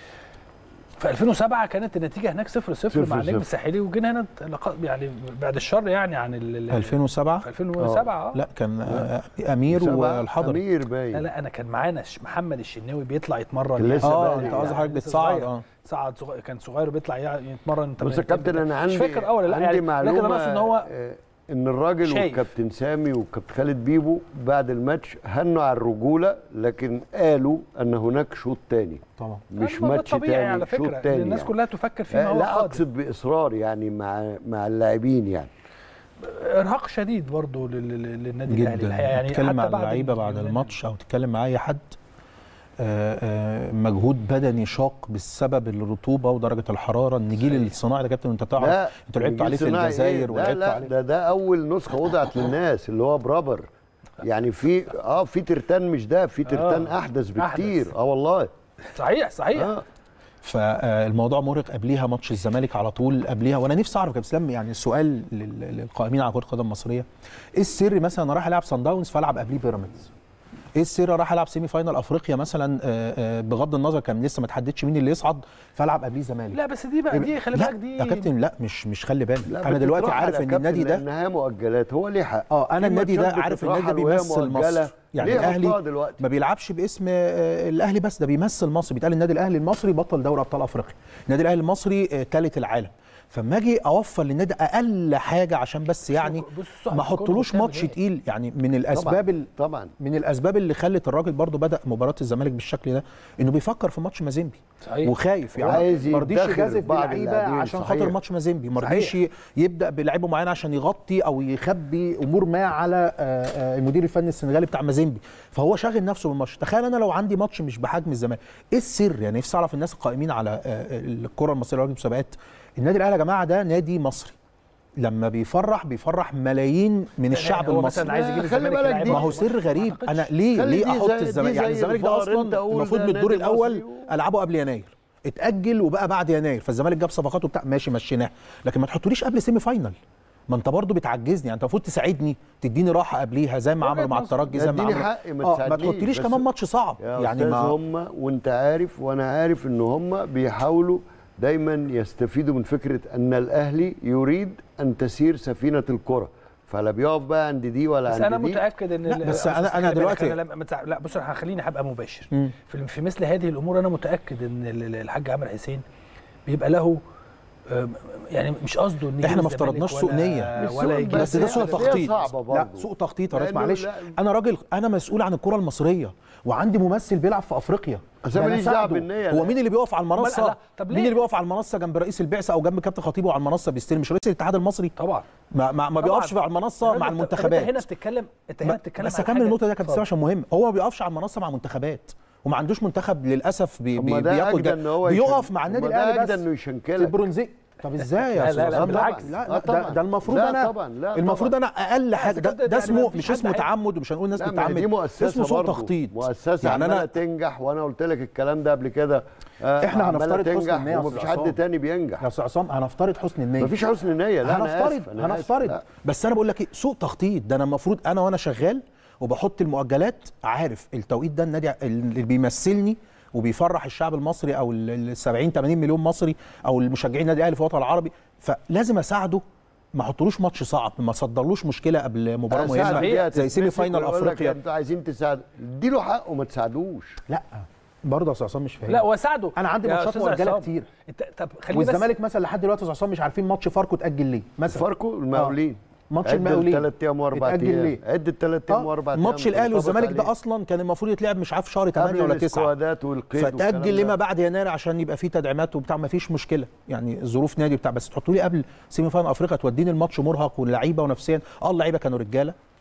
في 2007 كانت النتيجه هناك 0 0 صفر مع النجم صفر. الساحلي وجينا هنا لق- يعني بعد الشر يعني عن ال- ال- 2007 في 2007 اه لا كان آه، امير سبعة والحضري امير لا باين لا انا كان معانا ش- محمد الشناوي بيطلع يتمرن كان لسه اه بقى انت يعني قصدك حضرتك لسه بتصعد صغير. اه صعد صغير كان صغير وبيطلع يع- يتمرن بص تمرين يا كابتن انا عندي مش فاكر اه ولا لا عندي يعني معلومه لكن انا اقصد ان هو آه، ان الراجل شايف. والكابتن سامي والكابتن خالد بيبو بعد الماتش هنوا على الرجوله لكن قالوا ان هناك شوط تاني طبعا مش ده ماتش طبيعي تاني على فكره شوط لأن تاني الناس يعني. كلها تفكر فيما آه، هو لا قادر اقصد باصرار يعني مع مع اللاعبين يعني ارهاق شديد برضه لل- لل- للنادي الاهلي جدا الحقيقه يعني تتكلم حتى مع بعد اللعيبه بعد اليونان. الماتش او تتكلم مع اي حد آه، آه، مجهود بدني شاق بسبب الرطوبه ودرجه الحراره النجيل الصناعي ده كابتن انت تعرف لا انتوا لعبتوا عليه في الجيل الصناعي الجزائر إيه؟ لا ولعبتوا لا عليه ده ده اول نسخه وضعت للناس اللي هو برابر يعني في اه في ترتان مش ده في ترتان آه، احدث أحدث. بكتير اه والله صحيح صحيح اه فالموضوع مرهق قبليها ماتش الزمالك على طول قبليها وانا نفسي اعرف يا كابتن اسلام يعني السؤال لل- للقائمين على كره القدم المصريه ايه السر مثلا انا رايح العب سان داونز فالعب قبليه بيراميدز ايه السر راح العب سيمي فاينال افريقيا مثلا آه، آه، بغض النظر كان لسه ما تحددش مين اللي يصعد فالعب قبليه زمالك لا بس دي بقى دي خلي لا بالك دي يا كابتن لا مش مش خلي بالك لا انا دلوقتي بتترحل عارف يا ان كابتن النادي ده لانها مؤجلات هو ليه حق اه انا في النادي ده ماتشات عارف النادي ده بتترحل وهي بيمثل مؤجلة. مصر يعني ليه الاهلي حطها دلوقتي ما بيلعبش باسم آه، الاهلي بس ده بيمثل مصر بيتقال النادي الاهلي المصري بطل دوري ابطال افريقيا النادي الاهلي المصري ثالث العالم فما اجي اوفر للنادي اقل حاجه عشان بس يعني بص صح، ما الكورة احطلوش بتعمل ماتش إيه؟ تقيل يعني من الاسباب ال- طبعا من الاسباب اللي خلت الراجل برضو بدا مباراه الزمالك بالشكل ده انه بيفكر في ماتش مازيمبي صحيح. وخايف يعني وعايز ما رضيش يدخر يجازف بعض بلعيبه اللاعبين، عشان صحيح. خاطر ماتش مازيمبي ما رضيش ي- يبدا بلعيبه معينه عشان يغطي او يخبي امور ما على آه، آه، المدير الفني السنغالي بتاع مازيمبي فهو شاغل نفسه بالماتش تخيل انا لو عندي ماتش مش بحجم الزمالك ايه السر يعني نفسي اعرف الناس القائمين على آه، آه، الكره المصريه لوجه المسابقات النادي الاهلي يا جماعه ده نادي مصري لما بيفرح بيفرح ملايين من الشعب هو المصري مثلا عايز يجيب خلي الزمالك بالك يلعبه. دي- ما هو سر غريب ما انا أعتقدش. ليه خلي ليه دي احط زي- دي الزمالك يعني زي الزمالك ده الفار، أنت اصلا قول المفروض ده من الدور نادي الاول مصري و- العبه قبل يناير اتاجل وبقى بعد يناير فالزمالك جاب صفقات وبتاع ماشي مشيناه لكن ما تحطوليش قبل سيمي فاينل ما انت برضو بتعجزني يعني انت المفروض تساعدني تديني راحه قبليها زي ما وجهة عملوا مع نظر. الترجي زي ما اديني عملوا حقي ما اه ما تساعدنيش، تحطليش بس- كمان ماتش صعب يا يعني يعني ما هم وانت عارف وانا عارف ان هم بيحاولوا دايما يستفيدوا من فكره ان الاهلي يريد ان تسير سفينه الكره فلا بيقف بقى عند دي ولا بس عند انا دي متاكد ان لا، ال- بس أستاذ أنا- أنا خلي بالك، دلوقتي- أنا لما ما تزع- لا بص انا خليني هبقى مباشر مم. في في مثل هذه الامور انا متاكد ان ال- ال- الحاج عامر حسين بيبقى له آم، يعني مش قصده ان احنا ما يجيب الزمالك افترضناش سوء ولا- نية. مش ولا سوء يجيب بس ده بس سوء هي- بس هي تخطيط صعبة لا برضه. سوء تخطيط يا ريس لأنه- معلش لا. انا راجل انا مسؤول عن الكره المصريه وعندي ممثل بيلعب في افريقيا بس أنا ده ماليش أساعده. دعوة بالنية، هو لا. مين اللي بيقف على أمال المنصه لا، طب مين ليه؟ اللي بيقف على المنصه جنب رئيس البعثه او جنب كابتن خطيب وعلى المنصه بيستلم مش رئيس الاتحاد المصري طبعا ما, ما, ما طبعاً. بيقفش على المنصه طب مع أنت- طب المنتخبات انت هنا بتتكلم انت هنا ما- بتتكلم بس عن اكمل حاجة- النقطه دي يا كابتن اتفضل. سامي عشان مهم هو ما بيقفش على المنصه مع منتخبات وما عندوش منتخب للاسف بي طب بي ما ده بياخد أجدى إن هو بيقف يشن- مع النادي طب ما ده الاهلي أجدى بس إنه يشنكلك. في البرونزيه طب ازاي يا لا، استاذ لا، لا، عصام؟ بالعكس. لا آه لا ده, طبعاً. ده المفروض لا انا طبعاً، لا المفروض طبعاً. انا اقل حاجه ده, كده ده يعني اسمه مفيش مش حد اسمه هي- تعمد ومش هنقول الناس لا ما هي بتتعمد دي مؤسسه اسمه سوء برضه. تخطيط مؤسسه يعني عماله انا تنجح وانا قلت لك الكلام ده قبل كده آه، إحنا عمالة هنفترض حسن تنجح النية يا ومفيش أستاذ حد عصام. تاني بينجح يا استاذ عصام هنفترض حسن النيه مفيش حسن نيه لا انا هنفترض اسف أنا آسف. هنفترض لا. بس انا بقول لك ايه سوء تخطيط ده انا المفروض انا وانا شغال وبحط المؤجلات عارف التوقيت ده النادي اللي بيمثلني وبيفرح الشعب المصري او ال 70 80 مليون مصري او المشجعين النادي الاهلي في الوطن العربي فلازم اساعده ما احطلوش ماتش صعب ما صدرلوش مشكله قبل مباراه أساعد بيها مهمه زي سيمي تتمسك فاينال ويقول لك افريقيا انتوا عايزين تساعدوا اديله حقه وما تساعدوش لا برضه يا استاذ عصام مش فاهم لا وساعده انا عندي يا ماتشات أستاذ مؤجله عصام، كتير انت طب خليني بس والزمالك مثلا لحد دلوقتي يا استاذ عصام مش عارفين ماتش فاركو اتاجل ليه مثلا فاركو المقاولين ماتش المقاولين ثلاث ايام واربع اتأجل ايام ليه؟ عد ثلاث ايام واربع ايام ماتش الاهلي انطبق والزمالك ده عليه. اصلا كان المفروض يتلعب مش عارف شهر 8 قبل ولا 9 السكوادات والقيد والكلام فتاجل ده. لما بعد يناير عشان يبقى فيه تدعيمات وبتاع ما فيش مشكله يعني ظروف نادي بتاع بس تحطوا لي قبل سيمي فاينل افريقيا توديني الماتش مرهق واللعيبه ونفسيا اه اللعيبه كانوا رجاله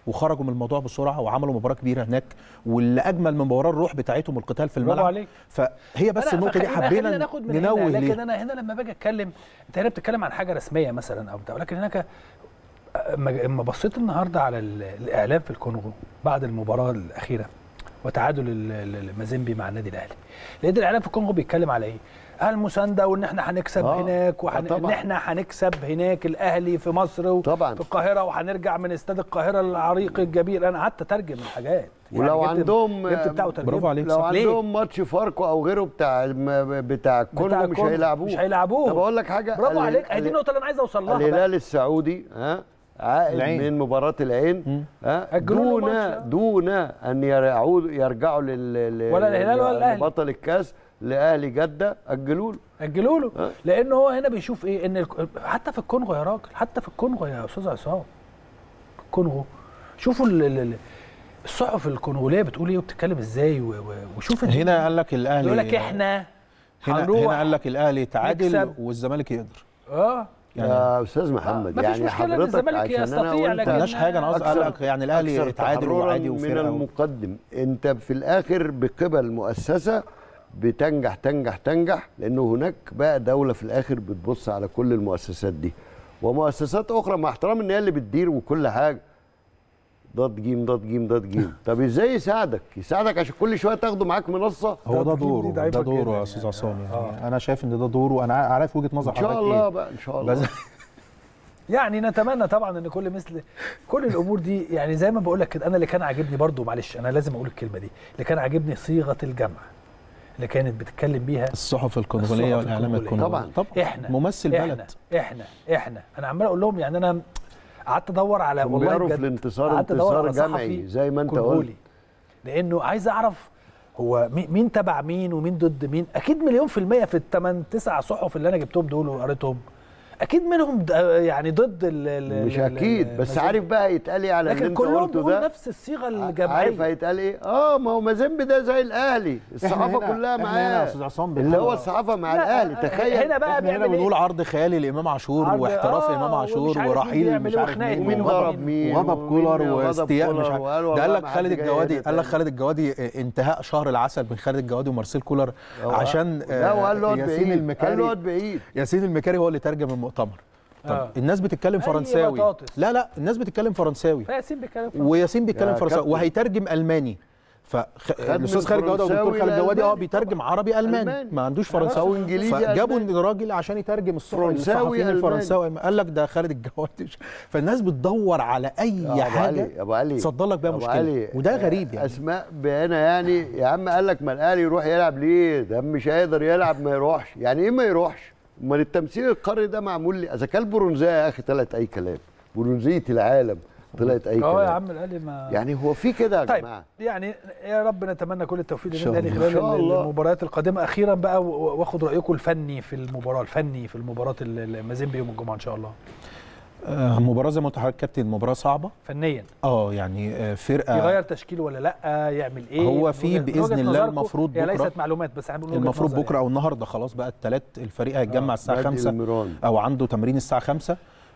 وخرجوا من الموضوع بسرعه وعملوا مباراه كبيره هناك واللي اجمل من مباراه الروح بتاعتهم والقتال في برافو الملعب عليك فهي بس أنا- النقطه دي فخلينا- حبينا خلينا ناخد من ننوه هنا لكن ليه انا هنا لما باجي اتكلم انت هنا بتتكلم عن حاجه رسميه مثلا او بتاع ولكن هناك اما أما بصيت النهارده على ال- الاعلام في الكونغو بعد المباراه الاخيره وتعادل ال- ال- المازيمبي مع النادي الاهلي لقيت الاعلام في الكونغو بيتكلم على ايه؟ المسانده وان احنا هنكسب آه، هناك وحن... آه ان طبعاً. احنا هنكسب هناك الاهلي في مصر و... طبعاً. في القاهره وهنرجع من استاد القاهره العريق الجميل انا قعدت اترجم الحاجات ولو جبت- عندهم- جبت بتاع وترجمه. برافو عليك لو صح. ليه؟ عندهم ماتش فاركو او غيره بتاع م- بتاع كونغو بتاع مش كونغو هيلعبوه مش هيلعبوه طب اقول لك حاجه برافو ال- عليك هي دي ال- النقطه اللي انا عايز اوصل لها بقى. الهلال السعودي ها عائد العين. من مباراه العين ها أجلوا له دون ماتش. دون ان يعودوا يرجعوا لل ل- ولا الهلال ولا الأهلي. بطل الكاس لاهلي جده اجلوا له اجلوا له أه. لان هو هنا بيشوف ايه ان الك- حتى في الكونغو يا راجل حتى في الكونغو يا استاذ عصام الكونغو شوفوا ال- ال- ال- الصحف الكونغوليه بتقول ايه وبتتكلم ازاي و- و- وشوف إن- هنا قال لك الاهلي يقول لك احنا هنا, هنروح هنا قال لك الاهلي تعادل نكسب. والزمالك يقدر اه يا استاذ محمد مفيش يعني مشكلة إن حضرتك الزمالك عشان يستطيع، انا وانت لكن- ما قلناش حاجه انا قصدي قال لك يعني الاهلي أكثر تعادل تحرراً وعادي من وفرقه و- المقدم انت في الاخر بقبل مؤسسه بتنجح تنجح تنجح لانه هناك بقى دوله في الاخر بتبص على كل المؤسسات دي ومؤسسات اخرى مع احترام ان هي اللي بتدير وكل حاجه ضاد جيم ضاد جيم ضاد جيم طب ازاي يساعدك يساعدك عشان كل شويه تاخده معاك منصه هو ده دي- دي دوره ضعيفة ده دوره جداً يا استاذ يعني. عصام آه. يعني انا شايف ان ده دوره انا عارف وجهه نظر ان شاء حضرتك الله ايه بقى ان شاء الله بس يعني نتمنى طبعا ان كل مثل كل الامور دي يعني زي ما بقول لك كده انا اللي كان عاجبني برضو معلش انا لازم اقول الكلمه دي اللي كان عاجبني صيغه الجمع اللي كانت بتتكلم بيها الصحف الكونغوليه الصحف والاعلام الكونغولية. الكونغولي طبعاً. احنا ممثل احنا بلد احنا احنا انا عمال اقول لهم يعني انا قعدت ادور على هم والله بيعرفوا في بجد الانتصار قعدت أدور انتصار على جمعي صحفي زي ما انت قلت كونغولي لانه عايز اعرف هو مي- مين تبع مين ومين ضد مين اكيد مليون في الميه في الثمان تسع صحف اللي انا جبتهم دول وقريتهم اكيد منهم د- يعني ضد ال ال- مش ال- اكيد ال- بس مازيمبي. عارف بقى هيتقال ايه على اللي لكن انت كلهم قلته بيقولوا ده نفس الصيغه عارف الجماعيه هيتقال ايه اه ما هو مازيمبي ده زي الاهلي الصحافه هنا- كلها إحنا هنا يا معاه أستاذ عصام اللي هو بنقول- الصحافه مع لا، الاهلي تخيل هنا بقى احنا هنا بيعمل بنقول إيه؟ عرض خيالي لامام عاشور عرض- واحتراف آه، امام ومش عاشور عارف مين ورحيل بيعمل مش إيه عارف وخناقة مين ومين وغضب ضرب مين وغضب كولر ومين غضب واستياء كولر مش عارف وقال ده والله قال لك ما حد خالد جاي الجوادي هنا قال لك تاني. خالد الجوادي انتهاء شهر العسل بين خالد الجوادي ومارسيل كولر عشان لا وقال له اقعد ياسين بعيد قال له المكاري اقعد بعيد ياسين المكاري هو اللي ترجم المؤتمر طب آه. الناس بتتكلم أي فرنساوي بطاطس. لا لا الناس بتتكلم فرنساوي فياسين بيتكلم فرنسي. وياسين بيتكلم يا فرنساوي كابتن. وهيترجم الماني فالاستاذ من خالد جوده والدكتور فرنساوي خالد جوادي اه لألماني. بيترجم عربي الماني ألماني. ما عندوش أو فرنساوي إنجليزي فجابوا ألماني. الراجل عشان يترجم الصحف فرنساوي الصحفيين ألماني. الفرنساوي قال لك ده خالد الجوادي فالناس بتدور على اي يا أبو حاجه علي ابو علي تصدر لك بيها أبو مشكله علي، وده آه، غريب يعني اسماء بعينها يعني يا عم قال لك ما الاهلي يروح يلعب ليه ده مش هيقدر يلعب ما يروحش يعني ايه ما يروحش امال التمثيل القاري ده معمول لي اذا كان البرونزيه يا اخي طلعت اي كلام برونزيه العالم طلعت اي اه يا كلام عم الاهلي ما يعني هو في كده يا طيب جماعه يعني يا رب نتمنى كل التوفيق إن شاء للنادي الله. الاهلي إن شاء خلال الله. المباريات القادمه اخيرا بقى و- واخد رايكم الفني في المباراه الفني في المباراه ال- المازيمبي يوم الجمعه ان شاء الله آه، مباراه زي ما قلت لحضرتك كابتن مباراه صعبه فنيا اه يعني آه، فرقه يغير تشكيله ولا لا يعمل ايه هو في من وجهة- بإذن من وجهة الله نظركم، المفروض هي بكرة- ليست معلومات بس احنا بنقول وجهة المفروض نظر بكره او النهارده خلاص بقى الثلاث الفريق هيتجمع الساعه نادي 5 الميران. او عنده تمرين الساعه 5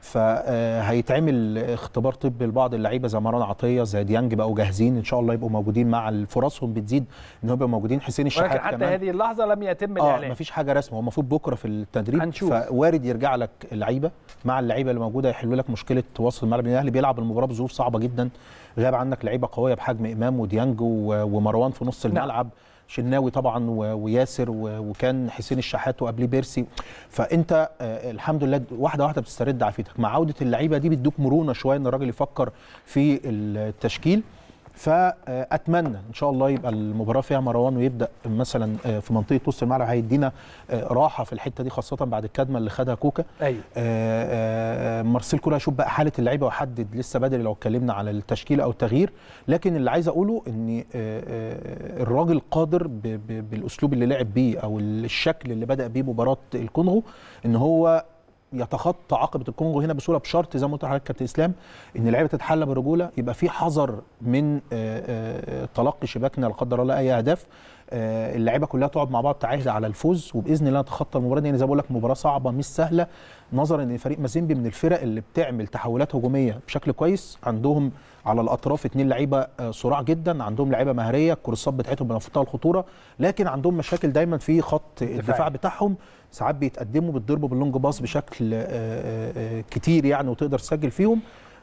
فهيتعمل اختبار طبي لبعض اللعيبه زي مروان عطيه زي ديانج بقوا جاهزين ان شاء الله يبقوا موجودين مع فرصهم بتزيد ان هم يبقوا موجودين حسين ولكن الشحات حتى كمان هذه اللحظه لم يتم اه الاعلان مفيش حاجه رسمي هو المفروض بكره في التدريب هنشوف. فوارد يرجع لك اللعيبه مع اللعيبه اللي موجوده يحلوا لك مشكله وسط الملعب لان الاهلي بيلعب المباراه بظروف صعبه جدا غاب عنك لعيبه قويه بحجم امام وديانج و- ومروان في نص نعم. الملعب شناوي طبعا و- وياسر و- وكان حسين الشحات وقبليه بيرسي فانت آه، الحمد لله واحده واحده بتسترد عافيتك مع عوده اللعيبه دي بتدوك مرونه شويه ان الراجل يفكر في التشكيل فاتمنى ان شاء الله يبقى المباراه فيها مروان ويبدا مثلا آه، في منطقه وسط الملعب هيدينا آه، راحه في الحته دي خاصه بعد الكدمه اللي خدها كوكا ايوه آه، آه، مارسيل كولر هيشوف بقى حاله اللعيبه ويحدد لسه بدري لو اتكلمنا على التشكيل او التغيير لكن اللي عايز اقوله ان آه، آه، الراجل قادر ب- ب- بالاسلوب اللي لعب بيه او الشكل اللي بدا بيه مباراه الكونغو ان هو يتخطى عقبه الكونغو هنا بسهوله بشرط زي ما قلت لحضرتك كابتن اسلام ان اللعيبه تتحلى بالرجوله يبقى في حذر من آه، آه، تلقي شباكنا لا قدر الله اي اهداف آه، اللعيبه كلها تقعد مع بعض تعاهد على الفوز وباذن الله نتخطى المباراه دي يعني زي ما بقول لك مباراه صعبه مش سهله نظرا ان فريق مازيمبي من الفرق اللي بتعمل تحولات هجوميه بشكل كويس عندهم على الاطراف اتنين لعيبه آه، صراع جدا عندهم لعيبه مهاريه الكورسات بتاعتهم بمنتهى الخطوره لكن عندهم مشاكل دايما في خط الدفاع بتاعهم ساعات بيتقدموا بيتضربوا باللونج باص بشكل آه، آه، آه، كتير يعني وتقدر تسجل فيهم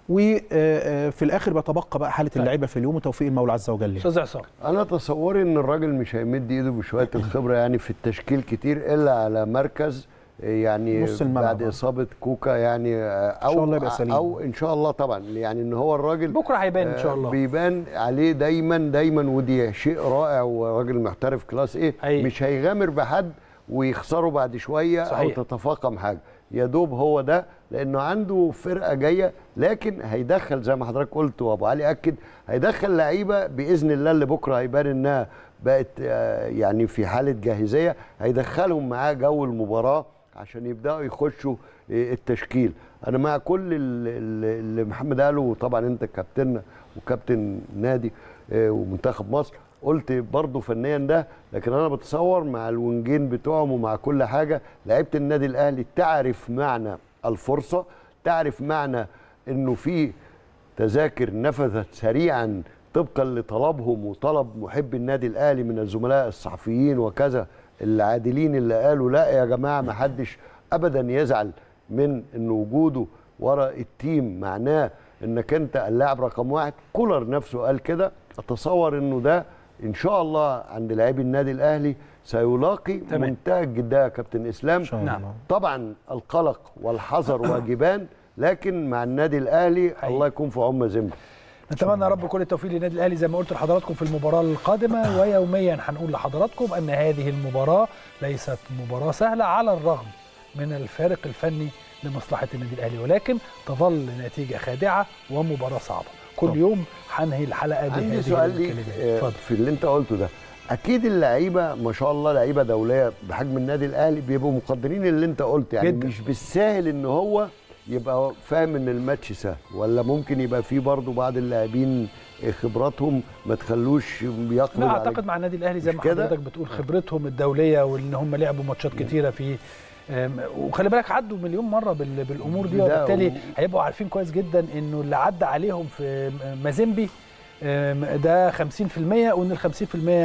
وفي الاخر بيتبقى بقى حاله اللعيبه في اليوم وتوفيق المولى عز وجل يعني. استاذ عصام انا تصوري ان الراجل مش هيمد ايده بشويه الخبره يعني في التشكيل كتير الا على مركز يعني نص الملعب، بعد آه. اصابه كوكا يعني او إن شاء الله يبقى سليم. او ان شاء الله طبعا يعني ان هو الراجل بكره هيبان ان شاء آه، الله بيبان عليه دايما دايما ودي شيء رائع وراجل محترف كلاس ايه أي. مش هيغامر بحد ويخسره بعد شويه صحيح. او تتفاقم حاجه يا دوب هو ده لانه عنده فرقه جايه لكن هيدخل زي ما حضرتك قلت وابو علي اكد هيدخل لعيبه باذن الله اللي بكره هيبان انها بقت آه، يعني في حاله جاهزيه هيدخلهم معاه جو المباراه عشان يبداوا يخشوا آه، التشكيل انا مع كل ال- ال- اللي محمد قاله وطبعا انت كابتننا وكابتن نادي آه، ومنتخب مصر قلت برضه فنيا ده لكن انا بتصور مع الونجين بتوعهم ومع كل حاجه لعيبه النادي الاهلي تعرف معنى الفرصه تعرف معنى انه في تذاكر نفذت سريعا طبقا لطلبهم وطلب محب النادي الاهلي من الزملاء الصحفيين وكذا العادلين اللي قالوا لا يا جماعه ما حدش ابدا يزعل من ان وجوده ورا التيم معناه انك انت اللاعب رقم واحد كولر نفسه قال كده اتصور انه ده ان شاء الله عند لاعبي النادي الاهلي سيلاقي تمام. منتهى الجديه يا كابتن اسلام ان شاء الله نعم. طبعا القلق والحذر واجبان لكن مع النادي الاهلي حقيقي. الله يكون في عم زمبي نتمنى يا رب كل التوفيق للنادي الاهلي زي ما قلت لحضراتكم في المباراه القادمه ويوميا هنقول لحضراتكم ان هذه المباراه ليست مباراه سهله على الرغم من الفارق الفني لمصلحه النادي الاهلي ولكن تظل نتيجه خادعه ومباراه صعبه كل طبعا. يوم هنهي الحلقه عندي بهذه سؤال ليك الكلمات آه، اتفضل في اللي انت قلته ده اكيد اللعيبه ما شاء الله لعيبه دوليه بحجم النادي الاهلي بيبقوا مقدرين اللي انت قلت يعني جداً. مش بالساهل ان هو يبقى فاهم ان الماتش سهل ولا ممكن يبقى في برضه بعض اللاعبين خبراتهم ما تخلوش بيقبل لا على اعتقد مع النادي الاهلي زي مش ما كده؟ حضرتك بتقول خبرتهم الدوليه وان هم لعبوا ماتشات كتيره في أم، وخلي بالك عدوا مليون مره بال- بالامور دي ده وبالتالي و- هيبقوا عارفين كويس جدا انه اللي عدى عليهم في مازيمبي أم، ده 50% وان ال 50%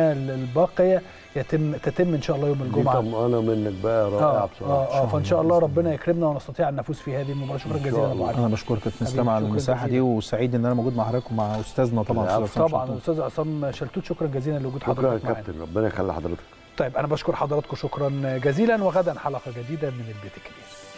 الباقيه يتم تتم ان شاء الله يوم دي الجمعه طمأنة منك بقى رائعة اه بصراحة اه, آه فان شاء الله ربنا يكرمنا ونستطيع ان نفوز في هذه المباراه شكرا إن شاء جزيلا ابو الله. علي انا بشكرك كابتن حبيبي، اسلام على شكراً المساحه دي جزيلاً. وسعيد ان انا موجود مع حضرتك ومع استاذنا طبعا العفو. أستاذ عصام طبعا شلتوت. الاستاذ عصام شلتوت شكرا جزيلا لوجود شكرا يا حضرتك معنا كابتن ربنا يخلي حضرتك طيب انا بشكر حضراتكم شكرا جزيلا وغدا حلقه جديده من البيت الكبير